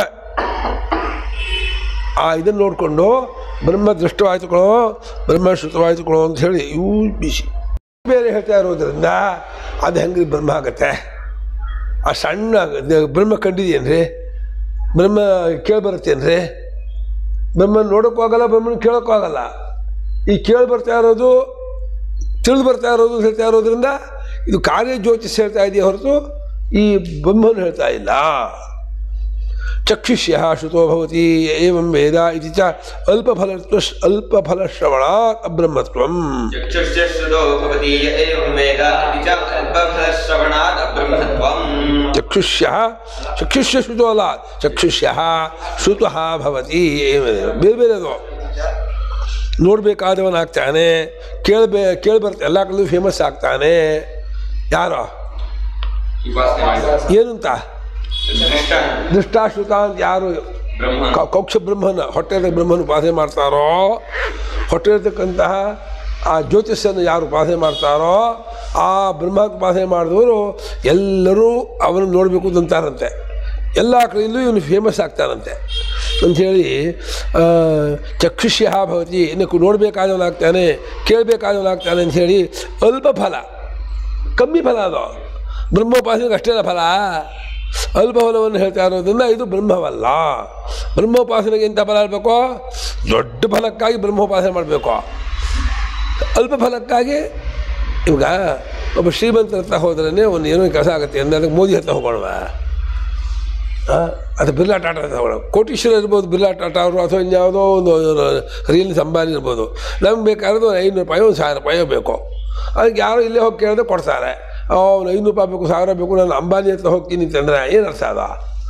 ಆ ಇದನ್ನು ನೋಡಿಕೊಂಡು ಬ್ರಹ್ಮ ದೃಷ್ಟವಾಯ್ತುಕೊಳ್ಳೋ ಬ್ರಹ್ಮ ಶ್ರುತವಾಯ್ತುಕೊಳ್ಳೋ ಅಂತ ಹೇಳಿ ಇವು ಬಿಸಿ ಬೇರೆ ಹೇಳ್ತಾ ಇರೋದ್ರಿಂದ ಅದು ಹೆಂಗೆ ಬ್ರಹ್ಮ ಆಗತ್ತೆ ಆ ಸಣ್ಣ ದ- ಬ್ರಹ್ಮ ಕಂಡಿದೆಯೇನ್ರಿ ಬ್ರಹ್ಮ ಕೇಳಿ ಬರುತ್ತೇನ್ರಿ ಬ್ರಹ್ಮನ ನೋಡೋಕ್ಕೂ ಆಗಲ್ಲ ಬ್ರಹ್ಮನ ಕೇಳೋಕ್ಕೂ ಆಗಲ್ಲ ಈ ಕೇಳಿ ಬರ್ತಾ ಇರೋದು ತಿಳಿದು ಬರ್ತಾ ಇರೋದು ಹೇಳ್ತಾ ಇರೋದ್ರಿಂದ ಇದು ಕಾರ್ಯ ಜ್ಯೋತಿಷ್ ಹೇಳ್ತಾ ಇದೆಯೇ ಹೊರತು ಈ ಬ್ರಹ್ಮನ ಹೇಳ್ತಾ ಇಲ್ಲ ಚಕ್ಷುಷ್ಯ ಶ್ರುತೋ ಭವತಿ ಏವಂ ವೇದ ಇತಿ ಚ ಅಲ್ಪಫಲತ್ವ ಅಲ್ಪಫಲಶ್ರವಣಾತ್ ಅಬ್ರಹ್ಮತ್ವಂ ಚಕ್ಷುಶ್ಚ ಶ್ರುತೋ ಭವತಿ ಯ ಏವಂ ವೇದ ಇತಿ ಚ ಅಲ್ಪಫಲಶ್ರವಣಾತ್ ಅಬ್ರಹ್ಮತ್ವಂ ಚಕ್ಷುಷ್ಯ ಚಕ್ಷುಷ್ಯ ಶ್ರುತೋ ಅಲ್ಲ ಚಕ್ಷುಷ್ಯ ಶ್ರುತಃ ಭವತಿ ಬೇರೆ ಬೇರೆ ಅದು ನೋಡಬೇಕಾದವನಾಗ್ತಾನೆ ಕೇಳಬೇ ಕೇಳಿಬರ್ತ ಎಲ್ಲ ಕಡೆಯೂ ಫೇಮಸ್ ಆಗ್ತಾನೆ ಯಾರೋ ಉಪಾಸನೆ ಮಾಡಿ ಏನಂತ ದೃಷ್ಟ ದೃಷ್ಟಾಶ್ರುತ ಅಂತ ಯಾರು ಬ್ರಹ್ಮ ಕ- ಕೌಕ್ಷ ಬ್ರಹ್ಮನ ಹೊಟ್ಟೆದ ಬ್ರಹ್ಮನ ಉಪಾಸನೆ ಮಾಡ್ತಾರೋ ಹೊಟ್ಟೆ ಇರತಕ್ಕಂತಹ ಆ ಜ್ಯೋತಿಷನ್ನು ಯಾರು ಉಪಾಸನೆ ಮಾಡ್ತಾರೋ ಆ ಬ್ರಹ್ಮ ಉಪಾಸನೆ ಮಾಡಿದವರು ಎಲ್ಲರೂ ಅವನು ನೋಡಬೇಕು ಅಂತಾರಂತೆ ಎಲ್ಲ ಕಡೆಯಲ್ಲೂ ಇವನು ಫೇಮಸ್ ಆಗ್ತಾನಂತೆ ಅಂಥೇಳಿ ಚಕ್ಷುಷ್ಯ ಭವತಿ ಇನ್ನು ನೋಡಬೇಕಾದವನಾಗ್ತಾನೆ ಕೇಳಬೇಕಾದವನಾಗ್ತಾನೆ ಅಂಥೇಳಿ ಅಲ್ಪ ಫಲ ಕಮ್ಮಿ ಫಲ ಅದು ಬ್ರಹ್ಮೋಪಾಸನೆಗೆ ಅಷ್ಟೇ ಫಲ ಅಲ್ಪ ಫಲವನ್ನು ಹೇಳ್ತಾ ಇರೋದ್ರಿಂದ ಇದು ಬ್ರಹ್ಮವಲ್ಲ ಬ್ರಹ್ಮೋಪಾಸನೆಗೆ ಎಂಥ ಫಲ ಇರಬೇಕು ದೊಡ್ಡ ಫಲಕ್ಕಾಗಿ ಬ್ರಹ್ಮೋಪಾಸನೆ ಮಾಡಬೇಕು ಅಲ್ಪ ಫಲಕ್ಕಾಗಿ ಇವಾಗ ಒಬ್ಬ ಶ್ರೀಮಂತರ ಹತ್ರ ಹೋದ್ರೇ ಒಂದು ಏನೋ ಕೆಲಸ ಆಗುತ್ತೆ ಅಂದರೆ ಅದಕ್ಕೆ ಮೋದಿ ಹತ್ರ ಹೋಗೋಣವ ಆ, ಅದು ಬಿರ್ಲಾ ಟಾಟಾ ಹತ್ರ ಹೋಗೋಣ ಕೋಟೀಶ್ವರ ಇರ್ಬೋದು ಬಿರ್ಲಾ ಟಾಟಾ ಅವರು ಅಥವಾ ಇನ್ಯಾವುದೋ ಒಂದು ರಿಯಲ್ಸ್ ಅಂಬಾನಿ ಇರ್ಬೋದು ನಮ್ಗೆ ಬೇಕಾದ್ರೆ ಒಂದು ಐನೂರು ರೂಪಾಯಿ ಒಂದು ಸಾವಿರ ರೂಪಾಯಿ ಬೇಕು ಅದಕ್ಕೆ ಯಾರು ಇಲ್ಲೇ ಹೋಗಿ ಕೇಳಿದ್ರೆ ಕೊಡ್ತಾರೆ ಅವ್ನು ಐನೂರು ರೂಪಾಯಿ ಬೇಕು ಸಾವಿರ ಬೇಕು ನಾನು ಅಂಬಾನಿ ಹತ್ರ ಹೋಗ್ತೀನಿ ಅಂತಂದರೆ ಏನು ಅರ್ಥ ಅದ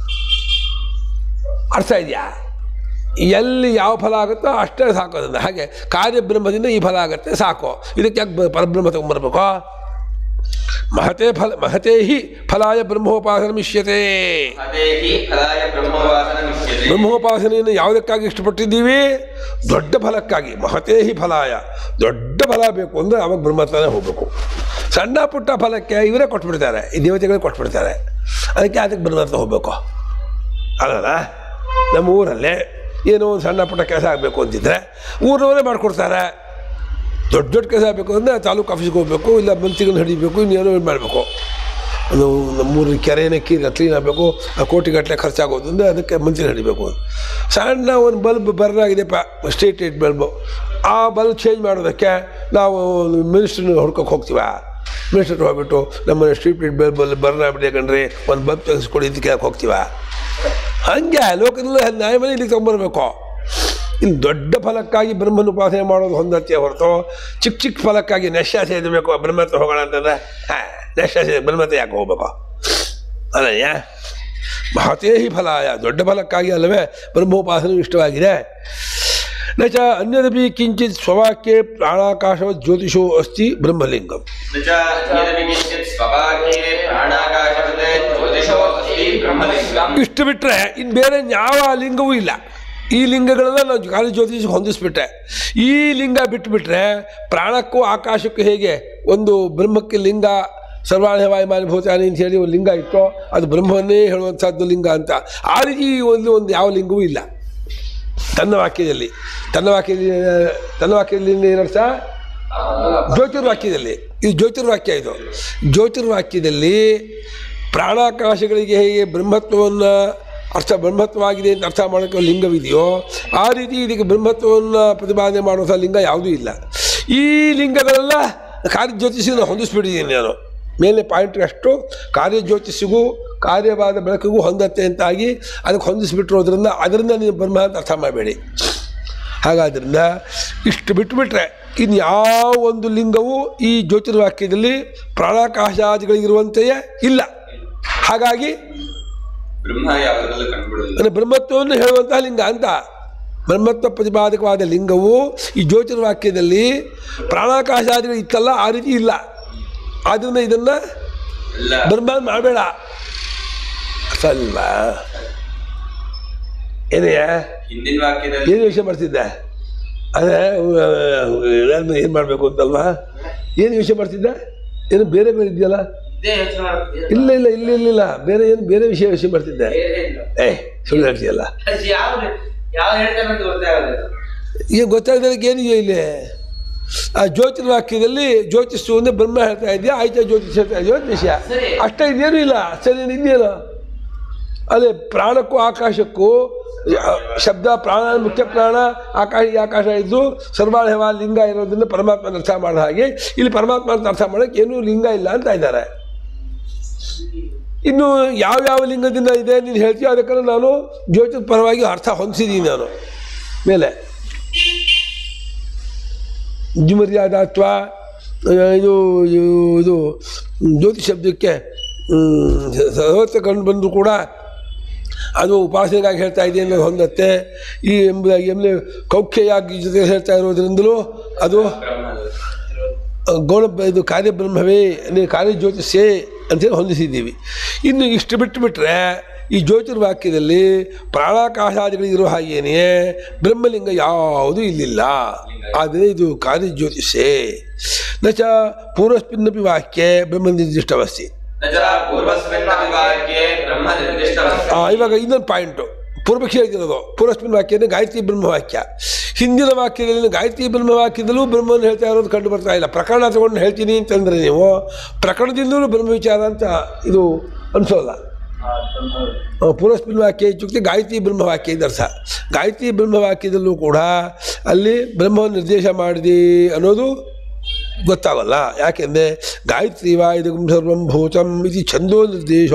ಅರ್ಥ ಇದೆಯಾ ಎಲ್ಲಿ ಯಾವ ಫಲ ಆಗುತ್ತೋ ಅಷ್ಟೇ ಸಾಕು ಅದನ್ನು ಹಾಗೆ ಕಾರ್ಯಬ್ರಹ್ಮದಿಂದ ಈ ಫಲ ಆಗುತ್ತೆ ಸಾಕು ಇದಕ್ಕೆ ಯಾಕೆ ಬ- ಪರಬ್ರಹ್ಮ ತಗೊಂಬರ್ಬೇಕು ಮಹತೆ ಫಲ ಮಹತೆ ಹಿ ಫಲಾಯ ಬ್ರಹ್ಮೋಪಾಸನಮಿಷ್ಯತೆ ಅದೇ ಹಿ ಫಲಾಯ ಬ್ರಹ್ಮವಾಸನ ಮಿಷ್ಯತೆ ಬ್ರಹ್ಮೋಪಾಸನೆಯನ್ನು ಯಾವುದಕ್ಕಾಗಿ ಇಷ್ಟಪಟ್ಟಿದ್ದೀವಿ ದೊಡ್ಡ ಫಲಕ್ಕಾಗಿ ಮಹತೇ ಹಿ ಫಲಾಯ ದೊಡ್ಡ ಫಲ ಬೇಕು ಅಂದರೆ ಅವಾಗ ಬ್ರಹ್ಮತ್ವನೇ ಹೋಗಬೇಕು ಸಣ್ಣ ಪುಟ್ಟ ಫಲಕ್ಕೆ ಇವರೇ ಕೊಟ್ಬಿಡ್ತಾರೆ ಈ ದೇವತೆಗಳೇ ಕೊಟ್ಬಿಡ್ತಾರೆ ಅದಕ್ಕೆ ಅದಕ್ಕೆ ಬ್ರಹ್ಮತ್ವ ಹೋಗಬೇಕು ಅಲ್ಲಲ್ಲ ನಮ್ಮ ಊರಲ್ಲೇ ಏನೋ ಒಂದು ಸಣ್ಣ ಪುಟ್ಟ ಕೆಲಸ ಆಗಬೇಕು ಅಂತಿದ್ರೆ ಊರವರೇ ಮಾಡಿಕೊಡ್ತಾರೆ ದೊಡ್ಡ ದೊಡ್ಡ ಕೆಲಸ ಆಗಬೇಕು ಅಂದರೆ ತಾಲೂಕು ಆಫೀಸ್ಗೆ ಹೋಗಬೇಕು ಇಲ್ಲ ಮನ್ಸಿಗನ್ನು ಹಿಡಿಬೇಕು ಇನ್ನೇನೋ ಇದು ಮಾಡಬೇಕು ಅದು ನಮ್ಮೂರಿನ ಕೆರೆನೇ ಕೀರ ಕ್ಲೀನ್ ಆಗಬೇಕು ಕೋಟಿಗಟ್ಟಲೆ ಖರ್ಚಾಗೋದು ಅಂದರೆ ಅದಕ್ಕೆ ಮನ್ಸಿಗೆ ಹಿಡಿಬೇಕು ಸಣ್ಣ ಒಂದು ಬಲ್ಬ್ ಬರ್ನಾಗಿದೆಪ್ಪ ಸ್ಟ್ರೀಟ್ ಲೈಟ್ ಬಲ್ಬು ಆ ಬಲ್ಬ್ ಚೇಂಜ್ ಮಾಡೋದಕ್ಕೆ ನಾವು ಮಿನಿಸ್ಟ್ರನ್ನ ಹೊಡ್ಕೊಕ್ಕೆ ಹೋಗ್ತೀವ ಮಿನಿಸ್ಟರ್ ಹೋಗ್ಬಿಟ್ಟು ನಮ್ಮ ಸ್ಟ್ರೀಟ್ ಲೈಟ್ ಬಲ್ಬಲ್ಲಿ ಬರ್ನ್ ಆಗ್ಬಿಟ್ಟೆ ಕಣ್ರಿ ಒಂದು ಬಲ್ಬ್ ತೆಗೆಸ್ಕೊಡಿ ಅಂತ ಕೇಳಕ್ಕೆ ಹೋಗ್ತೀವ ಹಂಗೆ ಲೋಕದಲ್ಲಿ ನ್ಯಾಯಮನೆ ಇಲ್ಲಿ ತೊಗೊಂಬರ್ಬೇಕು ಇನ್ನು ದೊಡ್ಡ ಫಲಕ್ಕಾಗಿ ಬ್ರಹ್ಮನ ಉಪಾಸನೆ ಮಾಡೋದು ಹೊಂದತ್ತೆ ಹೊರತು ಚಿಕ್ಕ ಚಿಕ್ಕ ಫಲಕ್ಕಾಗಿ ನಶ್ಯ ಸೇದಬೇಕು ಬ್ರಹ್ಮತ್ವ ಹೋಗೋಣ ಅಂತಂದ್ರೆ ಹಾಂ ನಶ್ಯ ಸೇದ ಬ್ರಹ್ಮತ್ವ ಯಾಕೆ ಹೋಗ್ಬೇಕು ಅಲ್ಲಯ್ಯ ಮಹತೇ ಹಿ ಫಲಾಯ ದೊಡ್ಡ ಫಲಕ್ಕಾಗಿ ಅಲ್ಲವೇ ಬ್ರಹ್ಮೋಪಾಸನೆ ಇಷ್ಟವಾಗಿದೆ ನ ಚ ಅನ್ಯದಪಿ ಕಿಂಚಿತ್ ಸ್ವವಾಕ್ಯೆ ಪ್ರಾಣಾಕಾಶವ ಜ್ಯೋತಿಷೋ ಅಸ್ತಿ ಬ್ರಹ್ಮಲಿಂಗಂ ನ ಚ ಯದಪಿ ಕಿಂಚಿತ್ ಸ್ವವಾಕ್ಯೆ ಪ್ರಾಣಾಕಾಶವತ್ ಜ್ಯೋತಿಷೋ ಅಸ್ತಿ ಬ್ರಹ್ಮಲಿಂಗಂ ಇಷ್ಟು ಬಿಟ್ಟರೆ ಇನ್ನು ಬೇರೆ ಯಾವ ಲಿಂಗವೂ ಇಲ್ಲ ಈ ಲಿಂಗಗಳೆಲ್ಲ ನಾವು ಗಾಳಿ ಜ್ಯೋತಿಷ ಹೊಂದಿಸ್ಬಿಟ್ಟೆ ಈ ಲಿಂಗ ಬಿಟ್ಟುಬಿಟ್ರೆ ಪ್ರಾಣಕ್ಕೂ ಆಕಾಶಕ್ಕೂ ಹೇಗೆ ಒಂದು ಬ್ರಹ್ಮಕ್ಕೆ ಲಿಂಗ ಸರ್ವಾಣಿ ವಾಯುಮಾನಿ ಭೂತಾನಿ ಅಂತ ಹೇಳಿ ಒಂದು ಲಿಂಗ ಇತ್ತು ಅದು ಬ್ರಹ್ಮವನ್ನೇ ಹೇಳುವಂಥದ್ದು ಲಿಂಗ ಅಂತ ಆ ರೀತಿ ಒಂದು ಒಂದು ಯಾವ ಲಿಂಗವೂ ಇಲ್ಲ ತನ್ನ ವಾಕ್ಯದಲ್ಲಿ ತನ್ನ ವಾಕ್ಯದಲ್ಲಿ ತನ್ನ ವಾಕ್ಯದಲ್ಲಿ ಏನರ್ಥ ಜ್ಯೋತಿರ್ವಾಕ್ಯದಲ್ಲಿ ಇದು ಜ್ಯೋತಿರ್ವಾಕ್ಯ ಇದು ಜ್ಯೋತಿರ್ವಾಕ್ಯದಲ್ಲಿ ಪ್ರಾಣಾಕಾಶಗಳಿಗೆ ಹೇಗೆ ಬ್ರಹ್ಮತ್ವವನ್ನು ಅರ್ಥ ಬ್ರಹ್ಮತ್ವವಾಗಿದೆ ಅಂತ ಅರ್ಥ ಮಾಡೋಕ್ಕೆ ಒಂದು ಲಿಂಗವಿದೆಯೋ ಆ ರೀತಿ ಇದಕ್ಕೆ ಬ್ರಹ್ಮತ್ವವನ್ನು ಪ್ರತಿಪಾದನೆ ಮಾಡುವಂಥ ಲಿಂಗ ಯಾವುದೂ ಇಲ್ಲ ಈ ಲಿಂಗಗಳೆಲ್ಲ ಕಾರ್ಯಜ್ಯೋತಿಷಿಯನ್ನು ಹೊಂದಿಸ್ಬಿಟ್ಟಿದ್ದೀನಿ ನಾನು ಮೇಲೆ ಪಾಯಿಂಟ್ ಅಷ್ಟು ಕಾರ್ಯಜ್ಯೋತಿಷಿಗೂ ಕಾರ್ಯವಾದ ಬೆಳಕಿಗೂ ಹೊಂದತ್ತೆ ಅಂತಾಗಿ ಅದಕ್ಕೆ ಹೊಂದಿಸ್ಬಿಟ್ಟಿರೋದ್ರಿಂದ ಅದರಿಂದ ನೀವು ಬ್ರಹ್ಮ ಅಂತ ಅರ್ಥ ಮಾಡಬೇಡಿ ಹಾಗಾದ್ರಿಂದ ಇಷ್ಟು ಬಿಟ್ಟುಬಿಟ್ರೆ ಇನ್ನು ಯಾವ ಒಂದು ಲಿಂಗವೂ ಈ ಜ್ಯೋತಿರ್ವಾಕ್ಯದಲ್ಲಿ ಪ್ರಾಣಾಕಾಶಾದಿಗಳಿಗಿರುವಂತೆಯೇ ಇಲ್ಲ ಹಾಗಾಗಿ ಬ್ರಹ್ಮ ಯಾವುದರಲ್ಲೂ ಕಂಡುಬಿಡಲ್ಲ ಅಂದರೆ ಬ್ರಹ್ಮತ್ವವನ್ನು ಹೇಳುವಂತಹ ಲಿಂಗ ಅಂತ ಬ್ರಹ್ಮತ್ವ ಪ್ರತಿಪಾದಕವಾದ ಲಿಂಗವು ಈ ಜ್ಯೋತಿರ್ವಾಕ್ಯದಲ್ಲಿ ಪ್ರಾಣಾಕಾಶಾದಿಗಳು ಇತ್ತಲ್ಲ ಆ ರೀತಿ ಇಲ್ಲ ಆದ್ದರಿಂದ ಇದನ್ನು ಎಲ್ಲ ಬ್ರಹ್ಮ ಮಾಡಬೇಡ ಅಲ್ವಾ ಏನೆಯ ಹಿಂದಿನ ವಾಕ್ಯದಲ್ಲಿ ಏನು ಯೋಚನೆ ಮಾಡ್ತಿದ್ದೆ ಅದೇ ನಾನು ಏನು ಮಾಡಬೇಕು ಅಂತಲ್ವಾ ಏನು ಯೋಚನೆ ಮಾಡ್ತಿದ್ದೆ ಏನು ಬೇರೆಗಳು ಇದೆಯಲ್ಲ ಇದೇ ಯೋಚನೆ ಮಾಡ್ತಿದ್ದೀರ? ಇಲ್ಲ ಇಲ್ಲ ಇಲ್ಲ ಇಲ್ಲ ಇಲ್ಲ ಬೇರೆ ಏನು ಬೇರೆ ವಿಷಯ ಯೋಚನೆ ಮಾಡ್ತಿದ್ದೆ ಬೇರೆ ಇಲ್ಲ. ಏ ಸುಳ್ಳು ಹೇಳ್ತೀಯಲ್ಲ ಅದು ಯಾವ ಯಾವ ಹೇಳ್ತಾನೆ ಅಂತ ಗೊತ್ತಾಗಲ್ಲ ಈಗ ಗೊತ್ತಾಗದಕ್ಕೆ ಏನಿದೆ ಇಲ್ಲಿ ಆ ಜ್ಯೋತಿರ್ವಾಕ್ಯದಲ್ಲಿ ಜ್ಯೋತಿಷು ಅಂದರೆ ಬ್ರಹ್ಮ ಹೇಳ್ತಾ ಇದೆಯಾ ಆಯ್ತಾ ಜ್ಯೋತಿಷ್ ಹೇಳ್ತಾ ಇದೆಯೋ ಅಂತ ವಿಷಯ ಸರಿ. ಅಷ್ಟೇ ಇನ್ನೇನು ಇಲ್ಲ ಸರಿ ಇದೆಯಲ್ಲ ಅದೇ ಪ್ರಾಣಕ್ಕೂ ಆಕಾಶಕ್ಕೂ ಆ, ಶಬ್ದ ಪ್ರಾಣ ಮುಖ್ಯ ಪ್ರಾಣ ಆಕಾಶ ಈ ಆಕಾಶ ಇದ್ದು ಸರ್ವಾಳವ ಲಿಂಗ ಇರೋದ್ರಿಂದ ಪರಮಾತ್ಮನ ಅರ್ಥ ಮಾಡೋ ಹಾಗೆ ಇಲ್ಲಿ ಪರಮಾತ್ಮ ಅಂತ ಅರ್ಥ ಮಾಡೋಕ್ಕೆ ಏನೂ ಲಿಂಗ ಇಲ್ಲ ಅಂತ ಇದ್ದಾರೆ ಇನ್ನು ಯಾವ್ಯಾವ ಲಿಂಗದಿಂದ ಇದೆ ನೀನು ಹೇಳ್ತೀಯ ಅದಕ್ಕೆ ನಾನು ಜ್ಯೋತಿರ್ ಪರವಾಗಿ ಅರ್ಥ ಹೊಂದಿಸಿದ್ದೀನಿ ನಾನು ಮೇಲೆ ಜಿಮರ್ಯಾದಾತ್ವ ಇದು ಇದು- ಇದು ಜ್ಯೋತಿ ಶಬ್ದಕ್ಕೆ ಹ್ಮ್, ಸರ್ವತ್ರ ಕಂಡು ಬಂದರೂ ಕೂಡ ಅದು ಉಪಾಸನೆಗಾಗಿ ಹೇಳ್ತಾ ಇದೆ ಅನ್ನೋದು ಹೊಂದತ್ತೆ ಈ ಎಂಬುದಾಗಿ ಎಮ್ಮೆ ಕೌಖ್ಯಯಾಗಿ ಜೊತೆ ಹೇಳ್ತಾ ಇರೋದ್ರಿಂದಲೂ ಅದು ಗೌಣ ಇದು ಕಾರ್ಯಬ್ರಹ್ಮವೇ ಅಂದರೆ ಕಾರ್ಯಜ್ಯೋತಿಷೇ ಅಂತೇಳಿ ಹೊಂದಿಸಿದ್ದೀವಿ ಇನ್ನು ಇಷ್ಟು ಬಿಟ್ಟು ಬಿಟ್ಟರೆ ಈ ಜ್ಯೋತಿರ್ವಾಕ್ಯದಲ್ಲಿ ಪ್ರಾಣಾಕಾಶಾದಿಗಳಿರೋ ಹಾಗೇನೆಯೇ ಬ್ರಹ್ಮಲಿಂಗ ಯಾವುದೂ ಇಲ್ಲಿಲ್ಲ ಆದರೆ ಇದು ಕಾರ್ಯಜ್ಯೋತಿಷೇ ನ ಚ ಪೂರ್ವಸ್ಮಿನ್ನಪಿ ವಾಕ್ಯೆ ಬ್ರಹ್ಮನಿರ್ದಿಷ್ಟವಸ್ತಿ ನ ಚ ಪೂರ್ವಸ್ಮಿನ್ನಪಿ ವಾಕ್ಯೆ ಬ್ರಹ್ಮ ನಿರ್ದಿಷ್ಟವಸ್ತು ಆ, ಇವಾಗ ಇನ್ನೊಂದು ಪಾಯಿಂಟು ಪೂರ್ವಪಕ್ಷಿ ಹೇಳ್ತಿರೋದು ಪೂರ್ವಸ್ಮಿನ್ ವಾಕ್ಯನೇ ಗಾಯತ್ರಿ ಬ್ರಹ್ಮವಾಕ್ಯ ಹಿಂದಿನ ವಾಕ್ಯದಲ್ಲಿ ಗಾಯತ್ರಿ ಬ್ರಹ್ಮವಾಕ್ಯದಲ್ಲೂ ಬ್ರಹ್ಮವನ್ನು ಹೇಳ್ತಾ ಇರೋದು ಕಂಡು ಬರ್ತಾ ಇಲ್ಲ ಪ್ರಕರಣ ತಗೊಂಡು ಹೇಳ್ತೀನಿ ಅಂತಂದರೆ ನೀವು ಪ್ರಕರಣದಿಂದಲೂ ಬ್ರಹ್ಮ ವಿಚಾರ ಅಂತ ಇದು ಅನಿಸೋಲ್ಲ ಆ, ಪೂರ್ವಸ್ಮಿನ್ ವಾಕ್ಯ ಇತ್ಯುಕ್ತಿ ಗಾಯತ್ರಿ ಬ್ರಹ್ಮವಾಕ್ಯ ಇದರ್ಥ ಗಾಯತ್ರಿ ಬ್ರಹ್ಮವಾಕ್ಯದಲ್ಲೂ ಕೂಡ ಅಲ್ಲಿ ಬ್ರಹ್ಮವನ್ನು ನಿರ್ದೇಶ ಮಾಡಿದೆ ಅನ್ನೋದು ಗೊತ್ತಾಗಲ್ಲ ಯಾಕೆಂದರೆ ಗಾಯತ್ರಿ ವಾ ಇದಂ ಸರ್ವಂ ಭೂತಂ ಇದು ಛಂದೋ ನಿರ್ದೇಶ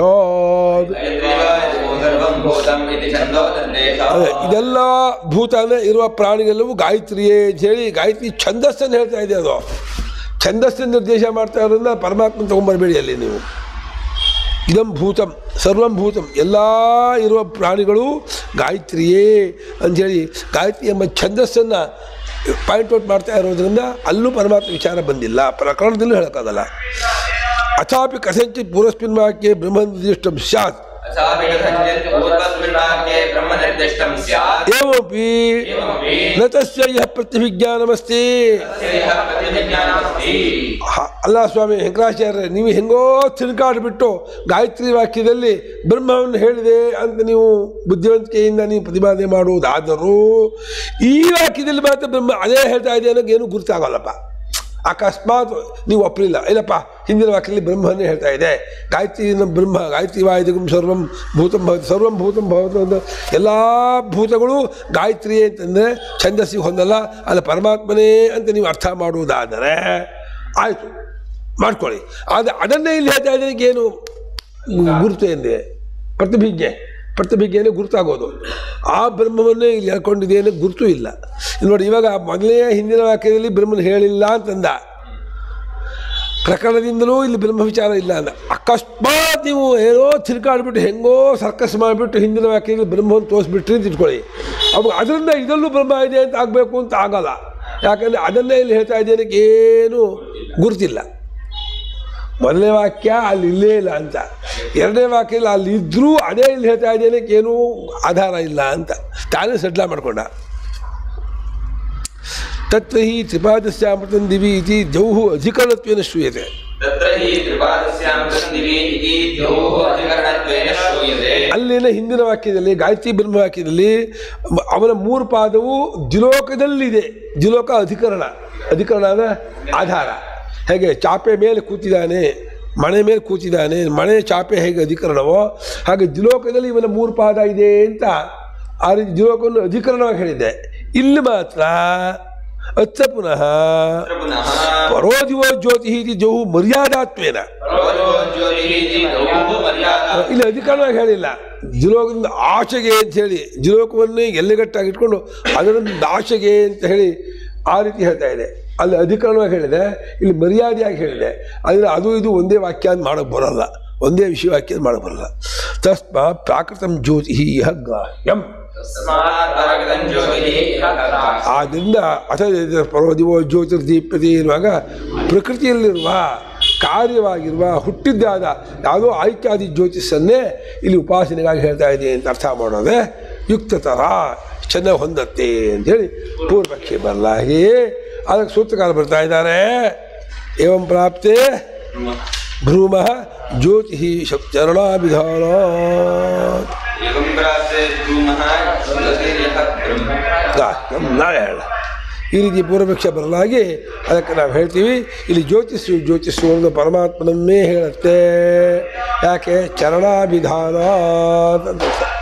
ಸರ್ವಂ ಭೂತಂ ಇತಿ ಛಂದೋ ನಿರ್ದೇಶ ಅದೇ ಇದೆಲ್ಲ ಭೂತ ಅಂದರೆ ಇರುವ ಪ್ರಾಣಿಗಳೆಲ್ಲವೂ ಗಾಯತ್ರಿಯೇ ಅಂತ ಹೇಳಿ ಗಾಯತ್ರಿ ಛಂದಸ್ಸನ್ನು ಹೇಳ್ತಾ ಇದೆ ಅದು ಛಂದಸ್ಸನ್ನು ನಿರ್ದೇಶ ಮಾಡ್ತಾ ಇರೋದ್ರಿಂದ ಪರಮಾತ್ಮ ತೊಗೊಂಬರ್ಬೇಡಿ ಅಲ್ಲಿ ನೀವು ಇದಂ ಭೂತಂ ಸರ್ವಂ ಭೂತಂ ಎಲ್ಲ ಇರುವ ಪ್ರಾಣಿಗಳು ಗಾಯತ್ರಿಯೇ ಅಂಥೇಳಿ ಗಾಯತ್ರಿ ಎಂಬ ಛಂದಸ್ಸನ್ನು ಪಾಯಿಂಟ್ ಔಟ್ ಮಾಡ್ತಾ ಇರೋದ್ರಿಂದ ಅಲ್ಲೂ ಪರಮಾತ್ಮ ವಿಚಾರ ಬಂದಿಲ್ಲ ಪ್ರಕರಣದಲ್ಲೂ ಹೇಳೋಕ್ಕಾಗಲ್ಲ ಅಥಾಪಿ ಕಥಂಚಿತ್ ಪೂರ್ವಸ್ಮಿನ್ ವಾಕ್ಯೆ ಬ್ರಹ್ಮ ನಿರ್ದಿಷ್ಟಂ ಸ್ಯಾತ್ अथापि कथञ्चित् पूर्वस्मिन् वाक्ये ब्रह्मनिर्दिष्टं स्यात् ಏವಮಪಿ एवमपि ನ ತಸ್ಯ ಯಃ ಪ್ರತಿವಿಜ್ಞಾನಮಸ್ತಿ तस्य यः प्रतिविज्ञानमस्ति ಹ- ಅಲ್ಲ ಸ್ವಾಮಿ ಶಂಕರಾಚಾರ್ಯ ನೀವು ಹೆಂಗೋ ತಿರುಗಾಡಿಬಿಟ್ಟು ಗಾಯತ್ರಿ ವಾಕ್ಯದಲ್ಲಿ ಬ್ರಹ್ಮವನ್ನು ಹೇಳಿದೆ ಅಂತ ನೀವು ಬುದ್ಧಿವಂತಿಕೆಯಿಂದ ನೀವು ಪ್ರತಿಪಾದನೆ ಮಾಡುವುದಾದರೂ ಈ ವಾಕ್ಯದಲ್ಲಿ ಮಾತ್ರ ಬ್ರಹ್ಮ ಅದೇ ಹೇಳ್ತಾ ಇದೆ ಅನ್ನೋಕೆ ಏನು ಗುರುತಾಗಲ್ಲಪ್ಪ ಅಕಸ್ಮಾತ್ ನೀವು ಒಪ್ಪಲಿಲ್ಲ ಇಲ್ಲಪ್ಪ ಹಿಂದಿನ ವಾಕ್ಯದಲ್ಲಿ ಬ್ರಹ್ಮನೇ ಹೇಳ್ತಾ ಇದೆ ಗಾಯತ್ರಿ ಬ್ರಹ್ಮ ಗಾಯತ್ರಿ ವಾಯುದಗಂ ಸರ್ವಂ ಭೂತಂ ಭವತಿ ಸರ್ವಂ ಭೂತಂ ಭವತಿ ಅಂತ ಎಲ್ಲ ಭೂತಗಳು ಗಾಯತ್ರಿ ಅಂತಂದರೆ ಛಂದಸ್ಸಿಗೆ ಹೊಂದಲ್ಲ ಅಲ್ಲ ಪರಮಾತ್ಮನೇ ಅಂತ ನೀವು ಅರ್ಥ ಮಾಡುವುದಾದರೆ ಆಯಿತು ಮಾಡ್ಕೊಳ್ಳಿ ಆದರೆ ಅದನ್ನೇ ಇಲ್ಲಿ ಹೇಳ್ತಾ ಇದ್ದಕ್ಕೆ ಏನು ಗುರುತು ಎಂದೆ ಪ್ರತಿಭಿಜ್ಞೆ ಪ್ರತಿಭಿಜ್ಞೆನೇ ಗುರುತಾಗೋದು ಆ ಬ್ರಹ್ಮವನ್ನೇ ಇಲ್ಲಿ ಹೇಳ್ಕೊಂಡಿದ್ದೇನೆ ಗುರುತು ಇಲ್ಲ ಇಲ್ಲಿ ನೋಡಿ ಇವಾಗ ಮೊದಲನೇ ಹಿಂದಿನ ವಾಕ್ಯದಲ್ಲಿ ಬ್ರಹ್ಮನ ಹೇಳಿಲ್ಲ ಅಂತಂದ ಪ್ರಕರಣದಿಂದಲೂ ಇಲ್ಲಿ ಬ್ರಹ್ಮ ವಿಚಾರ ಇಲ್ಲ ಅಂದ ಅಕಸ್ಮಾತ್ ನೀವು ಏನೋ ತಿರ್ಕಾಡ್ಬಿಟ್ಟು ಹೆಂಗೋ ಸರ್ಕಸ್ ಮಾಡಿಬಿಟ್ಟು ಹಿಂದಿನ ವಾಕ್ಯದಲ್ಲಿ ಬ್ರಹ್ಮವನ್ನು ತೋರಿಸ್ಬಿಟ್ರಿ ಅಂತ ಇಟ್ಕೊಳ್ಳಿ ಅವಾಗ ಅದರಿಂದ ಇದರಲ್ಲೂ ಬ್ರಹ್ಮ ಇದೆ ಅಂತ ಆಗಬೇಕು ಅಂತ ಆಗಲ್ಲ ಯಾಕಂದರೆ ಅದನ್ನೇ ಇಲ್ಲಿ ಹೇಳ್ತಾ ಇದ್ದೇನೆ ಏನು ಗುರುತಿಲ್ಲ ಮೊದಲನೇ ವಾಕ್ಯ ಅಲ್ಲಿ ಇಲ್ಲೇ ಇಲ್ಲ ಅಂತ ಎರಡನೇ ವಾಕ್ಯದಲ್ಲಿ ಅಲ್ಲಿ ಇದ್ದರೂ ಅದೇ ಇಲ್ಲಿ ಹೇಳ್ತಾ ಇದ್ದೇನೆ ಏನೂ ಆಧಾರ ಇಲ್ಲ ಅಂತ ತಾನೇ ಸಡ್ಲ ಮಾಡ್ಕೊಂಡ ತತ್ರ ಹಿ ತ್ರಿಪಾದಸ್ಯಾಮೃತಂ ದಿವಿ ಇತಿ ಜೌಹು ಅಧಿಕರಣತ್ವೇನ ಶ್ರೂಯತೆ तत्र हि त्रिपादस्यामृतं दिवि इति द्योः अधिकरणत्वेन श्रूयते ಅಲ್ಲಿನ ಹಿಂದಿನ ವಾಕ್ಯದಲ್ಲಿ ಗಾಯತ್ರಿ ಬ್ರಹ್ಮ ವಾಕ್ಯದಲ್ಲಿ ಮ- ಅವನ ಮೂರು ಪಾದವು ದ್ಯುಲೋಕದಲ್ಲಿದೆ ದ್ಯುಲೋಕ ಅಧಿಕರಣ ಅಧಿಕರಣ ಅಂದರೆ ಆಧಾರ ಹೇಗೆ ಚಾಪೆ ಮೇಲೆ ಕೂತಿದ್ದಾನೆ ಮನೆ ಮೇಲೆ ಕೂತಿದ್ದಾನೆ ಮನೆ ಚಾಪೆ ಹೇಗೆ ಅಧಿಕರಣವೋ ಹಾಗೆ ದ್ಯುಲೋಕದಲ್ಲಿ ಇವನ ಮೂರು ಪಾದ ಇದೆ ಅಂತ ಆ ರೀತಿ ದ್ಯುಲೋಕವನ್ನು ಅಧಿಕರಣವಾಗಿ ಹೇಳಿದ್ದೆ ಇಲ್ಲಿ ಮಾತ್ರ ಅಚ್ಚ ಪುನಃ तत्र पुनः ಪರೋದಿವೋ ಜ್ಯೋತಿ ಇತಿ ಜೌಹು ಮರ್ಯಾದಾತ್ವೇನ परोजो ज्योतिः इति द्योः मर्यादा ಇಲ್ಲಿ ಅಧಿಕಾರವಾಗಿ ಹೇಳಿಲ್ಲ ಜುಲೋಕದಿಂದ ಆಚೆಗೆ ಅಂತ ಹೇಳಿ ಜುಲೋಕವನ್ನೇ ಎಲ್ಲೆಗಟ್ಟಾಗಿ ಇಟ್ಕೊಂಡು ಅದರಿಂದ ಆಚೆಗೆ ಅಂತ ಹೇಳಿ ಆ ರೀತಿ ಹೇಳ್ತಾ ಇದೆ ಅಲ್ಲಿ ಅಧಿಕರಣವಾಗಿ ಹೇಳಿದೆ ಇಲ್ಲಿ ಮರ್ಯಾದೆಯಾಗಿ ಹೇಳಿದೆ ಆದರೆ ಅದು ಇದು ಒಂದೇ ವಾಕ್ಯ ಅಂತ ಮಾಡೋಕ್ಕೆ ಬರೋಲ್ಲ ಒಂದೇ ವಿಷಯ ವಾಕ್ಯ ಅಂತ ಮಾಡೋಕ್ಕೆ ಬರೋಲ್ಲ ತಸ್ಮ ಪ್ರಾಕೃತಂ ಜ್ಯೋತಿ ಇಹ ಗ್ರಾಹ್ಯಂ तस्मात् परागतं ज्योतिः इह ग्राह्यम्। ಆದ್ದರಿಂದ ಅಥ ಪರ್ವದಿವೋ ಜ್ಯೋತಿರ್ದೀಪ್ಯತೆ ಎನ್ನುವಾಗ ಪ್ರಕೃತಿಯಲ್ಲಿರುವ ಕಾರ್ಯವಾಗಿರುವ ಹುಟ್ಟಿದ್ದಾದ ಯಾವುದೋ ಆಯ್ಕಾದಿ ಜ್ಯೋತಿಷನ್ನೇ ಇಲ್ಲಿ ಉಪಾಸನೆಗಾಗಿ ಹೇಳ್ತಾ ಇದೆ ಅಂತ ಅರ್ಥ ಮಾಡೋದೆ ಯುಕ್ತತರ ಚೆನ್ನಾಗಿ ಹೊಂದತ್ತೆ ಅಂತೇಳಿ ಪೂರ್ವಕ್ಕೆ ಬರಲಾಗಿ ಅದಕ್ಕೆ ಸೂತ್ರಕಾರ ಬರ್ತಾ ಇದ್ದಾರೆ ಏವಂ ಪ್ರಾಪ್ತೆ ಭ್ರೂಮ ಜ್ಯೋತಿ ಚರಣಾಭಿಧಾನ एवं प्राप्ते ब्रूमः ज्योतिर्यः ब्रह्म ನಮ್ಮ ನಾವೇ ಹೇಳ ಈ ರೀತಿ ಪೂರ್ವಪಕ್ಷ ಬರಲಾಗಿ ಅದಕ್ಕೆ ನಾವು ಹೇಳ್ತೀವಿ ಇಲ್ಲಿ ಜ್ಯೋತಿಷು ಜ್ಯೋತಿಷು ಒಂದು ಪರಮಾತ್ಮನನ್ನೇ ಹೇಳುತ್ತೆ ಯಾಕೆ ಚರಣಾಭಿಧಾನ ಅಂತ